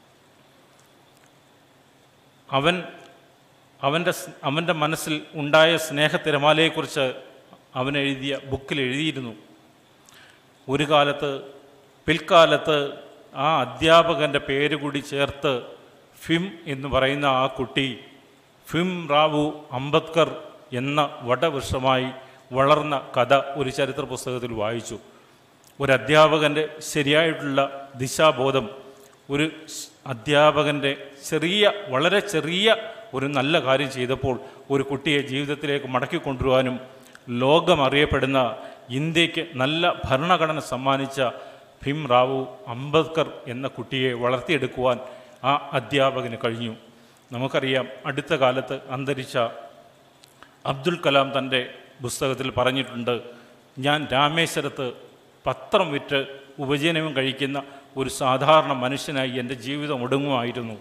അവൻ അവൻ്റെ സ്- അവൻ്റെ മനസ്സിൽ ഉണ്ടായ സ്നേഹത്തിരമാലയെക്കുറിച്ച് അവൻ എഴുതിയ ബുക്കിൽ എഴുതിയിരുന്നു ഒരു കാലത്ത് പിൽക്കാലത്ത് ആ അധ്യാപകൻ്റെ പേര് കൂടി ചേർത്ത് ഫിം എന്ന് പറയുന്ന ആ കുട്ടി ഫിം റാവു അംബേദ്കർ എന്ന വടവൃക്ഷമായി വളർന്ന കഥ ഒരു ചരിത്ര പുസ്തകത്തിൽ വായിച്ചു ഒരു അധ്യാപകൻ്റെ ശരിയായിട്ടുള്ള ദിശാബോധം ഒരു സ് അധ്യാപകൻ്റെ ചെറിയ വളരെ ചെറിയ ഒരു നല്ല കാര്യം ചെയ്തപ്പോൾ ഒരു കുട്ടിയെ ജീവിതത്തിലേക്ക് മടക്കി കൊണ്ടുവരുവാനും ലോകം അറിയപ്പെടുന്ന ഇന്ത്യക്ക് നല്ല ഭരണഘടന സമ്മാനിച്ച ഭീം റാവു അംബേദ്കർ എന്ന കുട്ടിയെ വളർത്തിയെടുക്കുവാൻ ആ അധ്യാപകന് കഴിഞ്ഞു നമുക്കറിയാം അടുത്ത കാലത്ത് അന്തരിച്ച അബ്ദുൽ കലാം തൻ്റെ പുസ്തകത്തിൽ പറഞ്ഞിട്ടുണ്ട് ഞാൻ രാമേശ്വരത്ത് പത്രം വിറ്റ് ഉപജീവനം കഴിക്കുന്ന ഒരു സാധാരണ മനുഷ്യനായി എൻ്റെ ജീവിതം ഒടുങ്ങുമായിരുന്നു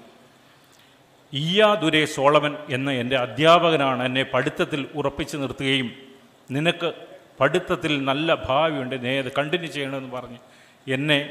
ഇയ്യാദുരേ സോളമൻ എന്ന എൻ്റെ അധ്യാപകനാണ് എന്നെ പഠിത്തത്തിൽ ഉറപ്പിച്ചു നിർത്തുകയും നിനക്ക് പഠിത്തത്തിൽ നല്ല ഭാവിയുണ്ട് നീ അത് കണ്ടിന്യൂ ചെയ്യണമെന്ന് പറഞ്ഞ് എന്നെ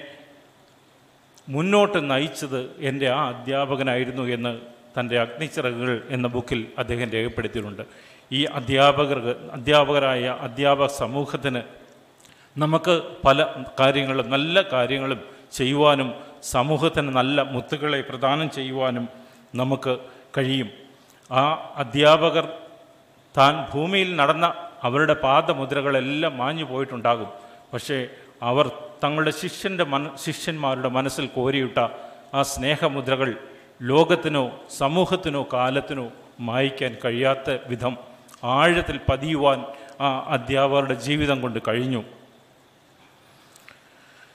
മുന്നോട്ട് നയിച്ചത് എൻ്റെ ആ അധ്യാപകനായിരുന്നു എന്ന് തൻ്റെ അഗ്നിച്ചിറകുകൾ എന്ന ബുക്കിൽ അദ്ദേഹം രേഖപ്പെടുത്തിയിട്ടുണ്ട് ഈ അധ്യാപകർ അധ്യാപകരായ അധ്യാപക സമൂഹത്തിന് നമുക്ക് പല കാര്യങ്ങളും നല്ല കാര്യങ്ങളും ചെയ്യുവാനും സമൂഹത്തിന് നല്ല മുത്തുകളെ പ്രദാനം ചെയ്യുവാനും നമുക്ക് കഴിയും ആ അധ്യാപകർ താൻ ഭൂമിയിൽ നടന്ന അവരുടെ പാദമുദ്രകളെല്ലാം മാഞ്ഞു പോയിട്ടുണ്ടാകും പക്ഷേ അവർ തങ്ങളുടെ ശിഷ്യൻ്റെ മന ശിഷ്യന്മാരുടെ മനസ്സിൽ കോരിയിട്ട ആ സ്നേഹമുദ്രകൾ ലോകത്തിനോ സമൂഹത്തിനോ കാലത്തിനോ മായ്ക്കാൻ കഴിയാത്ത വിധം ആഴത്തിൽ പതിയുവാൻ ആ അധ്യാപകരുടെ ജീവിതം കൊണ്ട് കഴിഞ്ഞു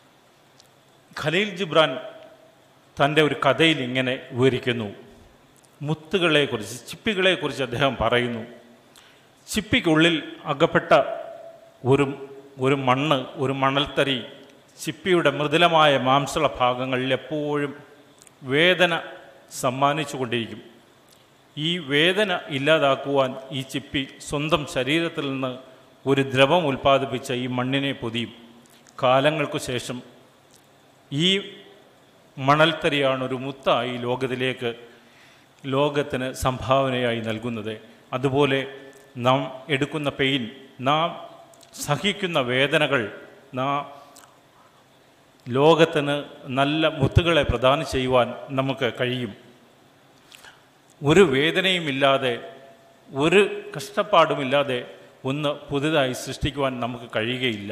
ഖലീൽ ജിബ്രാൻ തൻ്റെ ഒരു കഥയിൽ ഇങ്ങനെ വിവരിക്കുന്നു മുത്തുകളെക്കുറിച്ച് ചിപ്പികളെക്കുറിച്ച് അദ്ദേഹം പറയുന്നു ചിപ്പിക്കുള്ളിൽ അകപ്പെട്ട ഒരു ഒരു മണ്ണ് ഒരു മണൽത്തരി ചിപ്പിയുടെ മൃദുലമായ മാംസള ഭാഗങ്ങളിൽ എപ്പോഴും വേദന സമ്മാനിച്ചു കൊണ്ടിരിക്കും ഈ വേദന ഇല്ലാതാക്കുവാൻ ഈ ചിപ്പി സ്വന്തം ശരീരത്തിൽ നിന്ന് ഒരു ദ്രവം ഉൽപ്പാദിപ്പിച്ച ഈ മണ്ണിനെ പൊതിയും കാലങ്ങൾക്കു ശേഷം ഈ മണൽത്തരിയാണ് ഒരു മുത്തായി ലോകത്തിലേക്ക് ലോകത്തിന് സംഭാവനയായി നൽകുന്നത് അതുപോലെ നാം എടുക്കുന്ന പെയിൻ നാം സഹിക്കുന്ന വേദനകൾ നാം ലോകത്തിന് നല്ല മുത്തുകളെ പ്രദാനം ചെയ്യുവാൻ നമുക്ക് കഴിയും ഒരു വേദനയുമില്ലാതെ ഒരു കഷ്ടപ്പാടുമില്ലാതെ ഒന്ന് പുതുതായി സൃഷ്ടിക്കുവാൻ നമുക്ക് കഴിയുകയില്ല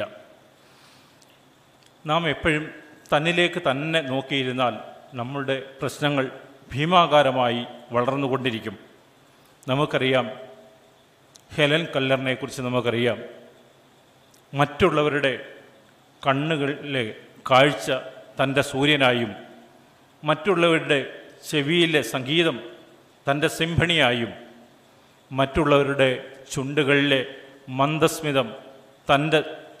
നാം എപ്പോഴും തന്നിലേക്ക് തന്നെ നോക്കിയിരുന്നാൽ നമ്മളുടെ പ്രശ്നങ്ങൾ ഭീമാകാരമായി വളർന്നുകൊണ്ടിരിക്കും നമുക്കറിയാം ഹെലൻ കല്ലറിനെക്കുറിച്ച് നമുക്കറിയാം മറ്റുള്ളവരുടെ കണ്ണുകളിലെ കാഴ്ച തൻ്റെ സൂര്യനായും മറ്റുള്ളവരുടെ ചെവിയിലെ സംഗീതം തൻ്റെ സിംഹണിയായും മറ്റുള്ളവരുടെ ചുണ്ടുകളിലെ മന്ദസ്മിതം തൻ്റെ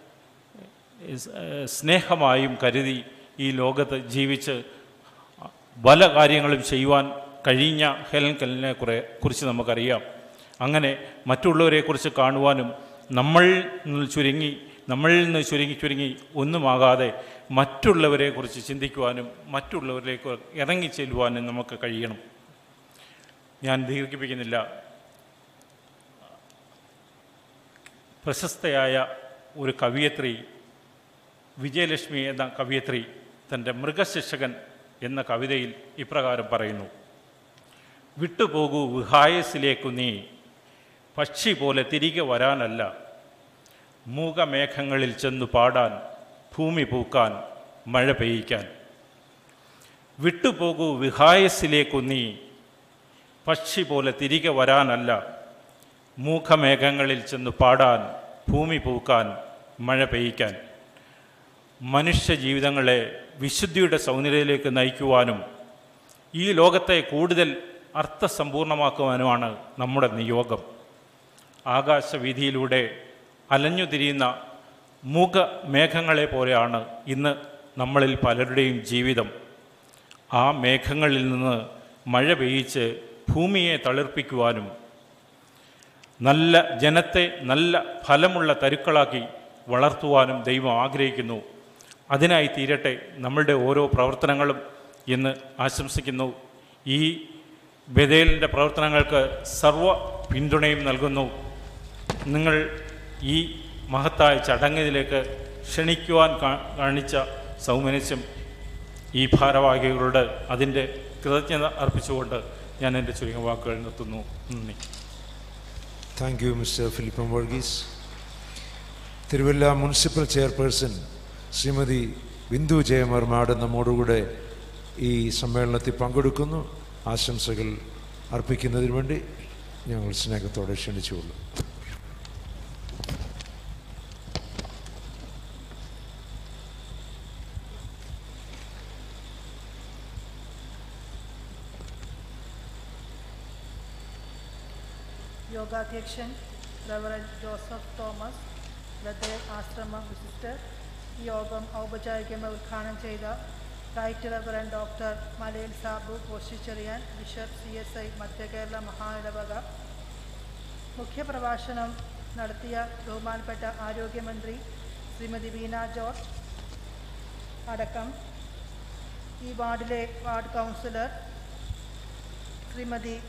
സ്നേഹമായും കരുതി ഈ ലോകത്ത് ജീവിച്ച് പല കാര്യങ്ങളും ചെയ്യുവാൻ കഴിഞ്ഞ ഹെലൻ കല്ലിനെ കുറെ കുറിച്ച് നമുക്കറിയാം അങ്ങനെ മറ്റുള്ളവരെക്കുറിച്ച് കാണുവാനും നമ്മളിൽ നിന്ന് ചുരുങ്ങി നമ്മളിൽ നിന്ന് ചുരുങ്ങി ചുരുങ്ങി ഒന്നുമാകാതെ മറ്റുള്ളവരെക്കുറിച്ച് ചിന്തിക്കുവാനും മറ്റുള്ളവരിലേക്ക് ഇറങ്ങിച്ചെല്ലുവാനും നമുക്ക് കഴിയണം ഞാൻ ദീർഘിപ്പിക്കുന്നില്ല പ്രശസ്തയായ ഒരു കവിയത്രി വിജയലക്ഷ്മി എന്ന കവിയത്രി തൻ്റെ മൃഗശിക്ഷകൻ എന്ന കവിതയിൽ ഇപ്രകാരം പറയുന്നു വിട്ടുപോകൂ വിഹായസിലേക്കു നീ പക്ഷി പോലെ തിരികെ വരാനല്ല മൂകമേഘങ്ങളിൽ ചെന്നു പാടാൻ ഭൂമി പൂക്കാൻ മഴ പെയ്യിക്കാൻ വിട്ടുപോകൂ വിഹായസിലേക്കു നീ പക്ഷി പോലെ തിരികെ വരാനല്ല മൂഖമേഘങ്ങളിൽ ചെന്ന് പാടാൻ ഭൂമി പൂക്കാൻ മഴ പെയ്യിക്കാൻ മനുഷ്യ ജീവിതങ്ങളെ വിശുദ്ധിയുടെ സൗന്ദര്യത്തിലേക്ക് നയിക്കുവാനും ഈ ലോകത്തെ കൂടുതൽ അർത്ഥസമ്പൂർണമാക്കുവാനുമാണ് നമ്മുടെ നിയോഗം ആകാശവീതിയിലൂടെ അലഞ്ഞു തിരിയുന്ന മൂക മേഘങ്ങളെ പോലെയാണ് ഇന്ന് നമ്മളിൽ പലരുടെയും ജീവിതം ആ മേഘങ്ങളിൽ നിന്ന് മഴ പെയ്യിച്ച് ഭൂമിയെ തളിർപ്പിക്കുവാനും നല്ല ജനത്തെ നല്ല ഫലമുള്ള തരുക്കളാക്കി വളർത്തുവാനും ദൈവം ആഗ്രഹിക്കുന്നു അതിനായി തീരട്ടെ നമ്മളുടെ ഓരോ പ്രവർത്തനങ്ങളും എന്ന് ആശംസിക്കുന്നു ഈ ബദേലിൻ്റെ പ്രവർത്തനങ്ങൾക്ക് സർവ പിന്തുണയും നൽകുന്നു നിങ്ങൾ ഈ മഹത്തായ ചടങ്ങിലേക്ക് ക്ഷണിക്കുവാൻ കാ- കാണിച്ച സൗമനസ്യം ഈ ഭാരവാഹികളോട് അതിൻ്റെ കൃതജ്ഞത അർപ്പിച്ചുകൊണ്ട് ഞാൻ എൻ്റെ ചുരുങ്ങിയ വാക്കുകൾ നിർത്തുന്നു നന്ദി thank you mister Philip M Varghese Thiruvalla municipal chairperson Shrimati Bindu ജയമർമാട് നമ്മോടുകൂടെ ഈ സമ്മേളനത്തിൽ പങ്കെടുക്കുന്നു ആശംസകൾ അർപ്പിക്കുന്നതിന് വേണ്ടി ഞങ്ങൾ സ്നേഹത്തോടെ ക്ഷണിച്ചുകൊള്ളു യോഗാധ്യക്ഷൻ റവറൻ ജോസഫ് തോമസ് ബദേൽ ആശ്രമ വിസിസ്റ്റർ ഈ യോഗം ഔപചാരികമായി ഉദ്ഘാടനം ചെയ്ത right reverend doctor Malayil Sabu പോഷിച്ചെറിയാൻ bishop C S I Madhya Kerala മഹാഇടവക മുഖ്യപ്രഭാഷണം നടത്തിയ ബഹുമാനപ്പെട്ട ആരോഗ്യമന്ത്രി ശ്രീമതി വീണ ജോർജ് അടക്കം ഈ വാർഡിലെ വാർഡ് കൗൺസിലർ ശ്രീമതി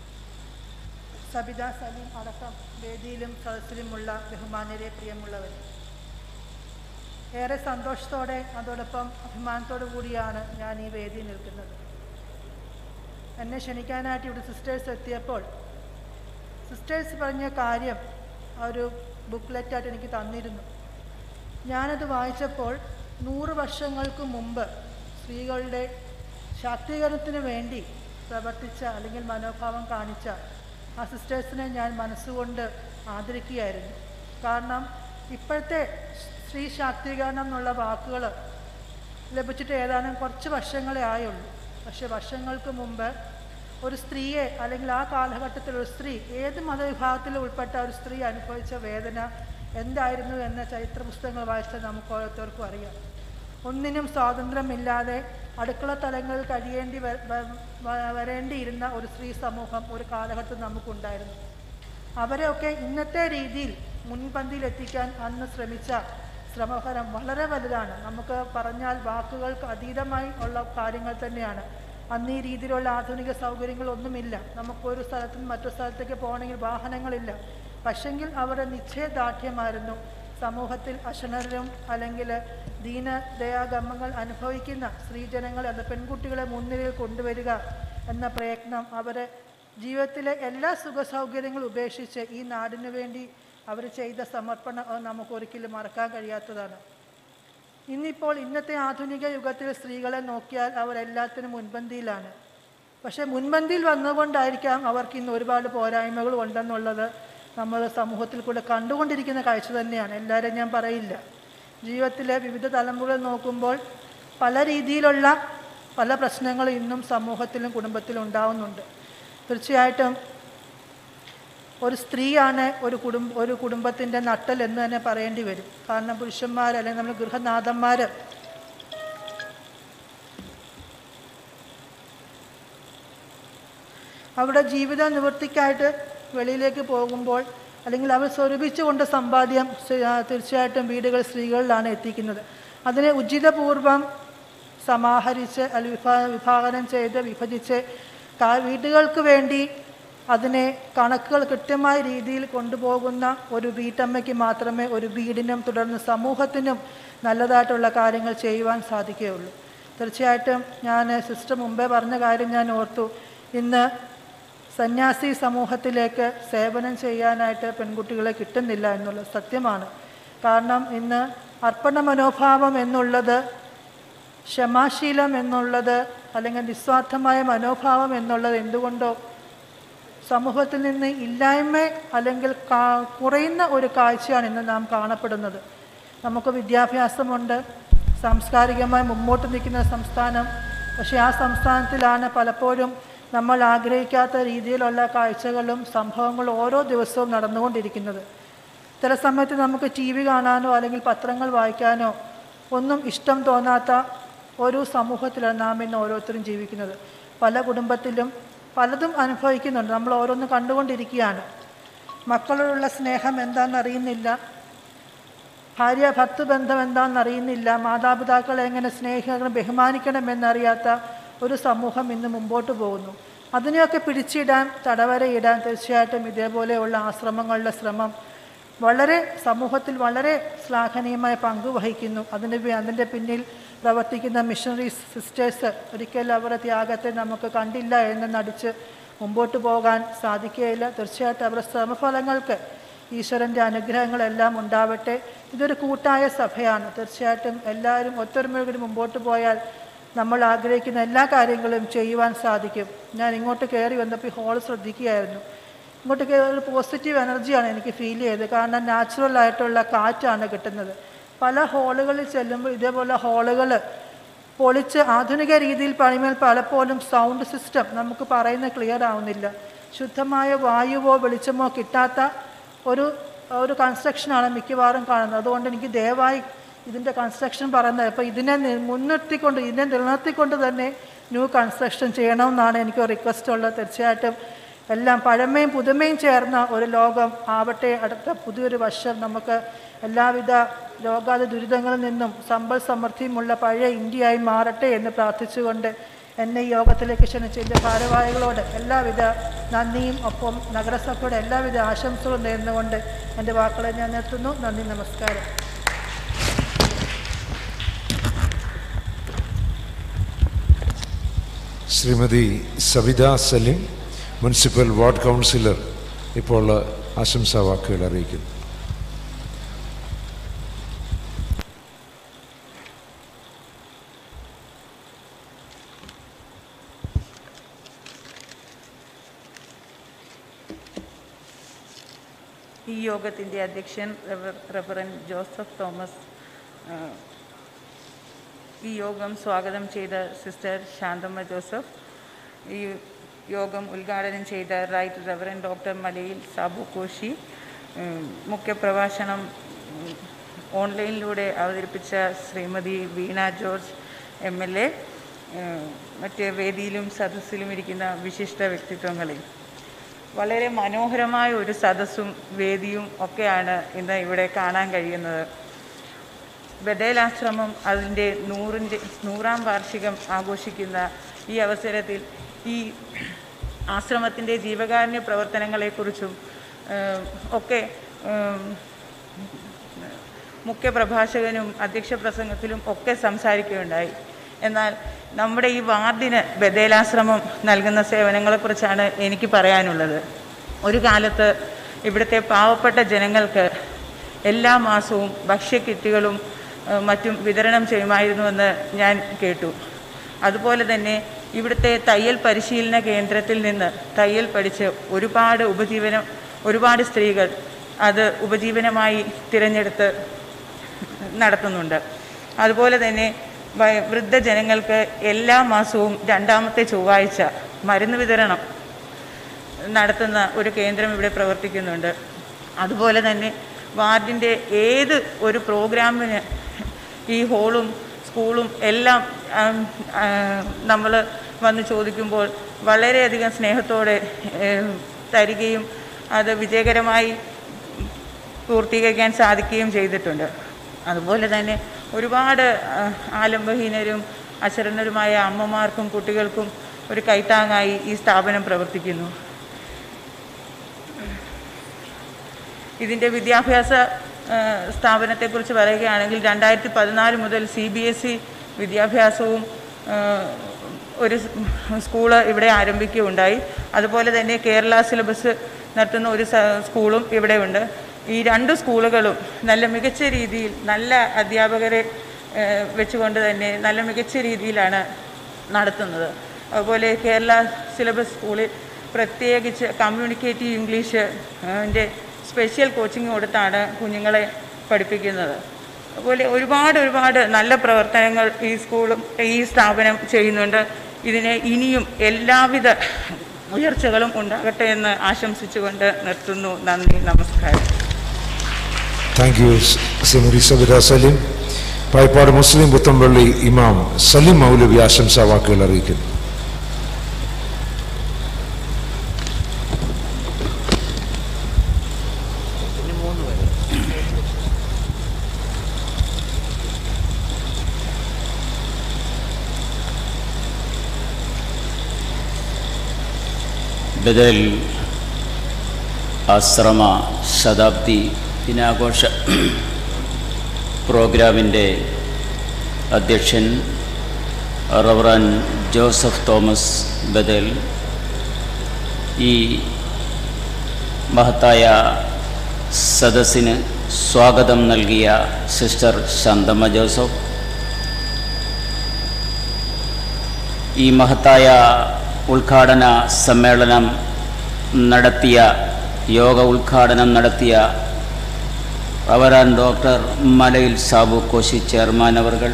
സബിത സലീം അടക്കം വേദിയിലും സദസ്സിലുമുള്ള ബഹുമാന്യരെ പ്രിയമുള്ളവർ ഏറെ സന്തോഷത്തോടെ അതോടൊപ്പം അഭിമാനത്തോടു കൂടിയാണ് ഞാൻ ഈ വേദിയിൽ നിൽക്കുന്നത് എന്നെ ക്ഷണിക്കാനായിട്ട് ഇവിടെ സിസ്റ്റേഴ്സ് എത്തിയപ്പോൾ സിസ്റ്റേഴ്സ് പറഞ്ഞ കാര്യം ആ ഒരു ബുക്ക്ലെറ്റായിട്ട് എനിക്ക് തന്നിരുന്നു ഞാനത് വായിച്ചപ്പോൾ നൂറ് വർഷങ്ങൾക്ക് മുമ്പ് സ്ത്രീകളുടെ ശാക്തീകരണത്തിന് വേണ്ടി പ്രവർത്തിച്ച അല്ലെങ്കിൽ മനോഭാവം കാണിച്ച ആ സിസ്റ്റേഴ്സിനെ ഞാൻ മനസ്സുകൊണ്ട് ആദരിക്കുകയായിരുന്നു കാരണം ഇപ്പോഴത്തെ സ്ത്രീ ശാക്തീകരണം എന്നുള്ള വാക്കുകൾ ലഭിച്ചിട്ട് ഏതാനും കുറച്ച് വർഷങ്ങളെ ആയുള്ളൂ പക്ഷെ വർഷങ്ങൾക്ക് മുമ്പ് ഒരു സ്ത്രീയെ അല്ലെങ്കിൽ ആ കാലഘട്ടത്തിൽ ഒരു സ്ത്രീ ഏത് മതവിഭാഗത്തിൽ ഉൾപ്പെട്ട ഒരു സ്ത്രീ അനുഭവിച്ച വേദന എന്തായിരുന്നു എന്ന ചരിത്ര പുസ്തകങ്ങൾ വായിച്ചാൽ നമുക്ക് ഓരോരുത്തർക്കും അറിയാം ഒന്നിനും സ്വാതന്ത്ര്യമില്ലാതെ അടുക്കള തലങ്ങളിൽ കഴിയേണ്ടി വ- വ- വ- വരേണ്ടിയിരുന്ന ഒരു സ്ത്രീ സമൂഹം ഒരു കാലഘട്ടത്തിൽ നമുക്കുണ്ടായിരുന്നു അവരെയൊക്കെ ഇന്നത്തെ രീതിയിൽ മുൻപന്തിയിൽ എത്തിക്കാൻ അന്ന് ശ്രമിച്ച ശ്രമഫലം വളരെ വലുതാണ് നമുക്ക് പറഞ്ഞാൽ വാക്കുകൾക്ക് അതീതമായി ഉള്ള കാര്യങ്ങൾ തന്നെയാണ് അന്ന് ഈ രീതിയിലുള്ള ആധുനിക സൗകര്യങ്ങളൊന്നുമില്ല നമുക്കൊരു സ്ഥലത്ത് നിന്ന് മറ്റൊരു സ്ഥലത്തേക്ക് പോകണമെങ്കിൽ വാഹനങ്ങളില്ല പക്ഷെങ്കിൽ അവരുടെ നിശ്ചയദാർഢ്യമായിരുന്നു സമൂഹത്തിൽ അശനരും അല്ലെങ്കിൽ ദീനദയാഗമങ്ങൾ അനുഭവിക്കുന്ന സ്ത്രീജനങ്ങളെ അത് പെൺകുട്ടികളെ മുൻനിരയിൽ കൊണ്ടുവരിക എന്ന പ്രയത്നം അവരെ ജീവിതത്തിലെ എല്ലാ സുഖ സൗകര്യങ്ങളും ഉപേക്ഷിച്ച് ഈ നാടിനു വേണ്ടി അവർ ചെയ്ത സമർപ്പണം അത് നമുക്ക് ഒരിക്കലും മറക്കാൻ കഴിയാത്തതാണ് ഇന്നിപ്പോൾ ഇന്നത്തെ ആധുനിക യുഗത്തിൽ സ്ത്രീകളെ നോക്കിയാൽ അവർ എല്ലാത്തിനും മുൻപന്തിയിലാണ് പക്ഷേ മുൻപന്തിയിൽ വന്നുകൊണ്ടായിരിക്കാം അവർക്ക് ഇന്ന് ഒരുപാട് പോരായ്മകൾ ഉണ്ടെന്നുള്ളത് നമ്മൾ സമൂഹത്തിൽ കൂടെ കണ്ടുകൊണ്ടിരിക്കുന്ന കാഴ്ച തന്നെയാണ് എല്ലാവരും ഞാൻ പറയില്ല ജീവിതത്തിലെ വിവിധ തലമുറകൾ നോക്കുമ്പോൾ പല രീതിയിലുള്ള പല പ്രശ്നങ്ങളും ഇന്നും സമൂഹത്തിലും കുടുംബത്തിലും ഉണ്ടാവുന്നുണ്ട് തീർച്ചയായിട്ടും ഒരു സ്ത്രീയാണ് ഒരു കുടുംബ ഒരു കുടുംബത്തിൻ്റെ നട്ടൽ എന്ന് തന്നെ പറയേണ്ടി വരും കാരണം പുരുഷന്മാർ അല്ലെങ്കിൽ നമ്മൾ ഗൃഹനാഥന്മാർ അവരുടെ ജീവിത നിവൃത്തിക്കായിട്ട് വെളിയിലേക്ക് പോകുമ്പോൾ അല്ലെങ്കിൽ അവർ സ്വരൂപിച്ചുകൊണ്ട് സമ്പാദ്യം സ്- ആ, തീർച്ചയായിട്ടും വീടുകൾ സ്ത്രീകളിലാണ് എത്തിക്കുന്നത് അതിനെ ഉചിതപൂർവം സമാഹരിച്ച് അല്ലെങ്കിൽ വിഭാ വിഭാഗനം ചെയ്ത് വിഭജിച്ച് കാ- വീടുകൾക്ക് വേണ്ടി അതിനെ കണക്കുകൾ കൃത്യമായ രീതിയിൽ കൊണ്ടുപോകുന്ന ഒരു വീട്ടമ്മയ്ക്ക് മാത്രമേ ഒരു വീടിനും തുടർന്ന് സമൂഹത്തിനും നല്ലതായിട്ടുള്ള കാര്യങ്ങൾ ചെയ്യുവാൻ സാധിക്കുകയുള്ളൂ തീർച്ചയായിട്ടും ഞാൻ സിസ്റ്റർ മുമ്പേ പറഞ്ഞ കാര്യം ഞാൻ ഓർത്തു ഇന്ന് സന്യാസി സമൂഹത്തിലേക്ക് സേവനം ചെയ്യാനായിട്ട് പെൺകുട്ടികളെ കിട്ടുന്നില്ല എന്നുള്ളത് സത്യമാണ് കാരണം ഇന്ന് അർപ്പണ മനോഭാവം എന്നുള്ളത് ക്ഷമാശീലം എന്നുള്ളത് അല്ലെങ്കിൽ നിസ്വാർത്ഥമായ മനോഭാവം എന്നുള്ളത് എന്തുകൊണ്ടോ സമൂഹത്തിൽ നിന്ന് ഇല്ലായ്മ അല്ലെങ്കിൽ കാ- കുറയുന്ന ഒരു കാഴ്ചയാണ് ഇന്ന് നാം കാണപ്പെടുന്നത് നമുക്ക് വിദ്യാഭ്യാസമുണ്ട് സാംസ്കാരികമായി മുമ്പോട്ട് നിൽക്കുന്ന സംസ്ഥാനം പക്ഷേ ആ സംസ്ഥാനത്തിലാണ് പലപ്പോഴും നമ്മൾ ആഗ്രഹിക്കാത്ത രീതിയിലുള്ള കാഴ്ചകളും സംഭവങ്ങളും ഓരോ ദിവസവും നടന്നുകൊണ്ടിരിക്കുന്നത് ചില സമയത്ത് നമുക്ക് ടി വി കാണാനോ അല്ലെങ്കിൽ പത്രങ്ങൾ വായിക്കാനോ ഒന്നും ഇഷ്ടം തോന്നാത്ത ഒരു സമൂഹത്തിലാണ് നാം ഇന്ന് ഓരോരുത്തരും ജീവിക്കുന്നത് പല കുടുംബത്തിലും പലതും അനുഭവിക്കുന്നുണ്ട് നമ്മൾ ഓരോന്ന് കണ്ടുകൊണ്ടിരിക്കുകയാണ് മക്കളോടുള്ള സ്നേഹം എന്താണെന്ന് അറിയുന്നില്ല ഭാര്യ ഭർത്തൃ ബന്ധം എന്താണെന്ന് അറിയുന്നില്ല മാതാപിതാക്കളെ എങ്ങനെ സ്നേഹിക്കണം ബഹുമാനിക്കണമെന്നറിയാത്ത ഒരു സമൂഹം ഇന്ന് മുമ്പോട്ട് പോകുന്നു അതിനെയൊക്കെ പിടിച്ചിടാൻ തടവരയിടാൻ തീർച്ചയായിട്ടും ഇതേപോലെയുള്ള ആശ്രമങ്ങളുടെ ശ്രമം വളരെ സമൂഹത്തിൽ വളരെ ശ്ലാഘനീയമായ പങ്ക് വഹിക്കുന്നു അതിന് വേ- അതിൻ്റെ പിന്നിൽ പ്രവർത്തിക്കുന്ന മിഷണറി സിസ്റ്റേഴ്സ് ഒരിക്കലും അവരുടെ ത്യാഗത്തെ നമുക്ക് കണ്ടില്ല എന്ന് നടിച്ച് മുമ്പോട്ട് പോകാൻ സാധിക്കുകയില്ല തീർച്ചയായിട്ടും അവരുടെ ശ്രമഫലങ്ങൾക്ക് ഈശ്വരൻ്റെ അനുഗ്രഹങ്ങളെല്ലാം ഉണ്ടാവട്ടെ ഇതൊരു കൂട്ടായ സഭയാണ് തീർച്ചയായിട്ടും എല്ലാവരും ഒത്തൊരുമയോടുകൂടി മുമ്പോട്ട് പോയാൽ നമ്മൾ ആഗ്രഹിക്കുന്ന എല്ലാ കാര്യങ്ങളും ചെയ്യുവാൻ സാധിക്കും ഞാൻ ഇങ്ങോട്ട് കയറി വന്നപ്പോൾ ഈ ഹോൾ ശ്രദ്ധിക്കുകയായിരുന്നു ഇങ്ങോട്ട് കയറി ഒരു പോസിറ്റീവ് എനർജിയാണ് എനിക്ക് ഫീൽ ചെയ്തത് കാരണം നാച്ചുറൽ ആയിട്ടുള്ള കാറ്റാണ് കിട്ടുന്നത് പല ഹോളുകളിൽ ചെല്ലുമ്പോൾ ഇതേപോലെ ഹോളുകൾ പൊളിച്ച് ആധുനിക രീതിയിൽ പണിമേൽ പലപ്പോഴും സൗണ്ട് സിസ്റ്റം നമുക്ക് പറയുന്നത് ക്ലിയർ ആവുന്നില്ല ശുദ്ധമായ വായുവോ വെളിച്ചമോ കിട്ടാത്ത ഒരു ഒരു കൺസ്ട്രക്ഷനാണ് മിക്കവാറും കാണുന്നത് അതുകൊണ്ട് എനിക്ക് ദയവായി ഇതിൻ്റെ കൺസ്ട്രക്ഷൻ പറയുന്നത് അപ്പോൾ ഇതിനെ നി- മുൻനിർത്തിക്കൊണ്ട് ഇതിനെ നിലനിർത്തിക്കൊണ്ട് തന്നെ ന്യൂ കൺസ്ട്രക്ഷൻ ചെയ്യണമെന്നാണ് എനിക്ക് റിക്വസ്റ്റ് ഉള്ളത് തീർച്ചയായിട്ടും എല്ലാം പഴമയും പുതുമയും ചേർന്ന ഒരു ലോകം ആവട്ടെ അടുത്ത പുതിയൊരു വർഷം നമുക്ക് എല്ലാവിധ രോഗാതി ദുരിതങ്ങളിൽ നിന്നും സമ്പൽ സമൃദ്ധിയുമുള്ള പഴയ ഇന്ത്യയായി മാറട്ടെ എന്ന് പ്രാർത്ഥിച്ചുകൊണ്ട് എന്നെ ഈ യോഗത്തിലേക്ക് ക്ഷണിച്ച എൻ്റെ ഭാരവാഹികളോട് എല്ലാവിധ നന്ദിയും ഒപ്പം നഗരസഭയുടെ എല്ലാവിധ ആശംസകളും നേർന്നുകൊണ്ട് എൻ്റെ വാക്കുകളെ ഞാൻ നിർത്തുന്നു നന്ദി നമസ്കാരം Shrimati Savitha Salim municipal ward councillor ഇപ്പോൾ ആശംസാ വാക്കുകൾ അറിയിക്കുന്നു ഈ യോഗത്തിൻ്റെ അധ്യക്ഷൻ റെവർ- റെവറൻ ജോസഫ് തോമസ് ആ, ഈ യോഗം സ്വാഗതം ചെയ്ത സിസ്റ്റർ ശാന്തമ്മ ജോസഫ് ഈ യോഗം ഉദ്ഘാടനം ചെയ്ത right reverend doctor Malayil Sabu Koshy ഉം, മുഖ്യപ്രഭാഷണം ഉം, ഓൺലൈനിലൂടെ അവതരിപ്പിച്ച Shrimati Veena George M L A മറ്റ് വേദിയിലും സദസ്സിലും ഇരിക്കുന്ന വിശിഷ്ട വ്യക്തിത്വങ്ങളിൽ വളരെ മനോഹരമായ ഒരു സദസ്സും വേദിയും ഒക്കെയാണ് ഇന്ന് ഇവിടെ കാണാൻ കഴിയുന്നത് ബദേലാശ്രമം അതിൻ്റെ നൂറിൻ്റെ നൂറാം വാർഷികം ആഘോഷിക്കുന്ന ഈ അവസരത്തിൽ ഈ ആശ്രമത്തിൻ്റെ ജീവകാരുണ്യ പ്രവർത്തനങ്ങളെക്കുറിച്ചും ഏം, ഒക്കെ ഏം, മുഖ്യ പ്രഭാഷകനും അധ്യക്ഷ പ്രസംഗത്തിലും ഒക്കെ സംസാരിക്കുകയുണ്ടായി എന്നാൽ നമ്മുടെ ഈ വാർഡിന് ബദേലാശ്രമം നൽകുന്ന സേവനങ്ങളെക്കുറിച്ചാണ് എനിക്ക് പറയാനുള്ളത് ഒരു കാലത്ത് ഇവിടുത്തെ പാവപ്പെട്ട ജനങ്ങൾക്ക് എല്ലാ മാസവും ഭക്ഷ്യക്കിറ്റുകളും ഏഹ്, മറ്റും വിതരണം ചെയ്യുമായിരുന്നുവെന്ന് ഞാൻ കേട്ടു അതുപോലെ തന്നെ ഇവിടുത്തെ തയ്യൽ പരിശീലന കേന്ദ്രത്തിൽ നിന്ന് തയ്യൽ പഠിച്ച് ഒരുപാട് ഉപജീവനം ഒരുപാട് സ്ത്രീകൾ അത് ഉപജീവനമായി തിരഞ്ഞെടുത്ത് നടത്തുന്നുണ്ട് അതുപോലെ തന്നെ വയ- വൃദ്ധജനങ്ങൾക്ക് എല്ലാ മാസവും രണ്ടാമത്തെ ചൊവ്വാഴ്ച മരുന്ന് വിതരണം നടത്തുന്ന ഒരു കേന്ദ്രം ഇവിടെ പ്രവർത്തിക്കുന്നുണ്ട് അതുപോലെ തന്നെ വാർഡിൻ്റെ ഏത് ഒരു പ്രോഗ്രാമിന് ഈ ഹോളും സ്കൂളും എല്ലാം നമ്മൾ വന്ന് ചോദിക്കുമ്പോൾ വളരെയധികം സ്നേഹത്തോടെ ഏം, തരികയും അത് വിജയകരമായി പൂർത്തീകരിക്കാൻ സാധിക്കുകയും ചെയ്തിട്ടുണ്ട് അതുപോലെ തന്നെ ഒരുപാട് ആ, ആലംബഹീനരും അശരണരുമായ അമ്മമാർക്കും കുട്ടികൾക്കും ഒരു കൈത്താങ്ങായി ഈ സ്ഥാപനം പ്രവർത്തിക്കുന്നു ഇതിൻ്റെ വിദ്യാഭ്യാസ ആ, സ്ഥാപനത്തെക്കുറിച്ച് പറയുകയാണെങ്കിൽ രണ്ടായിരത്തി പതിനാല് മുതൽ സി ബി എസ് ഇ വിദ്യാഭ്യാസവും ആ, ഒരു സ് സ്കൂള് ഇവിടെ ആരംഭിക്കുകയുണ്ടായി അതുപോലെ തന്നെ കേരള സിലബസ് നടത്തുന്ന ഒരു സ- സ്കൂളും ഇവിടെ ഉണ്ട് ഈ രണ്ട് സ്കൂളുകളും നല്ല മികച്ച രീതിയിൽ നല്ല അധ്യാപകരെ ആ, വെച്ചുകൊണ്ട് തന്നെ നല്ല മികച്ച രീതിയിലാണ് നടത്തുന്നത് അതുപോലെ കേരള സിലബസ് സ്കൂളിൽ പ്രത്യേകിച്ച് കമ്മ്യൂണിക്കേറ്റീവ് ഇംഗ്ലീഷ് ൻ്റെ സ്പെഷ്യൽ കോച്ചിങ് കൊടുത്താണ് കുഞ്ഞുങ്ങളെ പഠിപ്പിക്കുന്നത് അതുപോലെ ഒരുപാട് ഒരുപാട് നല്ല പ്രവർത്തനങ്ങൾ ഈ സ്കൂളും ഈ സ്ഥാപനം ചെയ്യുന്നുണ്ട് ഇതിന് ഇനിയും എല്ലാവിധ ഉയർച്ചകളും ഉണ്ടാകട്ടെ എന്ന് ആശംസിച്ചുകൊണ്ട് നിർത്തുന്നു നന്ദി നമസ്കാരം താങ്ക് യു ശ്രീമതി സബിത സലീം പായ്പാട് മുസ്ലിം പുത്തമ്പള്ളി ഇമാം സലീം മൗലവി ആശംസാ വാക്കുകൾ അറിയിക്കുന്നു ബദൽ ആശ്രമ ശതാബ്ദി ദിനാഘോഷ പ്രോഗ്രാമിൻ്റെ അധ്യക്ഷൻ റവറൻ ജോസഫ് തോമസ് ബദൽ ഈ മഹത്തായ സദസ്സിന് സ്വാഗതം നൽകിയ സിസ്റ്റർ ശാന്തമ്മ ജോസഫ് ഈ മഹത്തായ ഉദ്ഘാടന സമ്മേളനം നടത്തിയ യോഗ ഉദ്ഘാടനം നടത്തിയ Reverend doctor Malayil Sabu Koshy chairman അവർകൾ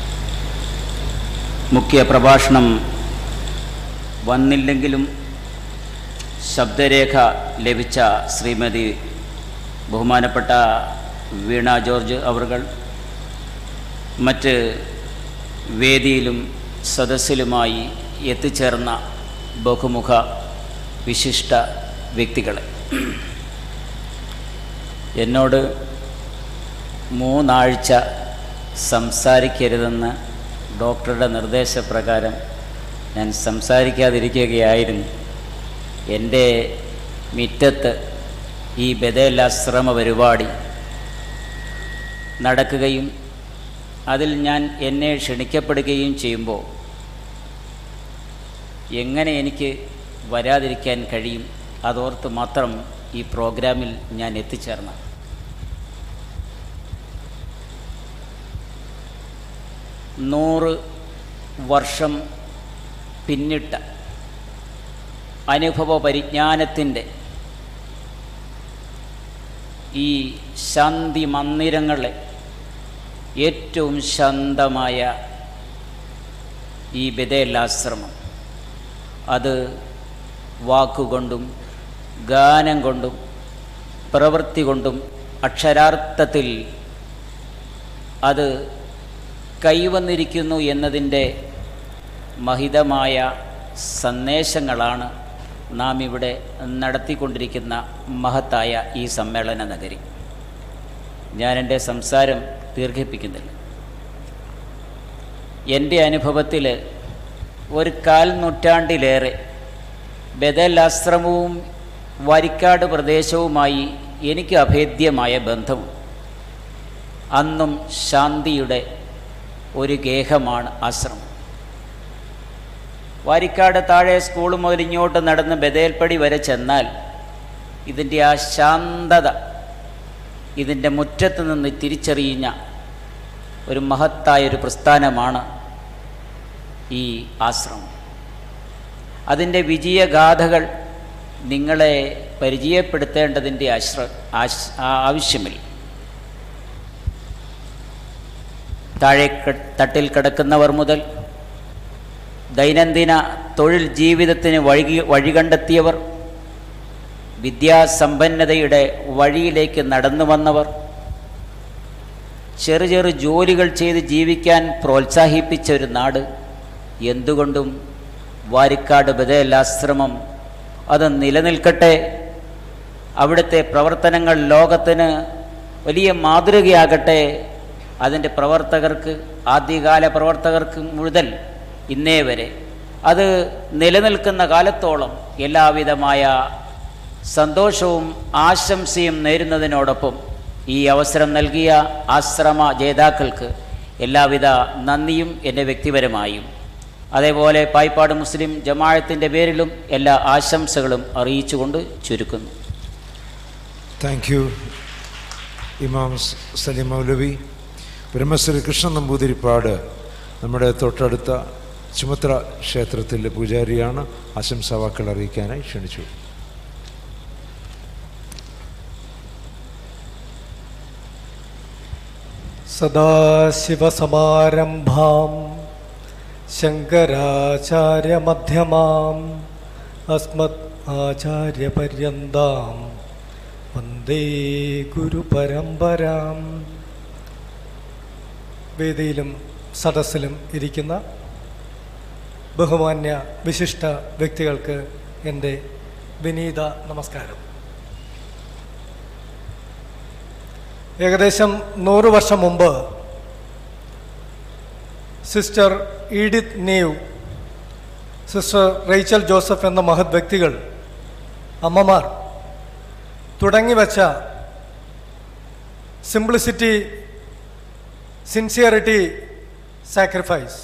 മുഖ്യ പ്രഭാഷണം വന്നില്ലെങ്കിലും ശബ്ദരേഖ ലഭിച്ച ശ്രീമതി ബഹുമാനപ്പെട്ട വീണ ജോർജ് അവർകൾ മറ്റ് വേദിയിലും സദസ്സിലുമായി എത്തിച്ചേർന്ന ബഹുമുഖ വിശിഷ്ട വ്യക്തികളെ എന്നോട് മൂന്നാഴ്ച സംസാരിക്കരുതെന്ന് ഡോക്ടറുടെ നിർദ്ദേശപ്രകാരം ഞാൻ സംസാരിക്കാതിരിക്കുകയായിരുന്നു എൻ്റെ മിറ്റത്ത് ഈ ബദലാശ്രമ പരിപാടി നടക്കുകയും അതിൽ ഞാൻ എന്നെ ക്ഷണിക്കപ്പെടുകയും ചെയ്യുമ്പോൾ എങ്ങനെ എനിക്ക് വരാതിരിക്കാൻ കഴിയും അതോർത്ത് മാത്രം ഈ പ്രോഗ്രാമിൽ ഞാൻ എത്തിച്ചേർന്ന നൂറ് വർഷം പിന്നിട്ട അനുഭവ പരിജ്ഞാനത്തിൻ്റെ ഈ ശാന്തി മന്ദിരങ്ങളെ ഏറ്റവും ശാന്തമായ ഈ ബദേലാശ്രമം അത് വാക്കുകൊണ്ടും ഗാനം കൊണ്ടും പ്രവൃത്തി കൊണ്ടും അക്ഷരാർത്ഥത്തിൽ അത് കൈവന്നിരിക്കുന്നു എന്നതിൻ്റെ മഹിതമായ സന്ദേശങ്ങളാണ് നാം ഇവിടെ നടത്തിക്കൊണ്ടിരിക്കുന്ന മഹത്തായ ഈ സമ്മേളന നഗരി ഞാൻ എൻ്റെ സംസാരം ദീർഘിപ്പിക്കുന്നില്ല എൻ്റെ അനുഭവത്തിൽ ഒരു കാൽ നൂറ്റാണ്ടിലേറെ ബദൽ ആശ്രമവും വരിക്കാട് പ്രദേശവുമായി എനിക്ക് അഭേദ്യമായ ബന്ധവും അന്നും ശാന്തിയുടെ ഒരു ഗേഹമാണ് ആശ്രമം വാരിക്കാട് താഴെ സ്കൂൾ മുതൽ ഇങ്ങോട്ട് നടന്ന് ബദേൽപ്പടി വരെ ചെന്നാൽ ഇതിൻ്റെ ആ ശാന്തത ഇതിൻ്റെ മുറ്റത്ത് നിന്ന് തിരിച്ചറിയുന്ന ഒരു മഹത്തായ ഒരു പ്രസ്ഥാനമാണ് ഈ ആശ്രമം അതിൻ്റെ വിജയഗാഥകൾ നിങ്ങളെ പരിചയപ്പെടുത്തേണ്ടതിൻ്റെ ആശ്ര ആശ് ആവശ്യമില്ല താഴെ ക- തട്ടിൽ കിടക്കുന്നവർ മുതൽ ദൈനംദിന തൊഴിൽ ജീവിതത്തിന് വഴി വഴി കണ്ടെത്തിയവർ വിദ്യാസമ്പന്നതയുടെ വഴിയിലേക്ക് നടന്നു വന്നവർ ചെറു ചെറു ജോലികൾ ചെയ്ത് ജീവിക്കാൻ പ്രോത്സാഹിപ്പിച്ച ഒരു നാട് എന്തുകൊണ്ടും വാരിക്കാട് ബദലാശ്രമം അത് നിലനിൽക്കട്ടെ അവിടുത്തെ പ്രവർത്തനങ്ങൾ ലോകത്തിന് വലിയ മാതൃകയാകട്ടെ അതിൻ്റെ പ്രവർത്തകർക്ക് ആദ്യകാല പ്രവർത്തകർക്ക് മുതൽ ഇന്നേ വരെ അത് നിലനിൽക്കുന്ന കാലത്തോളം എല്ലാവിധമായ സന്തോഷവും ആശംസയും നേരുന്നതിനോടൊപ്പം ഈ അവസരം നൽകിയ ആശ്രമ ജേതാക്കൾക്ക് എല്ലാവിധ നന്ദിയും എൻ്റെ വ്യക്തിപരമായും അതേപോലെ പായിപ്പാട് മുസ്ലിം ജമാഅത്തിൻ്റെ പേരിലും എല്ലാ ആശംസകളും അറിയിച്ചുകൊണ്ട് ചുരുക്കുന്നു താങ്ക് യു ഇമാം സ് സലിം മൗലവി ബ്രഹ്മശ്രീ കൃഷ്ണൻ നമ്പൂതിരിപ്പാട് നമ്മുടെ തൊട്ടടുത്ത ചുമത്ര ക്ഷേത്രത്തിലെ പൂജാരിയാണ് ആശംസാവാക്കൾ അറിയിക്കാനായി ക്ഷണിച്ചു സദാശിവസമാരംഭാം ശങ്കരാചാര്യമധ്യമാം അസ്മത് ആചാര്യപര്യന്താം വന്ദേ ഗുരുപരമ്പരാം വേദിയിലും സദസ്സിലും ഇരിക്കുന്ന ബഹുമാന്യ വിശിഷ്ട വ്യക്തികൾക്ക് എൻ്റെ വിനീത നമസ്കാരം ഏകദേശം നൂറ് വർഷം മുമ്പ് sister Edith Neve sister Rachel Joseph എന്ന മഹത് വ്യക്തികൾ അമ്മമാർ തുടങ്ങിവെച്ച സിംപ്ലിസിറ്റി സിൻസിയറിറ്റി സാക്രിഫൈസ്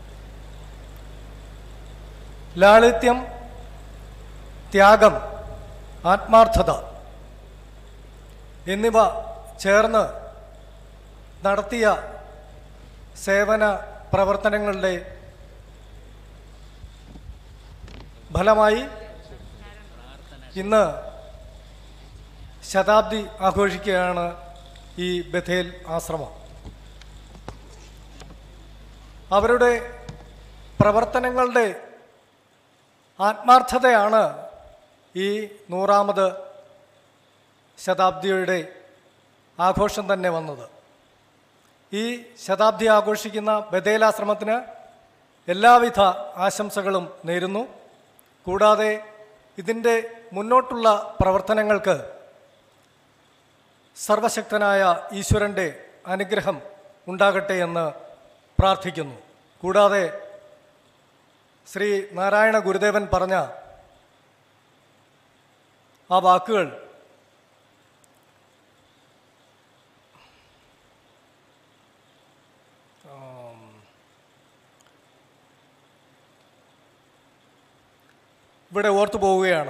ലാളിത്യം ത്യാഗം ആത്മാർത്ഥത എന്നിവ ചേർന്ന് നടത്തിയ സേവന പ്രവർത്തനങ്ങളുടെ ഫലമായി ഇന്ന് ശതാബ്ദി ആഘോഷിക്കുകയാണ് ഈ ബഥേൽ ആശ്രമം അവരുടെ പ്രവർത്തനങ്ങളുടെ ആത്മാർത്ഥതയാണ് ഈ നൂറാമത് ശതാബ്ദിയുടെ ആഘോഷം തന്നെ വന്നത് ഈ ശതാബ്ദി ആഘോഷിക്കുന്ന ബദേലാശ്രമത്തിന് എല്ലാവിധ ആശംസകളും നേരുന്നു കൂടാതെ ഇതിൻ്റെ മുന്നോട്ടുള്ള പ്രവർത്തനങ്ങൾക്ക് സർവശക്തനായ ഈശ്വരൻ്റെ അനുഗ്രഹം ഉണ്ടാകട്ടെ എന്ന് പ്രാർത്ഥിക്കുന്നു കൂടാതെ ശ്രീ നാരായണ ഗുരുദേവൻ പറഞ്ഞ ആ വാക്കുകൾ ആം, ഇവിടെ ഓർത്തു പോവുകയാണ്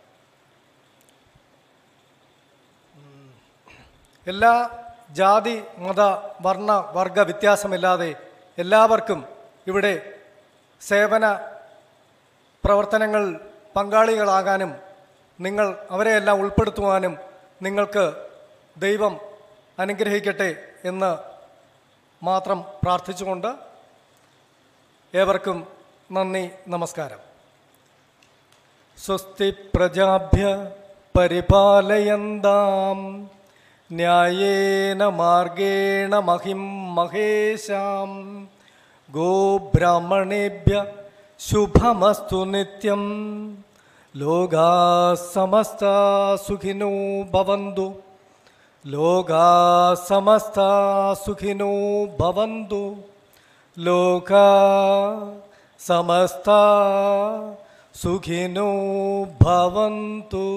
ഉം. എല്ലാ ജാതി മത വർണ്ണ വർഗ വ്യത്യാസമില്ലാതെ എല്ലാവർക്കും ഇവിടെ സേവന പ്രവർത്തനങ്ങൾ പങ്കാളികളാകാനും നിങ്ങൾ അവരെയെല്ലാം ഉൾപ്പെടുത്തുവാനും നിങ്ങൾക്ക് ദൈവം അനുഗ്രഹിക്കട്ടെ എന്ന് മാത്രം പ്രാർത്ഥിച്ചുകൊണ്ട് ഏവർക്കും നന്ദി നമസ്കാരം സ്വസ്തി പ്രജാഭ്യ പരിപാലയന്താം ന്യായേന മാർഗേണ മഹിം മഹേശാം ഗോബ്രാഹ്മണേഭ്യ ശുഭമസ്തു നിത്യം ലോകാ സമസ്ത സുഖിനോ ഭവന്തു ലോകാ സമസ്ത സുഖിനോ ഭവന്തു ലോകാ സമസ്ത സുഖിനോ ഭവന്തു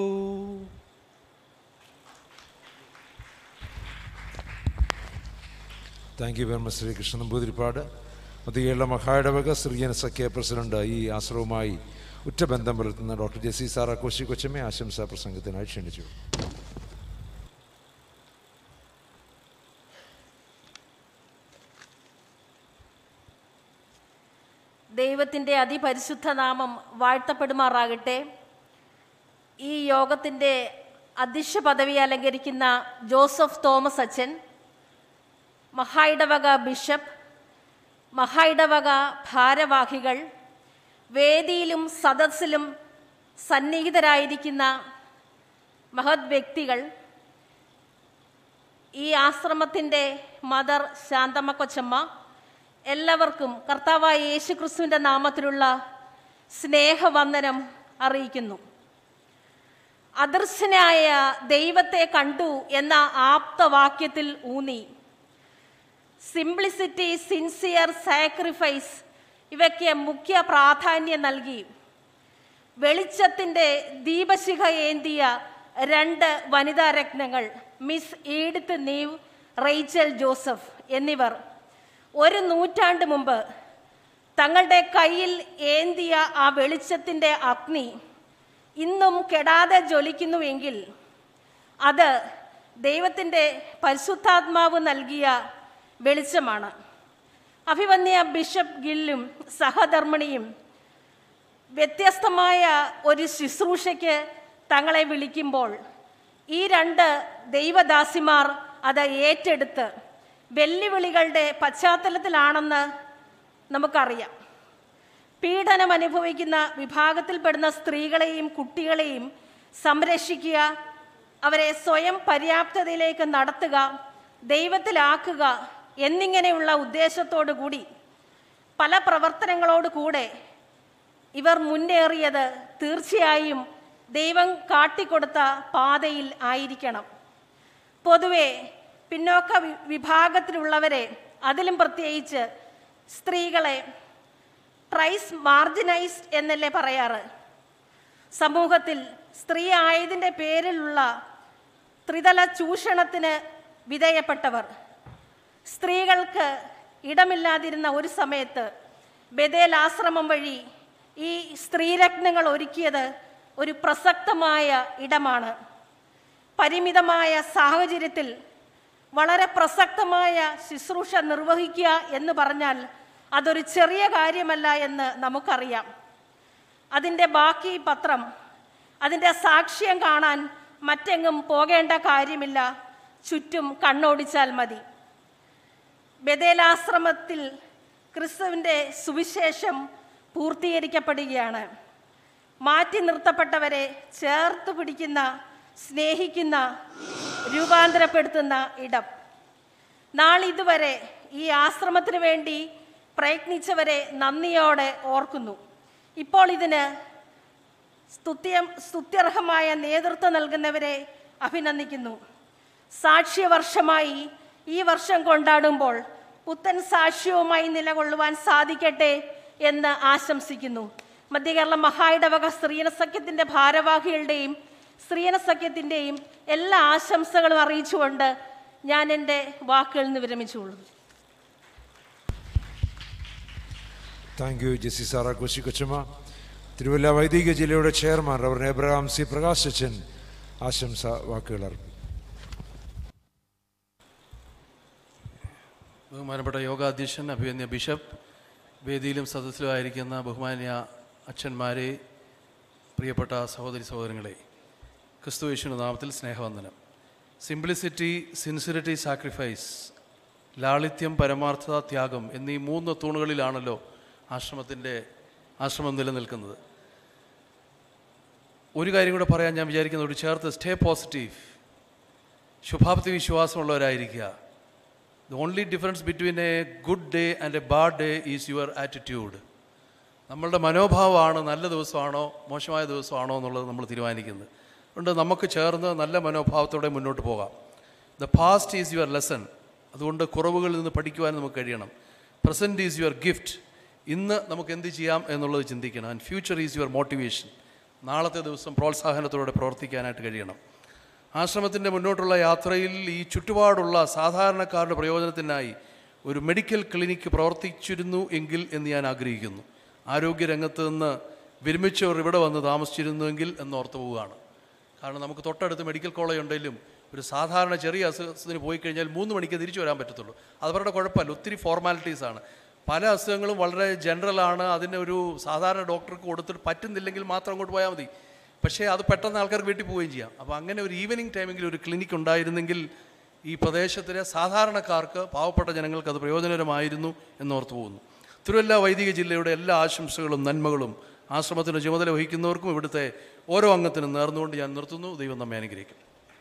thank you very much Shri Krishna Namboothiripad മതിയുള്ള മഹായിടവക സ്ത്രീജന സഖ്യ പ്രസിഡന്റ് ഈ ആശ്രമവുമായി ഉറ്റ ബന്ധം പുലർത്തുന്ന ഡോക്ടർ ജെസി സാറ കോശി കൊച്ചമ്മയെ ആശംസാ പ്രസംഗത്തിനായി ക്ഷണിച്ചു ദൈവത്തിൻ്റെ അതിപരിശുദ്ധ നാമം വാഴ്ത്തപ്പെടുമാറാകട്ടെ ഈ യോഗത്തിൻ്റെ അധ്യക്ഷ പദവി അലങ്കരിക്കുന്ന ജോസഫ് തോമസ് അച്ഛൻ മഹായിടവക ബിഷപ്പ് മഹായിടവക ഭാരവാഹികൾ വേദിയിലും സദസ്സിലും സന്നിഹിതരായിരിക്കുന്ന മഹത് വ്യക്തികൾ ഈ ആശ്രമത്തിൻ്റെ മദർ ശാന്തമ്മ കൊച്ചമ്മ എല്ലാവർക്കും കർത്താവായ യേശു ക്രിസ്തുവിൻ്റെ നാമത്തിലുള്ള സ്നേഹവന്ദനം അറിയിക്കുന്നു അദർശനായ ദൈവത്തെ കണ്ടു എന്ന ആപ്തവാക്യത്തിൽ ഊന്നി സിംപ്ലിസിറ്റി സിൻസിയർ സാക്രിഫൈസ് ഇവയ്ക്ക് മുഖ്യ പ്രാധാന്യം നൽകി വെളിച്ചത്തിൻ്റെ ദീപശിഖ ഏന്തിയ രണ്ട് വനിതാ രത്നങ്ങൾ miss Edith Neve Rachel Joseph എന്നിവർ ഒരു നൂറ്റാണ്ട് മുമ്പ് തങ്ങളുടെ കയ്യിൽ ഏന്തിയ ആ വെളിച്ചത്തിൻ്റെ അഗ്നി ഇന്നും കെടാതെ ജ്വലിക്കുന്നുവെങ്കിൽ അത് ദൈവത്തിൻ്റെ പരിശുദ്ധാത്മാവ് നൽകിയ വെളിച്ചമാണ് അഭിവന്യ ബിഷപ്പ് ഗില്ലും സഹധർമ്മിണിയും വ്യത്യസ്തമായ ഒരു ശുശ്രൂഷയ്ക്ക് തങ്ങളെ വിളിക്കുമ്പോൾ ഈ രണ്ട് ദൈവദാസിമാർ അത് ഏറ്റെടുത്ത് വെല്ലുവിളികളുടെ പശ്ചാത്തലത്തിലാണെന്ന് നമുക്കറിയാം പീഡനം അനുഭവിക്കുന്ന വിഭാഗത്തിൽപ്പെടുന്ന സ്ത്രീകളെയും കുട്ടികളെയും സംരക്ഷിക്കുക അവരെ സ്വയം പര്യാപ്തതയിലേക്ക് നടത്തുക ദൈവത്തിലാക്കുക എന്നിങ്ങനെയുള്ള ഉദ്ദേശത്തോടു കൂടി പല പ്രവർത്തനങ്ങളോട് കൂടെ ഇവർ മുന്നേറിയത് തീർച്ചയായും ദൈവം കാട്ടിക്കൊടുത്ത പാതയിൽ ആയിരിക്കണം പൊതുവെ പിന്നോക്ക വി- വിഭാഗത്തിലുള്ളവരെ അതിലും പ്രത്യേകിച്ച് സ്ത്രീകളെ പ്രൈസ് മാർജിനൈസ്ഡ് എന്നല്ലേ പറയാറ് സമൂഹത്തിൽ സ്ത്രീ ആയതിൻ്റെ പേരിലുള്ള ത്രിതല ചൂഷണത്തിന് വിധേയപ്പെട്ടവർ സ്ത്രീകൾക്ക് ഇടമില്ലാതിരുന്ന ഒരു സമയത്ത് ബദേൽ ആശ്രമം വഴി ഈ സ്ത്രീരത്നങ്ങൾ ഒരുക്കിയത് ഒരു പ്രസക്തമായ ഇടമാണ് പരിമിതമായ സാഹചര്യത്തിൽ വളരെ പ്രസക്തമായ ശുശ്രൂഷ നിർവഹിക്കുക എന്ന് പറഞ്ഞാൽ അതൊരു ചെറിയ കാര്യമല്ല എന്ന് നമുക്കറിയാം അതിൻ്റെ ബാക്കി പത്രം അതിൻ്റെ സാക്ഷ്യം കാണാൻ മറ്റെങ്ങും പോകേണ്ട കാര്യമില്ല ചുറ്റും കണ്ണോടിച്ചാൽ മതി ബദേലാശ്രമത്തിൽ ക്രിസ്തുവിൻ്റെ സുവിശേഷം പൂർത്തീകരിക്കപ്പെടുകയാണ് മാറ്റി നിർത്തപ്പെട്ടവരെ ചേർത്ത് പിടിക്കുന്ന സ്നേഹിക്കുന്ന രൂപാന്തരപ്പെടുത്തുന്ന ഇടം നാളിതുവരെ ഈ ആശ്രമത്തിന് വേണ്ടി പ്രയത്നിച്ചവരെ നന്ദിയോടെ ഓർക്കുന്നു ഇപ്പോൾ ഇതിന് സ്തുത്യം സ്തുത്യർഹമായ നേതൃത്വം നൽകുന്നവരെ അഭിനന്ദിക്കുന്നു സാക്ഷ്യവർഷമായി ഈ വർഷം കൊണ്ടാടുമ്പോൾ പുത്തൻ സാക്ഷ്യവുമായി നിലകൊള്ളുവാൻ സാധിക്കട്ടെ എന്ന് ആശംസിക്കുന്നു മധ്യകേരള മഹായിടവക സ്ത്രീയന സഖ്യത്തിൻ്റെ ഭാരവാഹികളുടെയും സ്ത്രീയന സഖ്യത്തിൻ്റെയും എല്ലാ ആശംസകളും അറിയിച്ചുകൊണ്ട് ഞാൻ എൻ്റെ വാക്കുകളിൽ നിന്ന് വിരമിച്ചുകൊള്ളുന്നു thank you Jessy Sara Koshy കൊച്ചമ്മ തിരുവല്ല വൈദിക ജില്ലയുടെ ചെയർമാൻ റവർ എബ്രഹാം സി പ്രകാശ് അച്ഛൻ ആശംസ വാക്കുകൾ അർപ്പിക്കും ബഹുമാനപ്പെട്ട യോഗാധ്യക്ഷൻ അഭിവന്യ ബിഷപ്പ് വേദിയിലും സദസ്സിലുമായിരിക്കുന്ന ബഹുമാന്യ അച്ഛന്മാരെ പ്രിയപ്പെട്ട സഹോദരി സഹോദരങ്ങളെ ക്രിസ്തു യേശുവിൻ്റെ നാമത്തിൽ സ്നേഹവന്ദനം സിംപ്ലിസിറ്റി സിൻസിറിറ്റി സാക്രിഫൈസ് ലാളിത്യം പരമാർത്ഥത ത്യാഗം എന്നീ മൂന്ന് തൂണുകളിലാണല്ലോ ആശ്രമത്തിൻ്റെ ആശ്രമം നിലനിൽക്കുന്നത് ഒരു കാര്യം കൂടെ പറയാൻ ഞാൻ വിചാരിക്കുന്നതോട് ചേർത്ത് സ്റ്റേ പോസിറ്റീവ് ശുഭാപ്തി വിശ്വാസമുള്ളവരായിരിക്കുക the only difference between a good day and a bad day is your attitude നമ്മളുടെ മനോഭാവമാണ് നല്ല ദിവസമാണോ മോശമായ ദിവസമാണോ എന്നുള്ളത് നമ്മൾ തീരുമാനിക്കുന്നത് അതുകൊണ്ട് നമുക്ക് ചേർന്ന് നല്ല മനോഭാവത്തോടെ മുന്നോട്ട് പോകാം the past is your lesson അതുകൊണ്ട് കുറവുകളിൽ നിന്ന് പഠിക്കുവാൻ നമുക്ക് കഴിയണം പ്രസൻറ്റ് ഈസ് യുവർ ഗിഫ്റ്റ് ഇന്ന് നമുക്ക് എന്ത് ചെയ്യാം എന്നുള്ളത് ചിന്തിക്കണം and future is your motivation നാളത്തെ ദിവസം പ്രോത്സാഹനത്തോടെ പ്രവർത്തിക്കാനായിട്ട് കഴിയണം ആശ്രമത്തിൻ്റെ മുന്നോട്ടുള്ള യാത്രയിൽ ഈ ചുറ്റുപാടുള്ള സാധാരണക്കാരുടെ പ്രയോജനത്തിനായി ഒരു മെഡിക്കൽ ക്ലിനിക്ക് പ്രവർത്തിച്ചിരുന്നു എങ്കിൽ എന്ന് ഞാൻ ആഗ്രഹിക്കുന്നു ആരോഗ്യരംഗത്ത് നിന്ന് വിരമിച്ചവർ ഇവിടെ വന്ന് താമസിച്ചിരുന്നുവെങ്കിൽ എന്ന് ഓർത്തു പോവുകയാണ് കാരണം നമുക്ക് തൊട്ടടുത്ത് മെഡിക്കൽ കോളേജ് ഉണ്ടെങ്കിലും ഒരു സാധാരണ ചെറിയ അസുഖത്തിന് പോയി കഴിഞ്ഞാൽ മൂന്ന് മണിക്ക് തിരിച്ചു വരാൻ പറ്റത്തുള്ളൂ അത് അവരുടെ കുഴപ്പമല്ല ഒത്തിരി ഫോർമാലിറ്റീസാണ് പല അസുഖങ്ങളും വളരെ ജനറലാണ് അതിന് ഒരു സാധാരണ ഡോക്ടർക്ക് കൊടുത്തിട്ട് പറ്റുന്നില്ലെങ്കിൽ മാത്രം അങ്ങോട്ട് പോയാൽ മതി പക്ഷേ അത് പെട്ടെന്ന് ആൾക്കാർക്ക് വീട്ടിൽ പോവുകയും ചെയ്യാം അപ്പോൾ അങ്ങനെ ഒരു ഈവനിങ് ടൈമിൽ ഒരു ക്ലിനിക്ക് ഉണ്ടായിരുന്നെങ്കിൽ ഈ പ്രദേശത്തിലെ സാധാരണക്കാർക്ക് പാവപ്പെട്ട ജനങ്ങൾക്ക് അത് പ്രയോജനകരമായിരുന്നു എന്നോർത്ത് പോകുന്നു തിരുവല്ല വൈദിക ജില്ലയുടെ എല്ലാ ആശംസകളും നന്മകളും ആശ്രമത്തിൻ്റെ ചുമതല വഹിക്കുന്നവർക്കും ഇവിടുത്തെ ഓരോ അംഗത്തിനും നേർന്നുകൊണ്ട് ഞാൻ നിർത്തുന്നു ദൈവം നമ്മെ അനുഗ്രഹിക്കും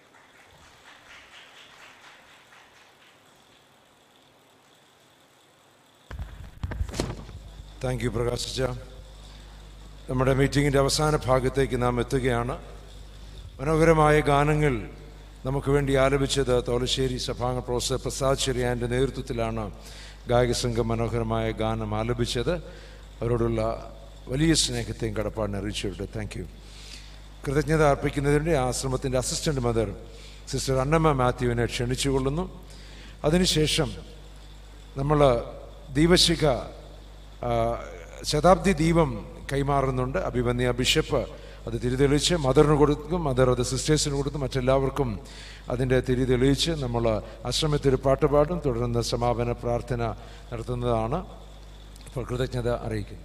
താങ്ക് യു പ്രകാശിച്ച നമ്മുടെ മീറ്റിങ്ങിൻ്റെ അവസാന ഭാഗത്തേക്ക് നാം എത്തുകയാണ് മനോഹരമായ ഗാനങ്ങൾ നമുക്ക് വേണ്ടി ആലപിച്ചത് തോലശ്ശേരി സഭാംഗ പ്രൊഫസർ പ്രസാദ് ചെറിയാൻ്റെ നേതൃത്വത്തിലാണ് ഗായക സംഘം മനോഹരമായ ഗാനം ആലപിച്ചത് അവരോടുള്ള വലിയ സ്നേഹത്തെയും കടപ്പാടിനെ അറിയിച്ചുകൊണ്ട് താങ്ക് യു കൃതജ്ഞത അർപ്പിക്കുന്നതിൻ്റെ ആശ്രമത്തിൻ്റെ അസിസ്റ്റൻ്റ് മദർ സിസ്റ്റർ അന്നമ്മ മാത്യുവിനെ ക്ഷണിച്ചുകൊള്ളുന്നു അതിനുശേഷം നമ്മൾ ദീപശിഖ ആ, ശതാബ്ദി ദീപം കൈമാറുന്നുണ്ട് അഭിമന്യ ബിഷപ്പ് അത് തിരിതെളിച്ച് മദറിന് കൊടുക്കും മദർ അത് സിസ്റ്റേഴ്സിന് കൊടുക്കും മറ്റെല്ലാവർക്കും അതിൻ്റെ തിരി തെളിയിച്ച് നമ്മൾ ആശ്രമത്തിൽ പാട്ട് പാടും തുടർന്ന് സമാപന പ്രാർത്ഥന നടത്തുന്നതാണ് അപ്പോൾ കൃതജ്ഞത അറിയിക്കുന്നു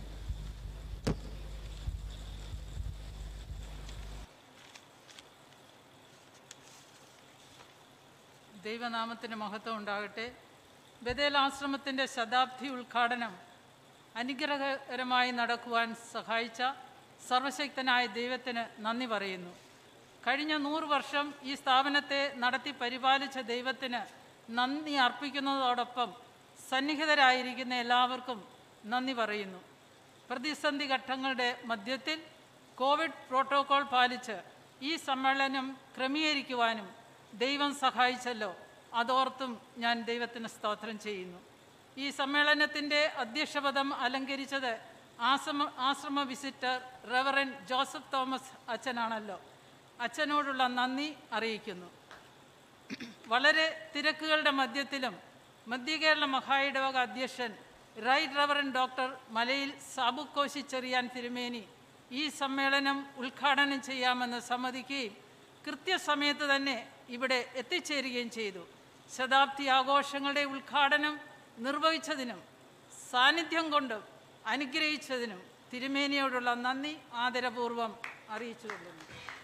ദൈവനാമത്തിന് മഹത്വം ഉണ്ടാകട്ടെ ബദേൽ ആശ്രമത്തിൻ്റെ ശതാബ്ദി ഉദ്ഘാടനം അനുഗ്രഹകരമായി നടക്കുവാൻ സഹായിച്ച സർവശക്തനായ ദൈവത്തിന് നന്ദി പറയുന്നു കഴിഞ്ഞ നൂറ് വർഷം ഈ സ്ഥാപനത്തെ നടത്തി പരിപാലിച്ച ദൈവത്തിന് നന്ദി അർപ്പിക്കുന്നതോടൊപ്പം സന്നിഹിതരായിരിക്കുന്ന എല്ലാവർക്കും നന്ദി പറയുന്നു പ്രതിസന്ധി ഘട്ടങ്ങളുടെ മധ്യത്തിൽ കോവിഡ് പ്രോട്ടോകോൾ പാലിച്ച് ഈ സമ്മേളനം ക്രമീകരിക്കുവാനും ദൈവം സഹായിച്ചല്ലോ അതോർത്തും ഞാൻ ദൈവത്തിന് സ്തോത്രം ചെയ്യുന്നു ഈ സമ്മേളനത്തിൻ്റെ അധ്യക്ഷപദം അലങ്കരിച്ചത് ആശ്രമ ആശ്രമ വിസിറ്റർ റെവറൻ ജോസഫ് തോമസ് അച്ഛനാണല്ലോ അച്ഛനോടുള്ള നന്ദി അറിയിക്കുന്നു വളരെ തിരക്കുകളുടെ മധ്യത്തിലും മധ്യകേരള മഹായിടവക അധ്യക്ഷൻ റൈറ്റ് റവറൻ ഡോക്ടർ മലയിൽ സാബുക്കോശി ചെറിയാൻ തിരുമേനി ഈ സമ്മേളനം ഉദ്ഘാടനം ചെയ്യാമെന്ന് സമ്മതിക്കുകയും കൃത്യസമയത്ത് തന്നെ ഇവിടെ എത്തിച്ചേരുകയും ചെയ്തു ശതാബ്ദി ആഘോഷങ്ങളുടെ ഉദ്ഘാടനം നിർവഹിച്ചതിനും സാന്നിധ്യം കൊണ്ടും അനുഗ്രഹിച്ചതിനും തിരുമേനിയോടുള്ള നന്ദി ആദരപൂർവം അറിയിച്ചുകൊള്ളുന്നു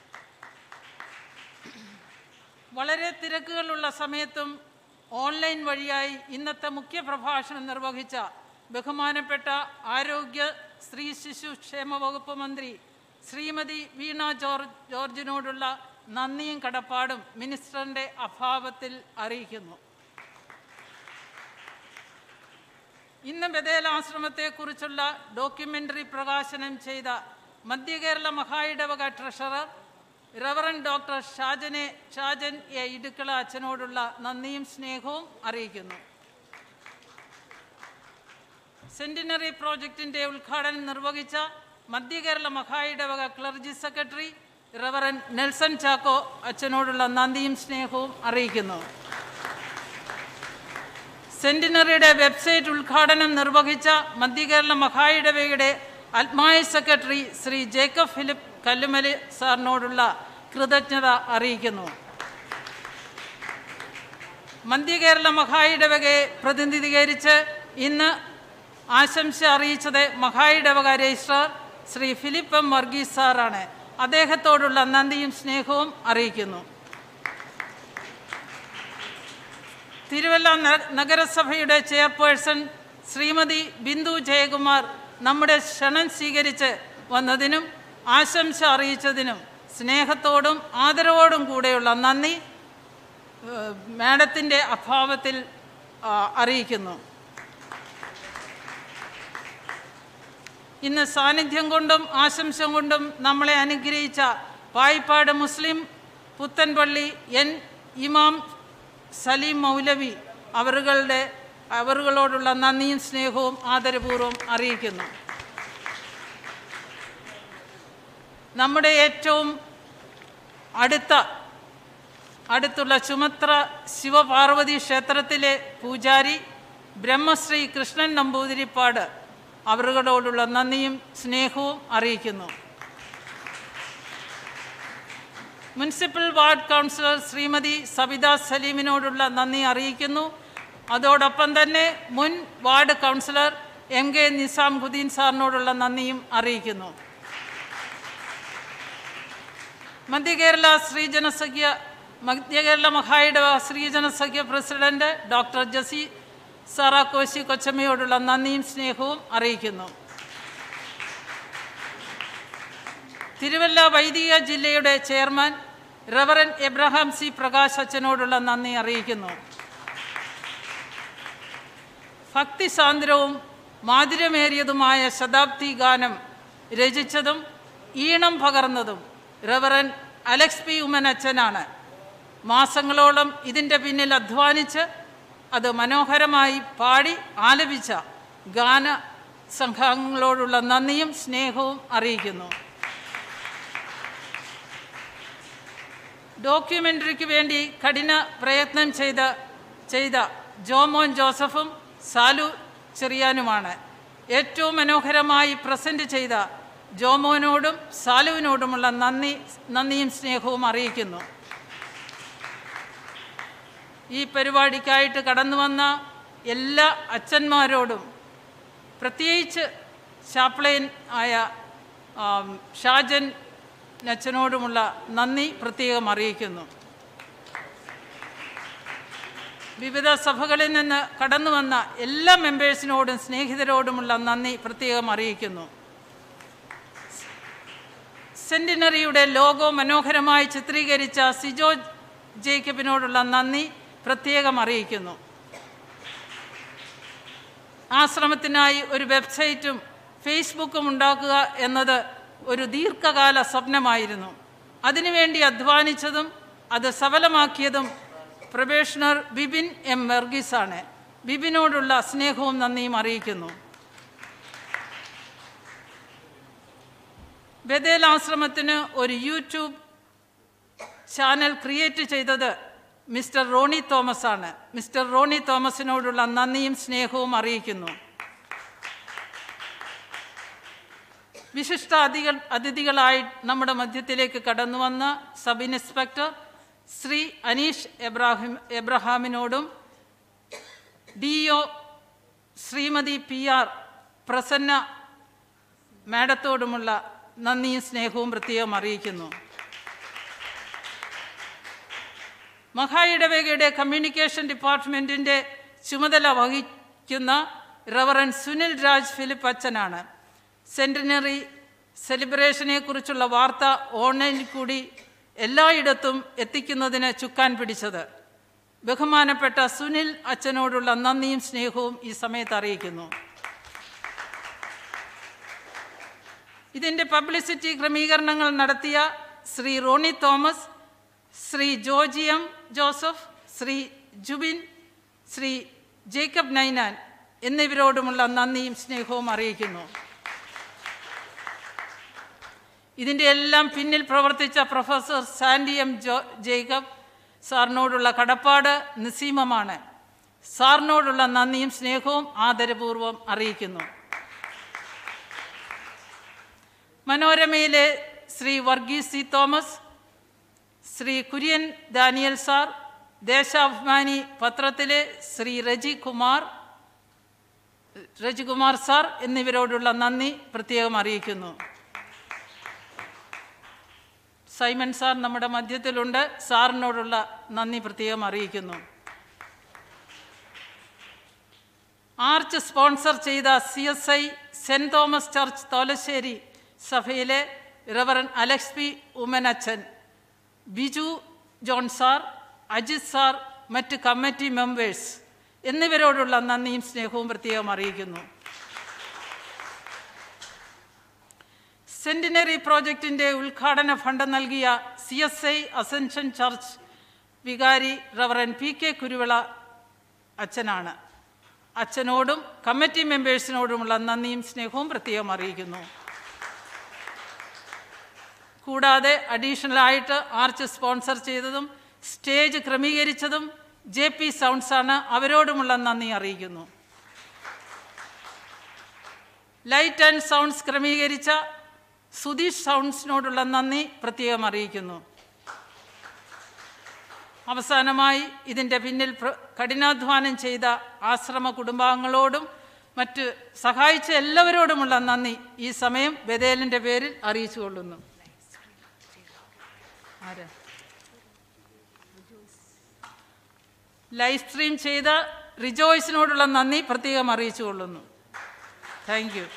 വളരെ തിരക്കുകളുള്ള സമയത്തും ഓൺലൈൻ വഴിയായി ഇന്നത്തെ മുഖ്യ പ്രഭാഷണം നിർവഹിച്ച ബഹുമാനപ്പെട്ട ആരോഗ്യ സ്ത്രീ ശിശു ക്ഷേമ വകുപ്പ് മന്ത്രി ശ്രീമതി വീണ ജോർജ് ജോർജിനോടുള്ള നന്ദിയും കടപ്പാടും മിനിസ്റ്ററിൻ്റെ അഭാവത്തിൽ അറിയിക്കുന്നു ഇന്ന് ബദേൽ ആശ്രമത്തെക്കുറിച്ചുള്ള ഡോക്യുമെൻ്ററി പ്രകാശനം ചെയ്ത മധ്യകേരള മഹായിടവക ട്രഷറർ റവറൻ ഡോക്ടർ ഷാജനെ ഷാജൻ എ ഇടുക്കള അച്ഛനോടുള്ള നന്ദിയും സ്നേഹവും അറിയിക്കുന്നു സെന്റിനറി പ്രോജക്റ്റിൻ്റെ ഉദ്ഘാടനം നിർവഹിച്ച മധ്യകേരള മഹായിടവക clergy secretary reverend Nelson Chacko അച്ഛനോടുള്ള നന്ദിയും സ്നേഹവും അറിയിക്കുന്നു സെന്റിനറിയുടെ വെബ്സൈറ്റ് ഉദ്ഘാടനം നിർവഹിച്ച മധ്യകേരള മഹായിടവയുടെ ആത്മായ secretary Shri Jacob Philip Kallumali സാറിനോടുള്ള കൃതജ്ഞത അറിയിക്കുന്നു മധ്യകേരള മഹായിടവകയെ പ്രതിനിധീകരിച്ച് ഇന്ന് ആശംസ അറിയിച്ചത് മഹായിടവക registrar Shri Philip M Varghese സാറാണ് അദ്ദേഹത്തോടുള്ള നന്ദിയും സ്നേഹവും അറിയിക്കുന്നു തിരുവല്ല ന- നഗരസഭയുടെ ചെയർപേഴ്സൺ ശ്രീമതി ബിന്ദു ജയകുമാർ നമ്മുടെ ക്ഷണം സ്വീകരിച്ച് വന്നതിനും ആശംസ അറിയിച്ചതിനും സ്നേഹത്തോടും ആദരവോടും കൂടെയുള്ള നന്ദി ഏഹ്, മാഡത്തിൻ്റെ അഭാവത്തിൽ ആ, അറിയിക്കുന്നു ഇന്ന് സാന്നിധ്യം കൊണ്ടും ആശംസ കൊണ്ടും നമ്മളെ അനുഗ്രഹിച്ച പായിപ്പാട് മുസ്ലിം പുത്തൻപള്ളി എൻ ഇമാം സലീം മൗലവി അവറുകളുടെ അവറുകളോടുള്ള നന്ദിയും സ്നേഹവും ആദരപൂർവ്വം അറിയിക്കുന്നു നമ്മുടെ ഏറ്റവും അടുത്ത അടുത്തുള്ള ചുമത്ര ശിവപാർവതി ക്ഷേത്രത്തിലെ പൂജാരി ബ്രഹ്മശ്രീ കൃഷ്ണൻ നമ്പൂതിരിപ്പാട് അവരുകളോടുള്ള നന്ദിയും സ്നേഹവും അറിയിക്കുന്നു municipal ward councillor Shrimati Sabitha സലീമിനോടുള്ള നന്ദി അറിയിക്കുന്നു അതോടൊപ്പം തന്നെ മുൻ ward councillor M K Nizamuddin സാറിനോടുള്ള നന്ദിയും അറിയിക്കുന്നു മധ്യകേരള ശ്രീജനസഖ്യ മധ്യകേരള മഹായിടവ ശ്രീജനസഖ്യ president doctor Jessy Sara Koshy കൊച്ചമ്മയോടുള്ള നന്ദിയും സ്നേഹവും അറിയിക്കുന്നു തിരുവല്ല വൈദിക ജില്ലയുടെ chairman reverend Abraham C Prakash അച്ഛനോടുള്ള നന്ദി അറിയിക്കുന്നു ഭക്തിസാന്ദ്രവും മാധുര്യമേറിയതുമായ ശതാബ്ദി ഗാനം രചിച്ചതും ഈണം പകർന്നതും റവറൻ അലക്സ് പി ഉമ്മൻ അച്ഛനാണ് മാസങ്ങളോളം ഇതിൻ്റെ പിന്നിൽ അധ്വാനിച്ച് അത് മനോഹരമായി പാടി ആലപിച്ച ഗാന സംഘങ്ങളോടുള്ള നന്ദിയും സ്നേഹവും അറിയിക്കുന്നു ഡോക്യുമെൻ്ററിക്ക് വേണ്ടി കഠിന പ്രയത്നം ചെയ്ത ചെയ്ത ജോമോൻ ജോസഫും സാലു ചെറിയാനുമാണ് ഏറ്റവും മനോഹരമായി പ്രസൻറ്റ് ചെയ്ത ജോമോനോടും സാലുവിനോടുമുള്ള നന്ദി നന്ദിയും സ്നേഹവും അറിയിക്കുന്നു ഈ പരിപാടിക്കായിട്ട് കടന്നു വന്ന എല്ലാ അച്ഛന്മാരോടും പ്രത്യേകിച്ച് ചാപ്ലൈൻ ആയ ആം, ഷാജൻ അച്ഛനോടുമുള്ള നന്ദി പ്രത്യേകം അറിയിക്കുന്നു വിവിധ സഭകളിൽ നിന്ന് കടന്നു വന്ന എല്ലാ മെമ്പേഴ്സിനോടും സ്നേഹിതരോടുമുള്ള നന്ദി പ്രത്യേകം അറിയിക്കുന്നു സെൻറ്റിനറിയുടെ ലോഗോ മനോഹരമായി ചിത്രീകരിച്ച സിജോ ജേക്കബിനോടുള്ള നന്ദി പ്രത്യേകം അറിയിക്കുന്നു ആശ്രമത്തിനായി ഒരു വെബ്സൈറ്റും ഫേസ്ബുക്കും ഉണ്ടാക്കുക എന്നത് ഒരു ദീർഘകാല സ്വപ്നമായിരുന്നു അതിനുവേണ്ടി അധ്വാനിച്ചതും അത് സഫലമാക്കിയതും പ്രൊബേഷണർ ബിബിൻ എം വർഗീസാണ് ബിബിനോടുള്ള സ്നേഹവും നന്ദിയും അറിയിക്കുന്നു ബദേൽ ആശ്രമത്തിന് ഒരു യൂട്യൂബ് ചാനൽ ക്രിയേറ്റ് ചെയ്തത് മിസ്റ്റർ റോണി തോമസ് ആണ് മിസ്റ്റർ റോണി തോമസിനോടുള്ള നന്ദിയും സ്നേഹവും അറിയിക്കുന്നു വിശിഷ്ട അതികൾ അതിഥികളായി നമ്മുടെ മധ്യത്തിലേക്ക് കടന്നു വന്ന sub inspector Shri Aneesh Abraham എബ്രഹാമിനോടും D O Shrimati P R Prasanna മാഡത്തോടുമുള്ള നന്ദിയും സ്നേഹവും പ്രത്യേകം അറിയിക്കുന്നു മഹായിടവേഗയുടെ കമ്മ്യൂണിക്കേഷൻ ഡിപ്പാർട്ട്മെൻറ്റിൻ്റെ ചുമതല വഹിക്കുന്ന റവറൻ സുനിൽ രാജ് ഫിലിപ്പ് അച്ഛനാണ് സെൻറ്റിനറി സെലിബ്രേഷനെക്കുറിച്ചുള്ള വാർത്ത ഓൺലൈനിൽ കൂടി എല്ലായിടത്തും എത്തിക്കുന്നതിന് ചുക്കാൻ പിടിച്ചത് ബഹുമാനപ്പെട്ട സുനിൽ അച്ഛനോടുള്ള നന്ദിയും സ്നേഹവും ഈ സമയത്ത് അറിയിക്കുന്നു ഇതിൻ്റെ പബ്ലിസിറ്റി ക്രമീകരണങ്ങൾ നടത്തിയ Shri Ronnie Thomas Shri Joji M Joseph Shri Jubin Shri Jacob Ninan എന്നിവരോടുമുള്ള നന്ദിയും സ്നേഹവും അറിയിക്കുന്നു ഇതിൻ്റെ എല്ലാം പിന്നിൽ പ്രവർത്തിച്ച professor Sandy M Joe Jacob സാറിനോടുള്ള കടപ്പാട് നിസീമമാണ് സാറിനോടുള്ള നന്ദിയും സ്നേഹവും ആദരപൂർവ്വം അറിയിക്കുന്നു മനോരമയിലെ Shri Varghese C Thomas Shri Kurian Daniel sir Deshabhimani പത്രത്തിലെ ശ്രീ രജി കുമാർ രജികുമാർ സാർ എന്നിവരോടുള്ള നന്ദി പ്രത്യേകം അറിയിക്കുന്നു സൈമൺ സാർ നമ്മുടെ മധ്യത്തിലുണ്ട് സാറിനോടുള്ള നന്ദി പ്രത്യേകം അറിയിക്കുന്നു ആർച്ച് സ്പോൺസർ ചെയ്ത C S I saint Thomas church Tholassery സഭയിലെ റവറൻ അലക്സ് പി ഉമ്മനച്ചൻ Biju John sir Ajith sir മറ്റ് കമ്മിറ്റി മെമ്പേഴ്സ് എന്നിവരോടുള്ള നന്ദിയും സ്നേഹവും പ്രത്യേകം അറിയിക്കുന്നു സെൻറ്റിനറി പ്രോജക്റ്റിൻ്റെ ഉദ്ഘാടന ഫണ്ട് നൽകിയ C S I Ascension church വികാരി റവറൻ പി കെ കുരുവിള അച്ഛനാണ് അച്ഛനോടും കമ്മിറ്റി മെമ്പേഴ്സിനോടുമുള്ള നന്ദിയും സ്നേഹവും പ്രത്യേകം അറിയിക്കുന്നു കൂടാതെ അഡീഷണലായിട്ട് ആർച്ച് സ്പോൺസർ ചെയ്തതും സ്റ്റേജ് ക്രമീകരിച്ചതും ജെ പി സൗണ്ട്സാണ് അവരോടുമുള്ള നന്ദി അറിയിക്കുന്നു ലൈറ്റ് ആൻഡ് സൗണ്ട്സ് ക്രമീകരിച്ച സുധീഷ് സൗണ്ട്സിനോടുള്ള നന്ദി പ്രത്യേകം അറിയിക്കുന്നു അവസാനമായി ഇതിൻ്റെ പിന്നിൽ പ്ര- കഠിനാധ്വാനം ചെയ്ത ആശ്രമ കുടുംബാംഗങ്ങളോടും മറ്റ് സഹായിച്ച എല്ലാവരോടുമുള്ള നന്ദി ഈ സമയം ബദേലിൻ്റെ പേരിൽ അറിയിച്ചുകൊള്ളുന്നു ആരാ ലൈവ് സ്ട്രീം ചെയ്ത റിജോയ്സിനോടുള്ള നന്ദി പ്രത്യേകം അറിയിച്ചുകൊള്ളുന്നു താങ്ക് യു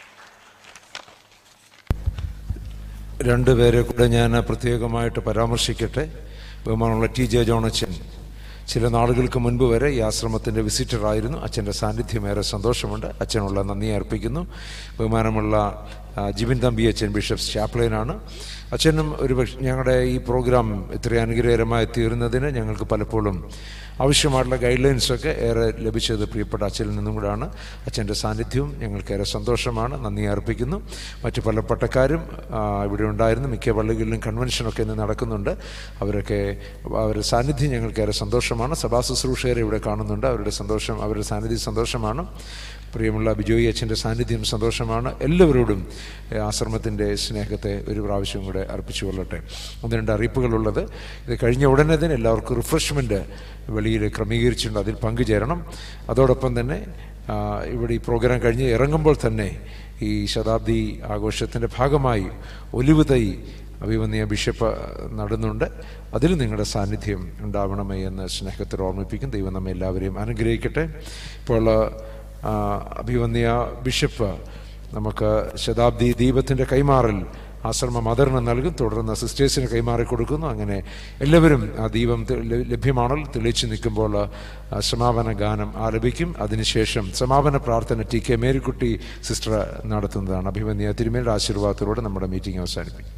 രണ്ടുപേരെ കൂടെ ഞാൻ പ്രത്യേകമായിട്ട് പരാമർശിക്കട്ടെ ബഹുമാനമുള്ള ടി ജെ ജോണച്ചൻ ചില നാളുകൾക്ക് മുൻപ് വരെ ഈ ആശ്രമത്തിൻ്റെ വിസിറ്ററായിരുന്നു അച്ഛൻ്റെ സാന്നിധ്യം ഏറെ സന്തോഷമുണ്ട് അച്ഛനുള്ള നന്ദി അർപ്പിക്കുന്നു ബഹുമാനമുള്ള ആ, ജിബിൻ തമ്പി അച്ഛൻ ബിഷപ്സ് ചാപ്ലൈനാണ് അച്ഛനും ഒരു പക്ഷേ ഞങ്ങളുടെ ഈ പ്രോഗ്രാം ഇത്രയും അനുഗ്രഹകരമായി തീർന്നതിന് ഞങ്ങൾക്ക് പലപ്പോഴും ആവശ്യമായിട്ടുള്ള ഗൈഡ് ലൈൻസൊക്കെ ഏറെ ലഭിച്ചത് പ്രിയപ്പെട്ട അച്ഛനിൽ നിന്നും കൂടാണ് അച്ഛൻ്റെ സാന്നിധ്യവും ഞങ്ങൾക്ക് ഏറെ സന്തോഷമാണ് നന്ദി അർപ്പിക്കുന്നു മറ്റു പല പട്ടക്കാരും ആ, ഇവിടെ ഉണ്ടായിരുന്നു മിക്ക പള്ളികളിലും കൺവെൻഷനൊക്കെ ഇന്ന് നടക്കുന്നുണ്ട് അവരൊക്കെ അവരുടെ സാന്നിധ്യം ഞങ്ങൾക്ക് ഏറെ സന്തോഷമാണ് സഭാ ശുശ്രൂഷകരെ ഇവിടെ കാണുന്നുണ്ട് അവരുടെ സന്തോഷം അവരുടെ സാന്നിധ്യം സന്തോഷമാണ് പ്രിയമുള്ള ബിജോയി അച്ഛൻ്റെ സാന്നിധ്യം സന്തോഷമാണ് എല്ലാവരോടും ഏഹ്, ആശ്രമത്തിൻ്റെ സ്നേഹത്തെ ഒരു പ്രാവശ്യം കൂടെ അർപ്പിച്ചു കൊള്ളട്ടെ ഒന്ന് രണ്ട് അറിയിപ്പുകളുള്ളത് ഇത് കഴിഞ്ഞ ഉടനെ തന്നെ എല്ലാവർക്കും റിഫ്രഷ്മെൻറ്റ് വെളിയിൽ ക്രമീകരിച്ചിട്ടുണ്ട് അതിൽ പങ്കുചേരണം അതോടൊപ്പം തന്നെ ആ, ഇവിടെ ഈ പ്രോഗ്രാം കഴിഞ്ഞ് ഇറങ്ങുമ്പോൾ തന്നെ ഈ ശതാബ്ദി ആഘോഷത്തിൻ്റെ ഭാഗമായി ഒലിവ് തൈ അഭിമന്യ ബിഷപ്പ് നടുന്നുണ്ട് അതിൽ നിങ്ങളുടെ സാന്നിധ്യം ഉണ്ടാവണമേ എന്ന് സ്നേഹത്തിൽ ഓർമ്മിപ്പിക്കും ദൈവം നമ്മെ എല്ലാവരെയും അനുഗ്രഹിക്കട്ടെ ഇപ്പോൾ ആ, അഭിമന്യ ബിഷപ്പ് നമുക്ക് ശതാബ്ദി ദീപത്തിൻ്റെ കൈമാറൽ ആശ്രമ മദറിന് നൽകും തുടർന്ന് സിസ്റ്റേഴ്സിന് കൈമാറി കൊടുക്കുന്നു അങ്ങനെ എല്ലാവരും ആ ദീപം തെ- ല- ലഭ്യമാണല്ലോ തെളിയിച്ച് നിൽക്കുമ്പോൾ ആ, സമാപന ഗാനം ആലപിക്കും അതിനുശേഷം സമാപന പ്രാർത്ഥന ടി കെ മേരിക്കുട്ടി സിസ്റ്റർ നടത്തുന്നതാണ് അഭിമന്യ തിരുമേനിയുടെ ആശീർവാദത്തിലൂടെ നമ്മുടെ മീറ്റിംഗ് അവസാനിപ്പിക്കും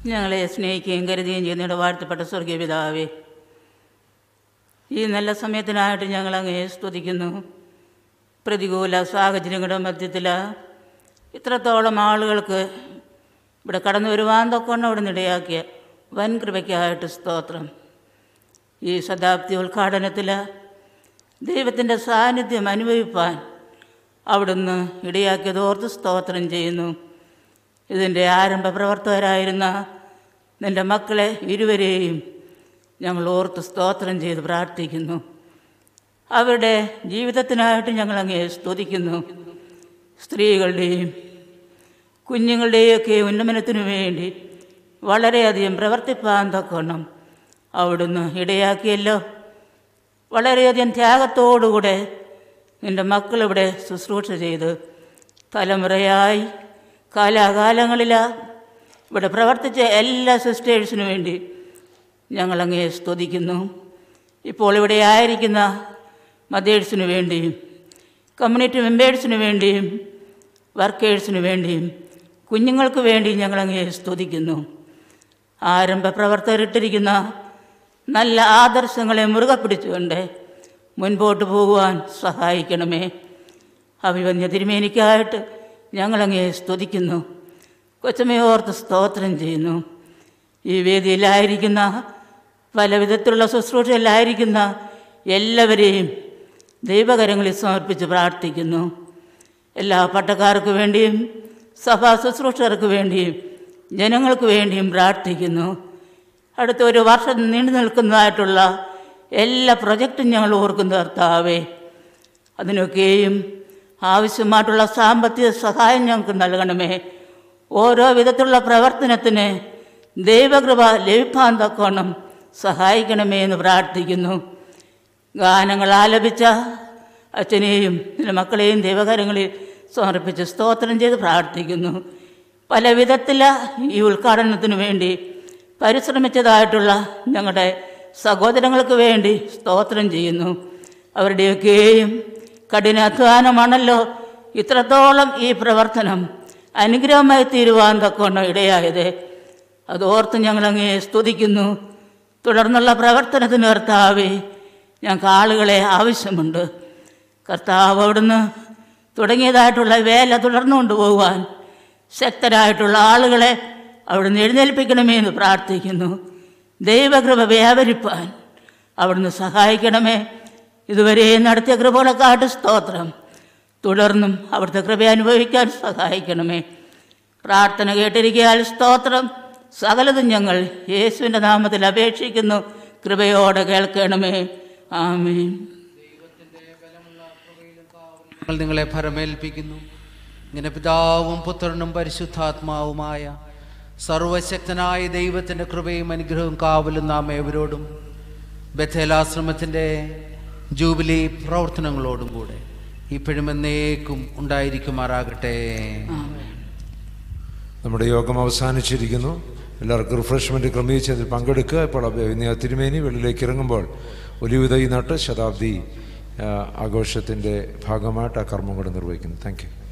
ഞങ്ങളെ സ്നേഹിക്കുകയും കരുതുകയും ചെയ്യുന്നതിൻ്റെ വാഴ്ത്തപ്പെട്ട സ്വർഗീയ പിതാവേ ഈ നല്ല സമയത്തിനായിട്ട് ഞങ്ങൾ അങ്ങേ സ്തുതിക്കുന്നു പ്രതികൂല സാഹചര്യങ്ങളുടെ മധ്യത്തിൽ ഇത്രത്തോളം ആളുകൾക്ക് ഇവിടെ കടന്നു വരുവാൻ തൊക്കൊണ്ട് അവിടെ നിടയാക്കിയ വൻ കൃപയ്ക്കായിട്ട് സ്തോത്രം ഈ ശതാബ്ദി ഉദ്ഘാടനത്തിൽ ദൈവത്തിൻ്റെ സാന്നിധ്യം അനുഭവിപ്പാൻ അവിടുന്ന് ഇടയാക്കിയത് ഓർത്ത് സ്തോത്രം ചെയ്യുന്നു ഇതിൻ്റെ ആരംഭ പ്രവർത്തകരായിരുന്ന നിൻ്റെ മക്കളെ ഇരുവരെയും ഞങ്ങൾ ഓർത്ത് സ്തോത്രം ചെയ്ത് പ്രാർത്ഥിക്കുന്നു അവരുടെ ജീവിതത്തിനായിട്ട് ഞങ്ങൾ അങ്ങേ സ്തുതിക്കുന്നു സ്ത്രീകളുടെയും കുഞ്ഞുങ്ങളുടെയൊക്കെ ഉന്നമനത്തിനു വേണ്ടി വളരെയധികം പ്രവർത്തിപ്പാൻ തക്കണം അവിടുന്ന് ഇടയാക്കിയല്ലോ വളരെയധികം ത്യാഗത്തോടുകൂടെ നിൻ്റെ മക്കളിവിടെ ശുശ്രൂഷ ചെയ്ത് തലമുറയായി കാലാകാലങ്ങളിൽ ഇവിടെ പ്രവർത്തിച്ച എല്ലാ സിസ്റ്റേഴ്സിനു വേണ്ടി ഞങ്ങളങ്ങേ സ്തുതിക്കുന്നു ഇപ്പോൾ ഇവിടെ ആയിരിക്കുന്ന മദേഴ്സിനു വേണ്ടിയും കമ്മ്യൂണിറ്റി മെമ്പേഴ്സിനു വേണ്ടിയും വർക്കേഴ്സിനു വേണ്ടിയും കുഞ്ഞുങ്ങൾക്ക് വേണ്ടി ഞങ്ങളങ്ങേ സ്തുതിക്കുന്നു ആരംഭ പ്രവർത്തകരിട്ടിരിക്കുന്ന നല്ല ആദർശങ്ങളെ മുറുകെ പിടിച്ചുകൊണ്ട് മുൻപോട്ട് പോകുവാൻ സഹായിക്കണമേ അഭിവന്യ തിരുമേനിക്കായിട്ട് ഞങ്ങളങ്ങേ സ്തുതിക്കുന്നു കൊച്ചമ്മയോർത്ത് സ്തോത്രം ചെയ്യുന്നു ഈ വേദിയിലായിരിക്കുന്ന പല വിധത്തിലുള്ള ശുശ്രൂഷയിലായിരിക്കുന്ന എല്ലാവരെയും ദൈവകരങ്ങളിൽ സമർപ്പിച്ച് പ്രാർത്ഥിക്കുന്നു എല്ലാ പട്ടക്കാർക്ക് വേണ്ടിയും സഭാ ശുശ്രൂഷകർക്ക് വേണ്ടിയും ജനങ്ങൾക്ക് വേണ്ടിയും പ്രാർത്ഥിക്കുന്നു അടുത്ത ഒരു വർഷം നീണ്ടു നിൽക്കുന്നതായിട്ടുള്ള എല്ലാ പ്രൊജക്റ്റും ഞങ്ങൾ ഓർക്കുന്ന കർത്താവേ അതിനൊക്കെയും ആവശ്യമായിട്ടുള്ള സാമ്പത്തിക സഹായം ഞങ്ങൾക്ക് നൽകണമേ ഓരോ വിധത്തിലുള്ള പ്രവർത്തനത്തിന് ദൈവകൃപ ലഭിക്കാൻ തക്കോണം സഹായിക്കണമേ എന്ന് പ്രാർത്ഥിക്കുന്നു ഗാനങ്ങൾ ആലപിച്ച അച്ഛനെയും നിന്റെ മക്കളെയും ദൈവകാര്യങ്ങളിൽ സമർപ്പിച്ച് സ്തോത്രം ചെയ്ത് പ്രാർത്ഥിക്കുന്നു പല വിധത്തിൽ ഈ ഉദ്ഘാടനത്തിന് വേണ്ടി പരിശ്രമിച്ചതായിട്ടുള്ള ഞങ്ങളുടെ സഹോദരങ്ങൾക്ക് വേണ്ടി സ്തോത്രം ചെയ്യുന്നു അവരുടെയൊക്കെയും കഠിനാധ്വാനമാണല്ലോ ഇത്രത്തോളം ഈ പ്രവർത്തനം അനുഗ്രഹമായി തീരുവാൻ തക്കവണ്ണം ഇടയായത് അതോർത്ത് ഞങ്ങളങ്ങേ സ്തുതിക്കുന്നു തുടർന്നുള്ള പ്രവർത്തനത്തിന് കർത്താവേ ഞങ്ങൾക്ക് ആളുകളെ ആവശ്യമുണ്ട് കർത്താവ് അവിടുന്ന് തുടങ്ങിയതായിട്ടുള്ള വേല തുടർന്നു കൊണ്ടുപോകുവാൻ ശക്തരായിട്ടുള്ള ആളുകളെ അവിടുന്ന് എഴുന്നേൽപ്പിക്കണമേ എന്ന് പ്രാർത്ഥിക്കുന്നു ദൈവകൃപ വ്യാപരിപ്പാൻ അവിടുന്ന് സഹായിക്കണമേ ഇതുവരെ നടത്തിയ കൃപകളെക്കാട്ട് സ്തോത്രം തുടർന്നും അവിടുത്തെ കൃപ അനുഭവിക്കാൻ സഹായിക്കണമേ പ്രാർത്ഥന കേട്ടിരിക്കാൻ സ്തോത്രം സകലതും ഞങ്ങൾ യേശുവിൻ്റെ നാമത്തിൽ അപേക്ഷിക്കുന്നു കൃപയോടെ കേൾക്കണമേ ആമീൻ ഞങ്ങൾ നിങ്ങളെ ഫലമേൽപ്പിക്കുന്നു ഇങ്ങനെ പിതാവും പുത്രനും പരിശുദ്ധാത്മാവുമായ സർവശക്തനായ ദൈവത്തിൻ്റെ കൃപയും അനുഗ്രഹവും കാവലും നാം ഏവരോടും ബഥേലാശ്രമത്തിൻ്റെ ജൂബിലി പ്രവർത്തനങ്ങളോടും കൂടെ ഇപ്പോഴും എന്നേക്കും ഉണ്ടായിരിക്കുമാറാകട്ടെ നമ്മുടെ യോഗം അവസാനിച്ചിരിക്കുന്നു എല്ലാവർക്കും റിഫ്രഷ്മെൻറ്റ് ക്രമീകരിച്ച് അതിൽ പങ്കെടുക്കുക ഇപ്പോൾ അഭിനയ തിരുമേനി വെളിയിലേക്ക് ഇറങ്ങുമ്പോൾ ഒലിവുതൈ നട്ട് ശതാബ്ദി ആ, ആഘോഷത്തിൻ്റെ ഭാഗമായിട്ട് ആ കർമ്മം കൂടെ നിർവഹിക്കുന്നു താങ്ക് യു